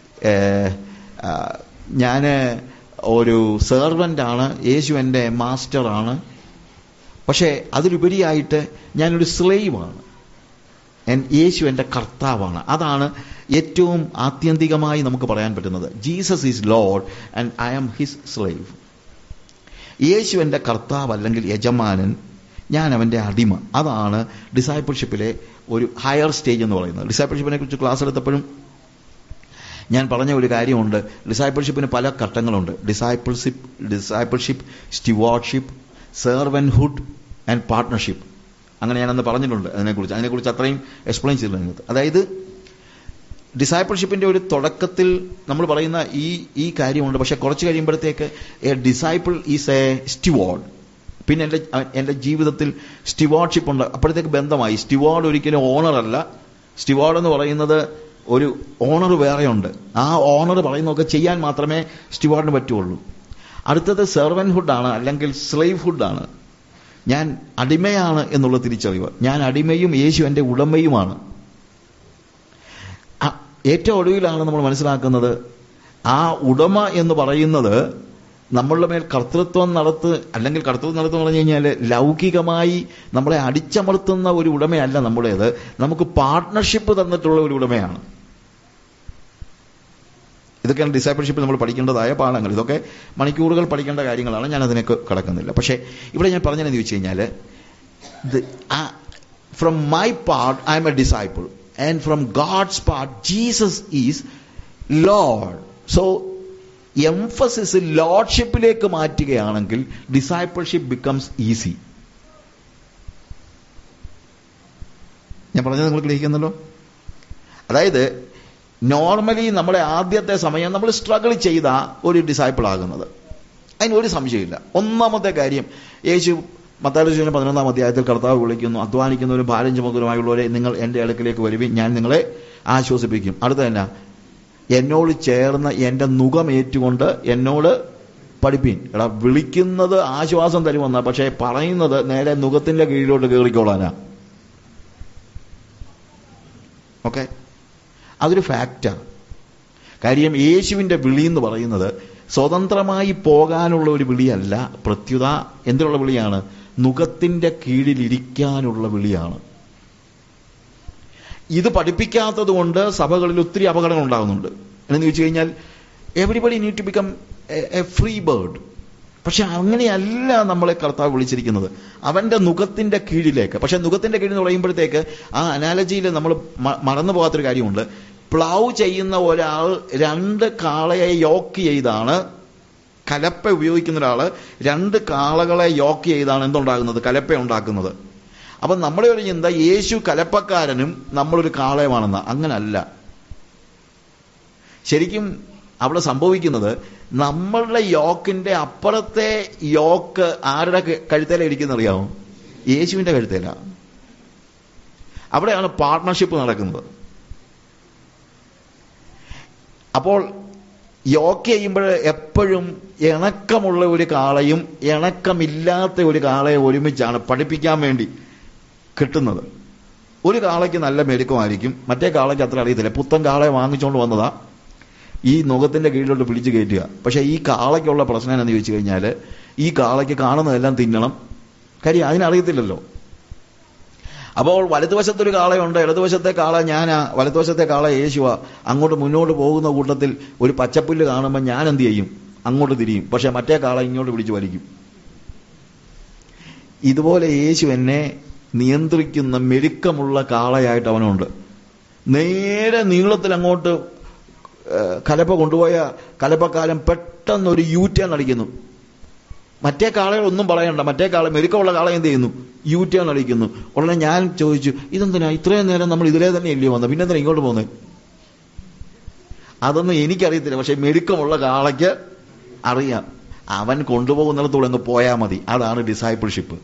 ഞാൻ ഒരു സെർവൻ്റ് ആണ് യേശു എൻ്റെ മാസ്റ്ററാണ് പക്ഷേ അതിലുപരിയായിട്ട് ഞാനൊരു സ്ലേവാണ് യേശു എൻ്റെ കർത്താവാണ് അതാണ് ഏറ്റവും ആത്യന്തികമായി നമുക്ക് പറയാൻ പറ്റുന്നത് Jesus is Lord and I am his slave യേശു എൻ്റെ കർത്താവ് അല്ലെങ്കിൽ യജമാനൻ ഞാൻ അവൻ്റെ അടിമ അതാണ് ഡിസൈപ്പിൾഷിപ്പിലെ ഒരു ഹയർ സ്റ്റേജ് എന്ന് പറയുന്നത് ഡിസൈപ്പിൾഷിപ്പിനെ കുറിച്ച് ക്ലാസ് എടുത്തപ്പോഴും ഞാൻ പറഞ്ഞ ഒരു കാര്യമുണ്ട് ഡിസൈപ്പിൾഷിപ്പിന് പല ഘട്ടങ്ങളുണ്ട് discipleship discipleship stewardship servanthood and partnership അങ്ങനെ ഞാനന്ന് പറഞ്ഞിട്ടുണ്ട് അതിനെക്കുറിച്ച് അതിനെക്കുറിച്ച് അത്രയും എക്സ്പ്ലെയിൻ ചെയ്തിട്ടുണ്ട് അതിനകത്ത് അതായത് ഡിസൈപ്പിൾഷിപ്പിന്റെ ഒരു തുടക്കത്തിൽ നമ്മൾ പറയുന്ന ഈ ഈ കാര്യമുണ്ട് പക്ഷെ കുറച്ച് കഴിയുമ്പോഴത്തേക്ക് a disciple is a steward പിന്നെ എൻ്റെ എൻ്റെ ജീവിതത്തിൽ സ്റ്റിവാർഡ്ഷിപ്പ് ഉണ്ട് അപ്പോഴത്തേക്ക് ബന്ധമായി സ്റ്റിവാർഡ് ഒരിക്കലും ഓണർ അല്ല സ്റ്റിവാർഡ് എന്ന് പറയുന്നത് ഒരു ഓണർ വേറെയുണ്ട് ആ ഓണർ പറയുന്നതൊക്കെ ചെയ്യാൻ മാത്രമേ സ്റ്റിവാർഡിന് പറ്റുള്ളൂ അടുത്തത് സെർവൻഹുഡ് അല്ലെങ്കിൽ സ്ലൈവ് ഹുഡാണ് ഞാൻ അടിമയാണ് എന്നുള്ള തിരിച്ചറിവ് ഞാൻ അടിമയും യേശു എൻ്റെ ഉടമയുമാണ് ഏറ്റവും ഒടുവിലാണ് നമ്മൾ മനസ്സിലാക്കുന്നത് ആ ഉടമ എന്ന് പറയുന്നത് നമ്മളുടെ മേൽ കർത്തൃത്വം നടത്ത് അല്ലെങ്കിൽ കർത്തൃത്വം നടത്തുന്ന പറഞ്ഞു കഴിഞ്ഞാൽ ലൗകികമായി നമ്മളെ അടിച്ചമർത്തുന്ന ഒരു ഉടമയല്ല നമ്മുടേത് നമുക്ക് പാർട്ട്ണർഷിപ്പ് തന്നിട്ടുള്ള ഒരു ഉടമയാണ് ഇതൊക്കെയാണ് ഡിസൈപ്പിൾഷിപ്പിൽ നമ്മൾ പഠിക്കേണ്ടതായ പാഠങ്ങൾ ഇതൊക്കെ മണിക്കൂറുകൾ പഠിക്കേണ്ട കാര്യങ്ങളാണ് ഞാൻ അതിനൊക്കെ കടക്കുന്നില്ല പക്ഷേ ഇവിടെ ഞാൻ പറഞ്ഞതെന്ന് ചോദിച്ചു കഴിഞ്ഞാൽ from my part I am a disciple and from God's part Jesus is Lord so emphasis ലോഡ്ഷിപ്പിലേക്ക് മാറ്റുകയാണെങ്കിൽ ഡിസൈപ്പിൾഷിപ്പ് ബിക്കംസ് ഈസി ഞാൻ പറഞ്ഞത് നിങ്ങൾ ഗ്രഹിക്കുന്നല്ലോ അതായത് നോർമലി നമ്മുടെ ആദ്യത്തെ സമയം നമ്മൾ സ്ട്രഗിൾ ചെയ്ത ഒരു ഡിസൈപ്പിൾ ആകുന്നത് അതിന് ഒരു സംശയമില്ല ഒന്നാമത്തെ കാര്യം യേശു മത്തായ പതിനൊന്നാം അധ്യായത്തിൽ കർത്താവ് വിളിക്കുന്നു അധ്വാനിക്കുന്നവരും ഭാരം ചുമക്കുന്നവരുമായുള്ളവരെ നിങ്ങൾ എൻ്റെ അടുക്കിലേക്ക് വരുവിൻ ഞാൻ നിങ്ങളെ ആശ്വസിപ്പിക്കും അടുത്ത തന്നെ എന്നോട് ചേർന്ന് എൻ്റെ നുഖമേറ്റുകൊണ്ട് എന്നോട് പഠിപ്പീൻ എടാ വിളിക്കുന്നത് ആശ്വാസം തരുമെന്ന പക്ഷേ പറയുന്നത് നേരെ നുഖത്തിന്റെ കീഴിലോട്ട് കയറിക്കോളാനാ ഓക്കെ അതൊരു ഫാക്റ്റാണ് കാര്യം യേശുവിന്റെ വിളി എന്ന് പറയുന്നത് സ്വതന്ത്രമായി പോകാനുള്ള ഒരു വിളിയല്ല പ്രത്യുത എന്തിനുള്ള വിളിയാണ് നുഖത്തിന്റെ കീഴിലിരിക്കാനുള്ള വിളിയാണ് ഇത് പഠിപ്പിക്കാത്തത് കൊണ്ട് സഭകളിൽ ഒത്തിരി അപകടങ്ങൾ ഉണ്ടാകുന്നുണ്ട് എന്ന് ചോദിച്ചു കഴിഞ്ഞാൽ everybody need to become a free bird പക്ഷെ അങ്ങനെയല്ല നമ്മളെ കർത്താവ് വിളിച്ചിരിക്കുന്നത് അവന്റെ നുഖത്തിന്റെ കീഴിലേക്ക് പക്ഷെ നുഖത്തിന്റെ കീഴിൽ എന്ന് പറയുമ്പോഴത്തേക്ക് ആ അനാലജിയിൽ നമ്മൾ മറന്നു പോകാത്തൊരു കാര്യമുണ്ട് പ്ലൗ ചെയ്യുന്ന ഒരാൾ രണ്ട് കാളയെ യോക്ക് ചെയ്താണ് കലപ്പ ഉപയോഗിക്കുന്ന ഒരാൾ രണ്ട് കാളകളെ യോക്ക് ചെയ്താണ് എന്തുണ്ടാകുന്നത് കലപ്പ ഉണ്ടാക്കുന്നത് അപ്പൊ നമ്മുടെ ഒരു ചിന്ത യേശു കലപ്പക്കാരനും നമ്മളൊരു കാളയുമാണെന്ന അങ്ങനല്ല ശരിക്കും അവിടെ സംഭവിക്കുന്നത് നമ്മളുടെ യോക്കിന്റെ അപ്പുറത്തെ യോക്ക് ആരുടെ കഴുത്തേല ഇരിക്കുന്ന അറിയാമോ യേശുവിന്റെ കഴുത്തേല അവിടെയാണ് പാർട്ട്ണർഷിപ്പ് നടക്കുന്നത് അപ്പോൾ യോക്ക് ചെയ്യുമ്പോൾ എപ്പോഴും ഇണക്കമുള്ള ഒരു കാളയും ഇണക്കമില്ലാത്ത ഒരു കാളയെ ഒരുമിച്ചാണ് പഠിപ്പിക്കാൻ വേണ്ടി കിട്ടുന്നത് ഒരു കാളയ്ക്ക് നല്ല മെരുക്കമായിരിക്കും മറ്റേ കാളയ്ക്ക് അത്ര അറിയത്തില്ല പുത്തൻ കാളയെ വാങ്ങിച്ചുകൊണ്ട് വന്നതാ ഈ നുഖത്തിന്റെ കീഴിലോട്ട് പിടിച്ചു കയറ്റുക പക്ഷെ ഈ കാളയ്ക്കുള്ള പ്രശ്നം എന്ന് ചോദിച്ചു കഴിഞ്ഞാൽ ഈ കാളയ്ക്ക് കാണുന്നതെല്ലാം തിന്നണം കാര്യം അതിനറിയത്തില്ലല്ലോ അപ്പോൾ വലതുവശത്തൊരു കാളയുണ്ട് ഇടതുവശത്തെ കാള ഞാനാ വലതുവശത്തെ കാള യേശുവാ അങ്ങോട്ട് മുന്നോട്ട് പോകുന്ന കൂട്ടത്തിൽ ഒരു പച്ചപ്പുല്ല് കാണുമ്പോൾ ഞാൻ എന്ത് ചെയ്യും അങ്ങോട്ട് തിരിയും പക്ഷെ മറ്റേ കാള ഇങ്ങോട്ട് പിടിച്ചു വലിക്കും ഇതുപോലെ യേശു എന്നെ നിയന്ത്രിക്കുന്ന മെരുക്കമുള്ള കാളയായിട്ട് അവനുണ്ട് നേരെ നീളത്തിൽ അങ്ങോട്ട് കലപ്പ കൊണ്ടുപോയ കലപ്പക്കാരൻ പെട്ടെന്ന് ഒരു യു ടേൺ അടിക്കുന്നു മറ്റേ കാളകൾ ഒന്നും പറയണ്ട മറ്റേ കാള മെരുക്കമുള്ള കാള എന്ത് ചെയ്യുന്നു യു ടേൺ അടിക്കുന്നു ഉടനെ ഞാൻ ചോദിച്ചു ഇതെന്തിനാ ഇത്രയും നേരം നമ്മൾ ഇതിലേ തന്നെ ഇല്ലയോ വന്നത് പിന്നെ എന്തിനാ ഇങ്ങോട്ട് പോകുന്നത് അതൊന്നും എനിക്കറിയത്തില്ല പക്ഷെ മെരുക്കമുള്ള കാളയ്ക്ക് അറിയാം അവൻ കൊണ്ടുപോകുന്നിടത്തൂടെ അങ്ങ് പോയാൽ മതി അതാണ് ഡിസൈപ്പിൾഷിപ്പ്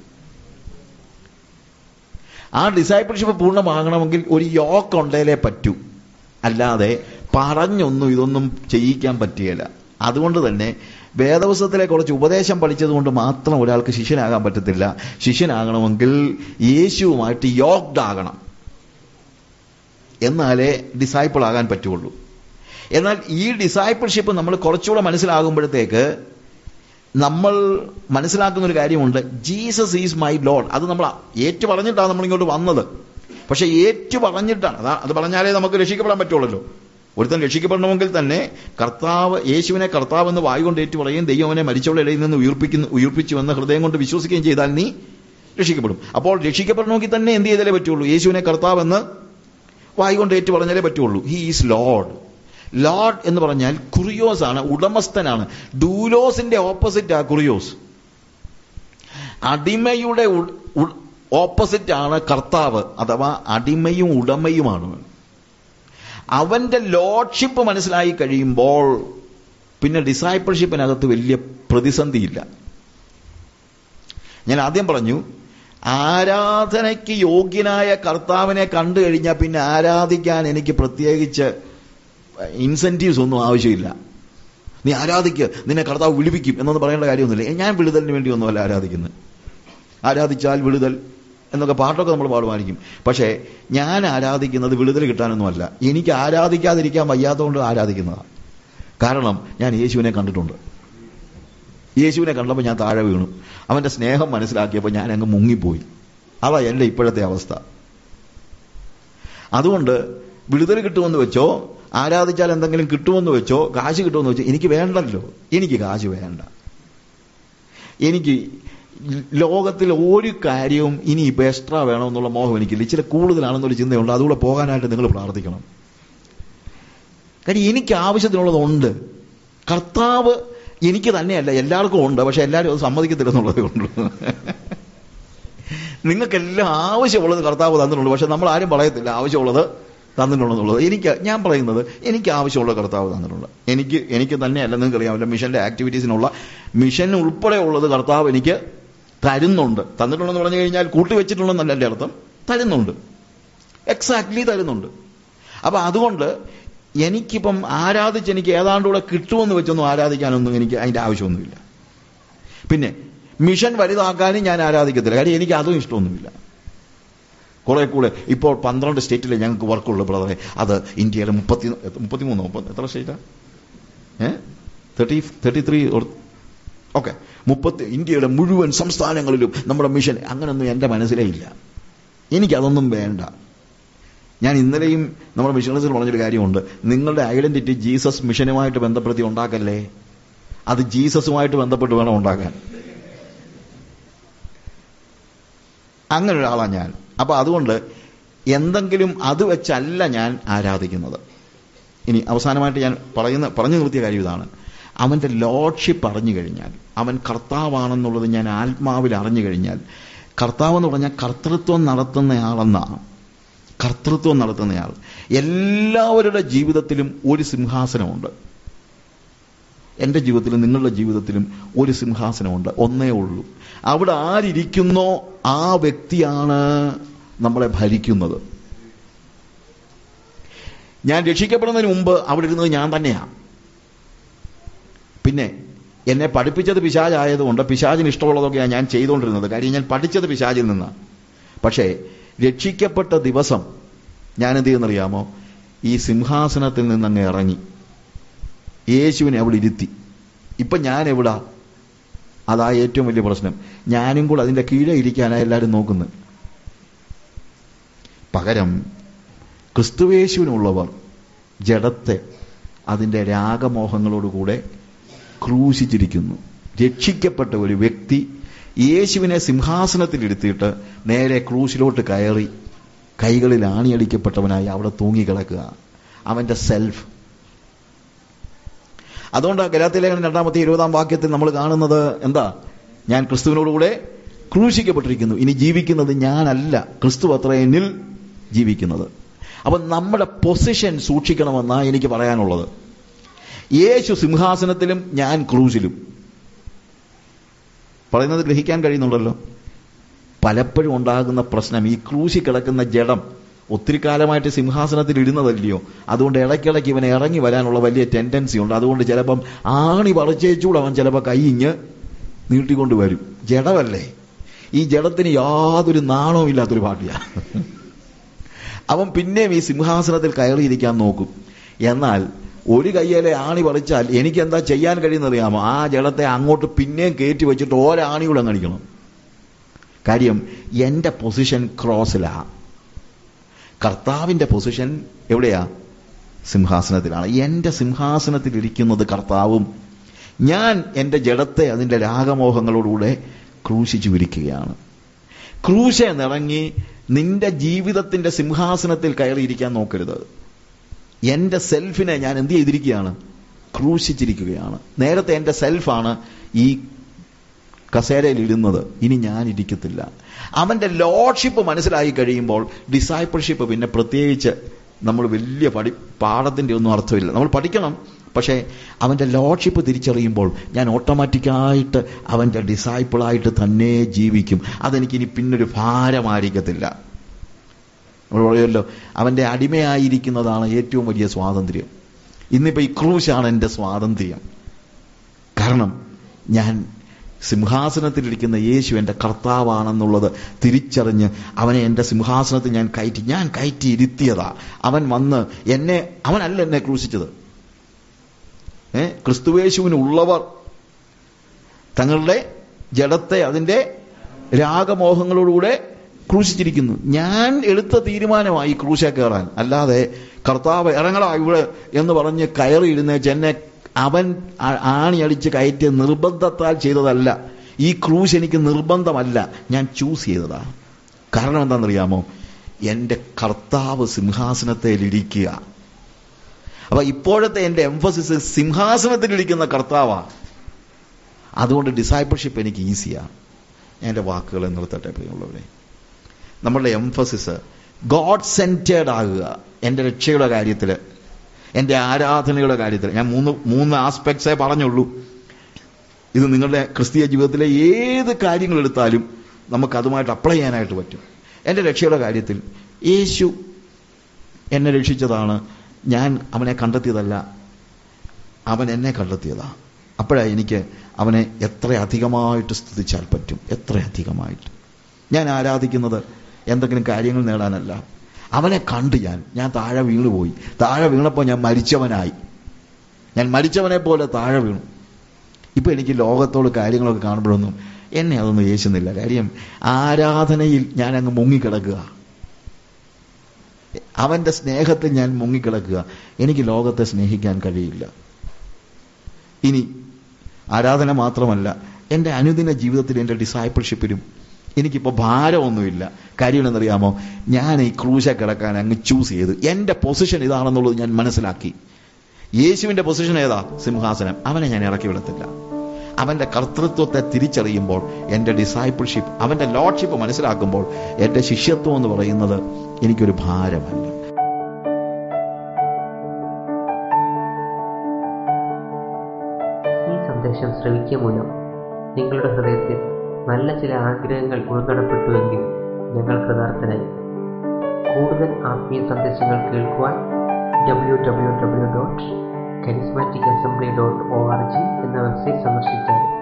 ആ ഡിസൈപ്പിൾഷിപ്പ് പൂർണ്ണമാകണമെങ്കിൽ ഒരു യോക്ക് ഉണ്ടേലേ പറ്റൂ അല്ലാതെ പറഞ്ഞൊന്നും ഇതൊന്നും ചെയ്യിക്കാൻ പറ്റുകയില്ല അതുകൊണ്ട് തന്നെ വേദപുസ്തകത്തിലെ കുറച്ച് ഉപദേശം പഠിച്ചതുകൊണ്ട് മാത്രം ഒരാൾക്ക് ശിഷ്യനാകാൻ പറ്റത്തില്ല ശിഷ്യനാകണമെങ്കിൽ യേശുവുമായിട്ട് യോഗ്ഡ് ആകണം എന്നാലേ ഡിസൈപ്പിൾ ആകാൻ പറ്റുള്ളൂ എന്നാൽ ഈ ഡിസൈപ്പിൾഷിപ്പ് നമ്മൾ കുറച്ചുകൂടെ മനസ്സിലാകുമ്പോഴത്തേക്ക് നമ്മൾ മനസ്സിലാക്കുന്ന ഒരു കാര്യമുണ്ട് ജീസസ് ഈസ് മൈ ലോഡ് അത് നമ്മൾ ഏറ്റു പറഞ്ഞിട്ടാണ് നമ്മൾ ഇങ്ങോട്ട് വന്നത് പക്ഷെ ഏറ്റു പറഞ്ഞിട്ടാണ് അതാ അത് പറഞ്ഞാലേ നമുക്ക് രക്ഷിക്കപ്പെടാൻ പറ്റുള്ളൂ ഒരുത്തൻ രക്ഷിക്കപ്പെടണമെങ്കിൽ തന്നെ കർത്താവ് യേശുവിനെ കർത്താവ് എന്ന് വായു കൊണ്ട് ഏറ്റു പറയുകയും ദൈവവനെ മരിച്ചവളുടെ ഇടയിൽ നിന്ന് ഉയർപ്പിക്കുന്നു ഉയർപ്പിച്ചുവെന്ന് ഹൃദയം കൊണ്ട് വിശ്വസിക്കുകയും ചെയ്താൽ നീ രക്ഷിക്കപ്പെടും അപ്പോൾ രക്ഷിക്കപ്പെടണമെങ്കിൽ തന്നെ എന്ത് ചെയ്താലേ പറ്റുള്ളൂ യേശുവിനെ കർത്താവ് എന്ന് വായു കൊണ്ട് ഏറ്റു പറഞ്ഞാലേ പറ്റുള്ളൂ ഹി ഈസ് ലോഡ് ലോഡ് എന്ന് പറഞ്ഞാൽ കുറിയോസ് ആണ് ഉടമസ്ഥനാണ് ഡൂലോസിന്റെ ഓപ്പോസിറ്റ് ആ കുറിയോസ് അടിമയുടെ ഓപ്പോസിറ്റ് ആണ് കർത്താവ് അഥവാ അടിമയും ഉടമയുമാണ് അവന്റെ ലോഡ്ഷിപ്പ് മനസ്സിലായി കഴിയുമ്പോൾ പിന്നെ ഡിസൈപ്പിൾഷിപ്പിനകത്ത് വലിയ പ്രതിസന്ധിയില്ല ഞാൻ ആദ്യം പറഞ്ഞു ആരാധനയ്ക്ക് യോഗ്യനായ കർത്താവിനെ കണ്ടു കഴിഞ്ഞാൽ പിന്നെ ആരാധിക്കാൻ എനിക്ക് പ്രത്യേകിച്ച് ഇൻസെന്റീവ്സ് ഒന്നും ആവശ്യമില്ല നീ ആരാധിക്ക് നിന്നെ കർത്താവ് വിളിപ്പിക്കും എന്നൊന്നും പറയേണ്ട കാര്യമൊന്നുമില്ല ഞാൻ വിടുതലിന് വേണ്ടി ഒന്നുമല്ല ആരാധിക്കുന്നത് ആരാധിച്ചാൽ വിടുതൽ എന്നൊക്കെ പാട്ടൊക്കെ നമ്മൾ പാടുമായിരിക്കും പക്ഷേ ഞാൻ ആരാധിക്കുന്നത് വിടുതൽ കിട്ടാനൊന്നുമല്ല എനിക്ക് ആരാധിക്കാതിരിക്കാൻ വയ്യാത്തതുകൊണ്ട് ആരാധിക്കുന്നതാണ് കാരണം ഞാൻ യേശുവിനെ കണ്ടിട്ടുണ്ട് യേശുവിനെ കണ്ടപ്പോൾ ഞാൻ താഴെ വീണു അവന്റെ സ്നേഹം മനസ്സിലാക്കിയപ്പോൾ ഞാൻ അങ്ങ് മുങ്ങിപ്പോയി അതാ എൻ്റെ ഇപ്പോഴത്തെ അവസ്ഥ അതുകൊണ്ട് വിടുതൽ കിട്ടുമെന്ന് വെച്ചോ ആരാധിച്ചാൽ എന്തെങ്കിലും കിട്ടുമെന്ന് വെച്ചോ കാശ് കിട്ടുമെന്ന് വെച്ചോ എനിക്ക് വേണ്ടല്ലോ എനിക്ക് കാശ് വേണ്ട എനിക്ക് ലോകത്തിൽ ഒരു കാര്യവും ഇനി ഇപ്പൊ എക്സ്ട്രാ വേണമെന്നുള്ള മോഹം എനിക്കില്ല ഇച്ചിരി കൂടുതലാണെന്നൊരു ചിന്തയുണ്ട് അതുകൂടെ പോകാനായിട്ട് നിങ്ങൾ പ്രാർത്ഥിക്കണം കാര്യം എനിക്ക് ആവശ്യത്തിനുള്ളതുണ്ട് കർത്താവ് എനിക്ക് തന്നെയല്ല എല്ലാവർക്കും ഉണ്ട് പക്ഷെ എല്ലാവരും അത് സമ്മതിക്കത്തില്ലെന്നുള്ളതേ ഉള്ളൂ നിങ്ങൾക്കെല്ലാം ആവശ്യമുള്ളത് കർത്താവ് തന്നിട്ടുള്ളൂ പക്ഷെ നമ്മൾ ആരും പറയത്തില്ല ആവശ്യമുള്ളത് തന്നിട്ടുണ്ടെന്നുള്ളത് എനിക്ക് ഞാൻ പറയുന്നത് എനിക്ക് ആവശ്യമുള്ള കർത്താവ് തന്നിട്ടുണ്ട് എനിക്ക് എനിക്ക് തന്നെയല്ല നിങ്ങൾക്ക് അറിയാമല്ലോ മിഷന്റെ ആക്ടിവിറ്റീസിനുള്ള മിഷൻ ഉൾപ്പെടെ ഉള്ളത് കർത്താവ് എനിക്ക് തരുന്നുണ്ട് തന്നിട്ടുണ്ടെന്ന് പറഞ്ഞു കഴിഞ്ഞാൽ കൂട്ടി വെച്ചിട്ടുണ്ടെന്നല്ല എൻ്റെ അർത്ഥം തരുന്നുണ്ട് എക്സാക്ട്ലി തരുന്നുണ്ട് അപ്പൊ അതുകൊണ്ട് എനിക്കിപ്പം ആരാധിച്ച് എനിക്ക് ഏതാണ്ടൂടെ കിട്ടുമെന്ന് വെച്ചൊന്നും ആരാധിക്കാനൊന്നും എനിക്ക് അതിന്റെ ആവശ്യമൊന്നുമില്ല പിന്നെ മിഷൻ വലുതാക്കാനും ഞാൻ ആരാധിക്കത്തില്ല കാര്യം എനിക്ക് അതും ഇഷ്ടമൊന്നുമില്ല കുറെ കൂടെ ഇപ്പോൾ പന്ത്രണ്ട് സ്റ്റേറ്റിലെ ഞങ്ങൾക്ക് വർക്കുള്ളൂ ബ്രദറെ അത് ഇന്ത്യയിലെ മുപ്പത്തി മുപ്പത്തിമൂന്നോ മുപ്പത്തി എത്ര സ്റ്റേറ്റാ ഏ തേർട്ടി തേർട്ടി ത്രീ ഓക്കെ മുപ്പത്തി ഇന്ത്യയുടെ മുഴുവൻ സംസ്ഥാനങ്ങളിലും നമ്മുടെ മിഷൻ അങ്ങനൊന്നും എൻ്റെ മനസ്സിലേ ഇല്ല എനിക്കതൊന്നും വേണ്ട ഞാൻ ഇന്നലെയും നമ്മുടെ മിഷണറീസിൽ പറഞ്ഞൊരു കാര്യമുണ്ട് നിങ്ങളുടെ ഐഡന്റിറ്റി ജീസസ് മിഷനുമായിട്ട് ബന്ധപ്പെടുത്തി ഉണ്ടാക്കല്ലേ അത് ജീസസുമായിട്ട് ബന്ധപ്പെട്ട് വേണം ഉണ്ടാക്കാൻ അങ്ങനെ ഒരാളാണ് ഞാൻ അപ്പൊ അതുകൊണ്ട് എന്തെങ്കിലും അത് വെച്ചല്ല ഞാൻ ആരാധിക്കുന്നത് ഇനി അവസാനമായിട്ട് ഞാൻ പറയുന്ന പറഞ്ഞു നിർത്തിയ കാര്യം ഇതാണ് അവന്റെ ലോഡ്ഷിപ്പ് അറിഞ്ഞു കഴിഞ്ഞാൽ അവൻ കർത്താവാണെന്നുള്ളത് ഞാൻ ആത്മാവിൽ അറിഞ്ഞു കഴിഞ്ഞാൽ കർത്താവ് എന്ന് പറഞ്ഞാൽ കർത്തൃത്വം നടത്തുന്നയാളെന്നാണ് കർത്തൃത്വം നടത്തുന്നയാൾ എല്ലാവരുടെ ജീവിതത്തിലും ഒരു സിംഹാസനമുണ്ട് എൻ്റെ ജീവിതത്തിലും നിങ്ങളുടെ ജീവിതത്തിലും ഒരു സിംഹാസനമുണ്ട് ഒന്നേ ഉള്ളൂ അവിടെ ആരിയ്ക്കുന്നോ ആ വ്യക്തിയാണ് നമ്മളെ ഭരിക്കുന്നത് ഞാൻ രക്ഷിക്കപ്പെടുന്നതിന് മുമ്പ് അവിടെ ഇരുന്നത് ഞാൻ തന്നെയാണ് പിന്നെ എന്നെ പഠിപ്പിച്ചത് പിശാചായതുകൊണ്ട് പിശാചിന് ഇഷ്ടമുള്ളതൊക്കെയാണ് ഞാൻ ചെയ്തുകൊണ്ടിരുന്നത് കാര്യം ഞാൻ പഠിച്ചത് പിശാചിൽ നിന്നാണ് പക്ഷേ രക്ഷിക്കപ്പെട്ട ദിവസം ഞാൻ എന്ത് ചെയ്യുന്നറിയാമോ ഈ സിംഹാസനത്തിൽ നിന്നങ്ങ് ഇറങ്ങി യേശുവിനെ അവിടെ ഇരുത്തി ഇപ്പൊ ഞാൻ എവിടാ അതാ ഏറ്റവും വലിയ പ്രശ്നം ഞാനും കൂടെ അതിന്റെ കീഴെ ഇരിക്കാനാ എല്ലാവരും നോക്കുന്നത് പകരം ക്രിസ്തുവേശുവിനുള്ളവർ ജഡത്തെ അതിന്റെ രാഗമോഹങ്ങളോടുകൂടെ ക്രൂശിച്ചിരിക്കുന്നു രക്ഷിക്കപ്പെട്ട ഒരു വ്യക്തി യേശുവിനെ സിംഹാസനത്തിൽ ഇരുത്തിയിട്ട് നേരെ ക്രൂശിലോട്ട് കയറി കൈകളിൽ ആണിയടിക്കപ്പെട്ടവനായി അവിടെ തൂങ്ങിക്കിടക്കുക അവന്റെ സെൽഫ് അതുകൊണ്ട് ഗലാത്തിലേഖനം രണ്ടാമത്തെ ഇരുപതാം വാക്യത്തിൽ നമ്മൾ കാണുന്നത് എന്താ ഞാൻ ക്രിസ്തുവിനോടുകൂടെ ക്രൂശിക്കപ്പെട്ടിരിക്കുന്നു ഇനി ജീവിക്കുന്നത് ഞാനല്ല ക്രിസ്തു അത്ര എന്നിൽ ജീവിക്കുന്നത് അപ്പൊ നമ്മുടെ പൊസിഷൻ സൂക്ഷിക്കണമെന്നാ എനിക്ക് പറയാനുള്ളത് യേശു സിംഹാസനത്തിലും ഞാൻ ക്രൂശിലും പറയുന്നത് ഗ്രഹിക്കാൻ കഴിയുന്നുണ്ടല്ലോ പലപ്പോഴും ഉണ്ടാകുന്ന പ്രശ്നം ഈ ക്രൂശി കിടക്കുന്ന ജഡം ഒത്തിരി കാലമായിട്ട് സിംഹാസനത്തിൽ ഇരുന്നതല്ലയോ അതുകൊണ്ട് ഇടയ്ക്കിടയ്ക്ക് ഇവനെ ഇറങ്ങി വരാനുള്ള വലിയ ടെൻഡൻസി ഉണ്ട് അതുകൊണ്ട് ചിലപ്പം ആണി പറിച്ചേച്ചൂടെ അവൻ ചിലപ്പോൾ കൈയിഞ്ഞ് നീട്ടിക്കൊണ്ട് വരും ജഡമല്ലേ ഈ ജഡത്തിന് യാതൊരു നാണവും ഇല്ലാത്തൊരു പാട്ടിയാണ് അവൻ പിന്നെയും ഈ സിംഹാസനത്തിൽ കയറിയിരിക്കാൻ നോക്കും എന്നാൽ ഒരു കയ്യിലെ ആണി പറിച്ചാൽ എനിക്ക് എന്താ ചെയ്യാൻ കഴിയുന്നറിയാമോ ആ ജഡത്തെ അങ്ങോട്ട് പിന്നെയും കയറ്റി വെച്ചിട്ട് ഒരാണി കൂടെ അടിക്കണം കാര്യം എന്റെ പൊസിഷൻ ക്രോസിലാ കർത്താവിന്റെ പൊസിഷൻ എവിടെയാ സിംഹാസനത്തിലാണ് എന്റെ സിംഹാസനത്തിൽ ഇരിക്കുന്നത് കർത്താവും ഞാൻ എന്റെ ജഡത്തെ അതിന്റെ രാഗമോഹങ്ങളോടുകൂടെ ക്രൂശിച്ചു വിരിക്കുകയാണ് ക്രൂശ നിറങ്ങി നിന്റെ ജീവിതത്തിന്റെ സിംഹാസനത്തിൽ കയറിയിരിക്കാൻ നോക്കരുത് എന്റെ സെൽഫിനെ ഞാൻ എന്ത് ചെയ്തിരിക്കുകയാണ് ക്രൂശിച്ചിരിക്കുകയാണ് നേരത്തെ എന്റെ സെൽഫാണ് ഈ കസേരയിൽ ഇരുന്നത് ഇനി ഞാൻ ഇരിക്കത്തില്ല അവന്റെ ലോഡ്ഷിപ്പ് മനസ്സിലായി കഴിയുമ്പോൾ ഡിസൈപ്പിൾഷിപ്പ് പിന്നെ പ്രത്യേകിച്ച് നമ്മൾ വലിയ പഠി പാഠത്തിന്റെ ഒന്നും അർത്ഥമില്ല നമ്മൾ പഠിക്കണം പക്ഷേ അവന്റെ ലോഡ്ഷിപ്പ് തിരിച്ചറിയുമ്പോൾ ഞാൻ ഓട്ടോമാറ്റിക്കായിട്ട് അവന്റെ ഡിസൈപ്പിളായിട്ട് തന്നെ ജീവിക്കും അതെനിക്ക് ഇനി പിന്നൊരു ഭാരമായിരിക്കത്തില്ല നമ്മൾ പറയുമല്ലോ അവന്റെ അടിമയായിരിക്കുന്നതാണ് ഏറ്റവും വലിയ സ്വാതന്ത്ര്യം ഇന്നിപ്പോ ഈ ക്രൂശാണ് എന്റെ സ്വാതന്ത്ര്യം കാരണം ഞാൻ സിംഹാസനത്തിലിരിക്കുന്ന യേശു എൻ്റെ കർത്താവാണെന്നുള്ളത് തിരിച്ചറിഞ്ഞ് അവനെ എൻ്റെ സിംഹാസനത്തിൽ ഞാൻ കയറ്റി ഞാൻ കയറ്റി ഇരുത്തിയതാ അവൻ വന്ന് എന്നെ അവനല്ല എന്നെ ക്രൂശിച്ചത് ഏ ക്രിസ്തുവേശുവിനുള്ളവർ തങ്ങളുടെ ജഡത്തെ അതിൻ്റെ രാഗമോഹങ്ങളോടുകൂടെ ക്രൂശിച്ചിരിക്കുന്നു ഞാൻ എടുത്ത തീരുമാനമായി ക്രൂശ കയറാൻ അല്ലാതെ കർത്താവ് ഇറങ്ങടാ ഇവിടെ എന്ന് പറഞ്ഞ് കയറിയിരുന്നേച്ച് എന്നെ അവൻ ആണി അടിച്ച് കയറ്റിയ നിർബന്ധത്താൽ ചെയ്തതല്ല ഈ ക്രൂശ് എനിക്ക് നിർബന്ധമല്ല ഞാൻ ചൂസ് ചെയ്തതാ കാരണം എന്താണെന്നറിയാമോ എന്റെ കർത്താവ് സിംഹാസനത്തിലിരിക്കുക അപ്പൊ ഇപ്പോഴത്തെ എന്റെ എംഫസിസ് സിംഹാസനത്തിലിരിക്കുന്ന കർത്താവാ അതുകൊണ്ട് ഡിസൈപ്പിൾഷിപ്പ് എനിക്ക് ഈസിയാ എന്റെ വാക്കുകളെ നിർത്തട്ടെ പ്രിയമുള്ളവരെ നമ്മളുടെ എംഫസിസ് ഗോഡ് സെന്റേഡ് ആകുക എന്റെ രക്ഷയുടെ കാര്യത്തില് എന്റെ ആരാധനയുടെ കാര്യത്തിൽ ഞാൻ മൂന്ന് മൂന്ന് ആസ്പെക്ട്സേ പറഞ്ഞുള്ളൂ ഇത് നിങ്ങളുടെ ക്രിസ്തീയ ജീവിതത്തിലെ ഏത് കാര്യങ്ങൾ എടുത്താലും നമുക്ക് അതുമായിട്ട് അപ്ലൈ ചെയ്യാനായിട്ട് പറ്റും എൻ്റെ രക്ഷയുടെ കാര്യത്തിൽ യേശു എന്നെ രക്ഷിച്ചതാണ് ഞാൻ അവനെ കണ്ടെത്തിയതല്ല അവൻ എന്നെ കണ്ടെത്തിയതാണ് അപ്പോഴാണ് എനിക്ക് അവനെ എത്ര അധികമായിട്ട് സ്തുതിച്ചാൽ പറ്റും എത്ര അധികമായിട്ട് ഞാൻ ആരാധിക്കുന്നത് എന്തെങ്കിലും കാര്യങ്ങൾ നേടാനല്ല അവനെ കണ്ട് ഞാൻ ഞാൻ താഴെ വീണുപോയി താഴെ വീണപ്പോൾ ഞാൻ മരിച്ചവനായി ഞാൻ മരിച്ചവനെ പോലെ താഴെ വീണു ഇപ്പൊ എനിക്ക് ലോകത്തോട് കാര്യങ്ങളൊക്കെ കാണുമ്പോഴൊന്നും എന്നെ അതൊന്നും യേശുന്നില്ല കാര്യം ആരാധനയിൽ ഞാൻ അങ്ങ് മുങ്ങിക്കിടക്കുക അവന്റെ സ്നേഹത്തിൽ ഞാൻ മുങ്ങിക്കിടക്കുക എനിക്ക് ലോകത്തെ സ്നേഹിക്കാൻ കഴിയില്ല ഇനി ആരാധന മാത്രമല്ല എൻ്റെ അനുദിന ജീവിതത്തിൽ എൻ്റെ ഡിസൈപ്പിൾഷിപ്പിലും എനിക്കിപ്പോൾ ഭാരമൊന്നുമില്ല കാര്യം എന്നറിയാമോ ഞാൻ ഈ ക്രൂശ കിടക്കാൻ അങ്ങ് ചൂസ് ചെയ്ത് എൻ്റെ പൊസിഷൻ ഇതാണെന്നുള്ളത് ഞാൻ മനസ്സിലാക്കി യേശുവിന്റെ പൊസിഷൻ ഏതാ സിംഹാസനം അവനെ ഞാൻ ഇറക്കി വിടത്തില്ല അവന്റെ കർത്തൃത്വത്തെ തിരിച്ചറിയുമ്പോൾ എൻ്റെ ഡിസൈപ്പിൾഷിപ്പ് അവന്റെ ലോഡ്ഷിപ്പ് മനസ്സിലാക്കുമ്പോൾ എൻ്റെ ശിഷ്യത്വം എന്ന് പറയുന്നത് എനിക്കൊരു ഭാരമല്ല ഈ സന്ദേശം ശ്രവിക്കുക മൂലം നിങ്ങളുടെ ഹൃദയത്തിൽ നല്ല ചില ആഗ്രഹങ്ങൾ ഉൾക്കടപ്പെട്ടുവെങ്കിൽ ഞങ്ങൾ കൃതാർത്ഥനായി കൂടുതൽ ആത്മീയ സന്ദേശങ്ങൾ കേൾക്കുവാൻ W W W dot charismatic assembly dot O R G എന്ന വെബ്സൈറ്റ് സന്ദർശിച്ചാൽ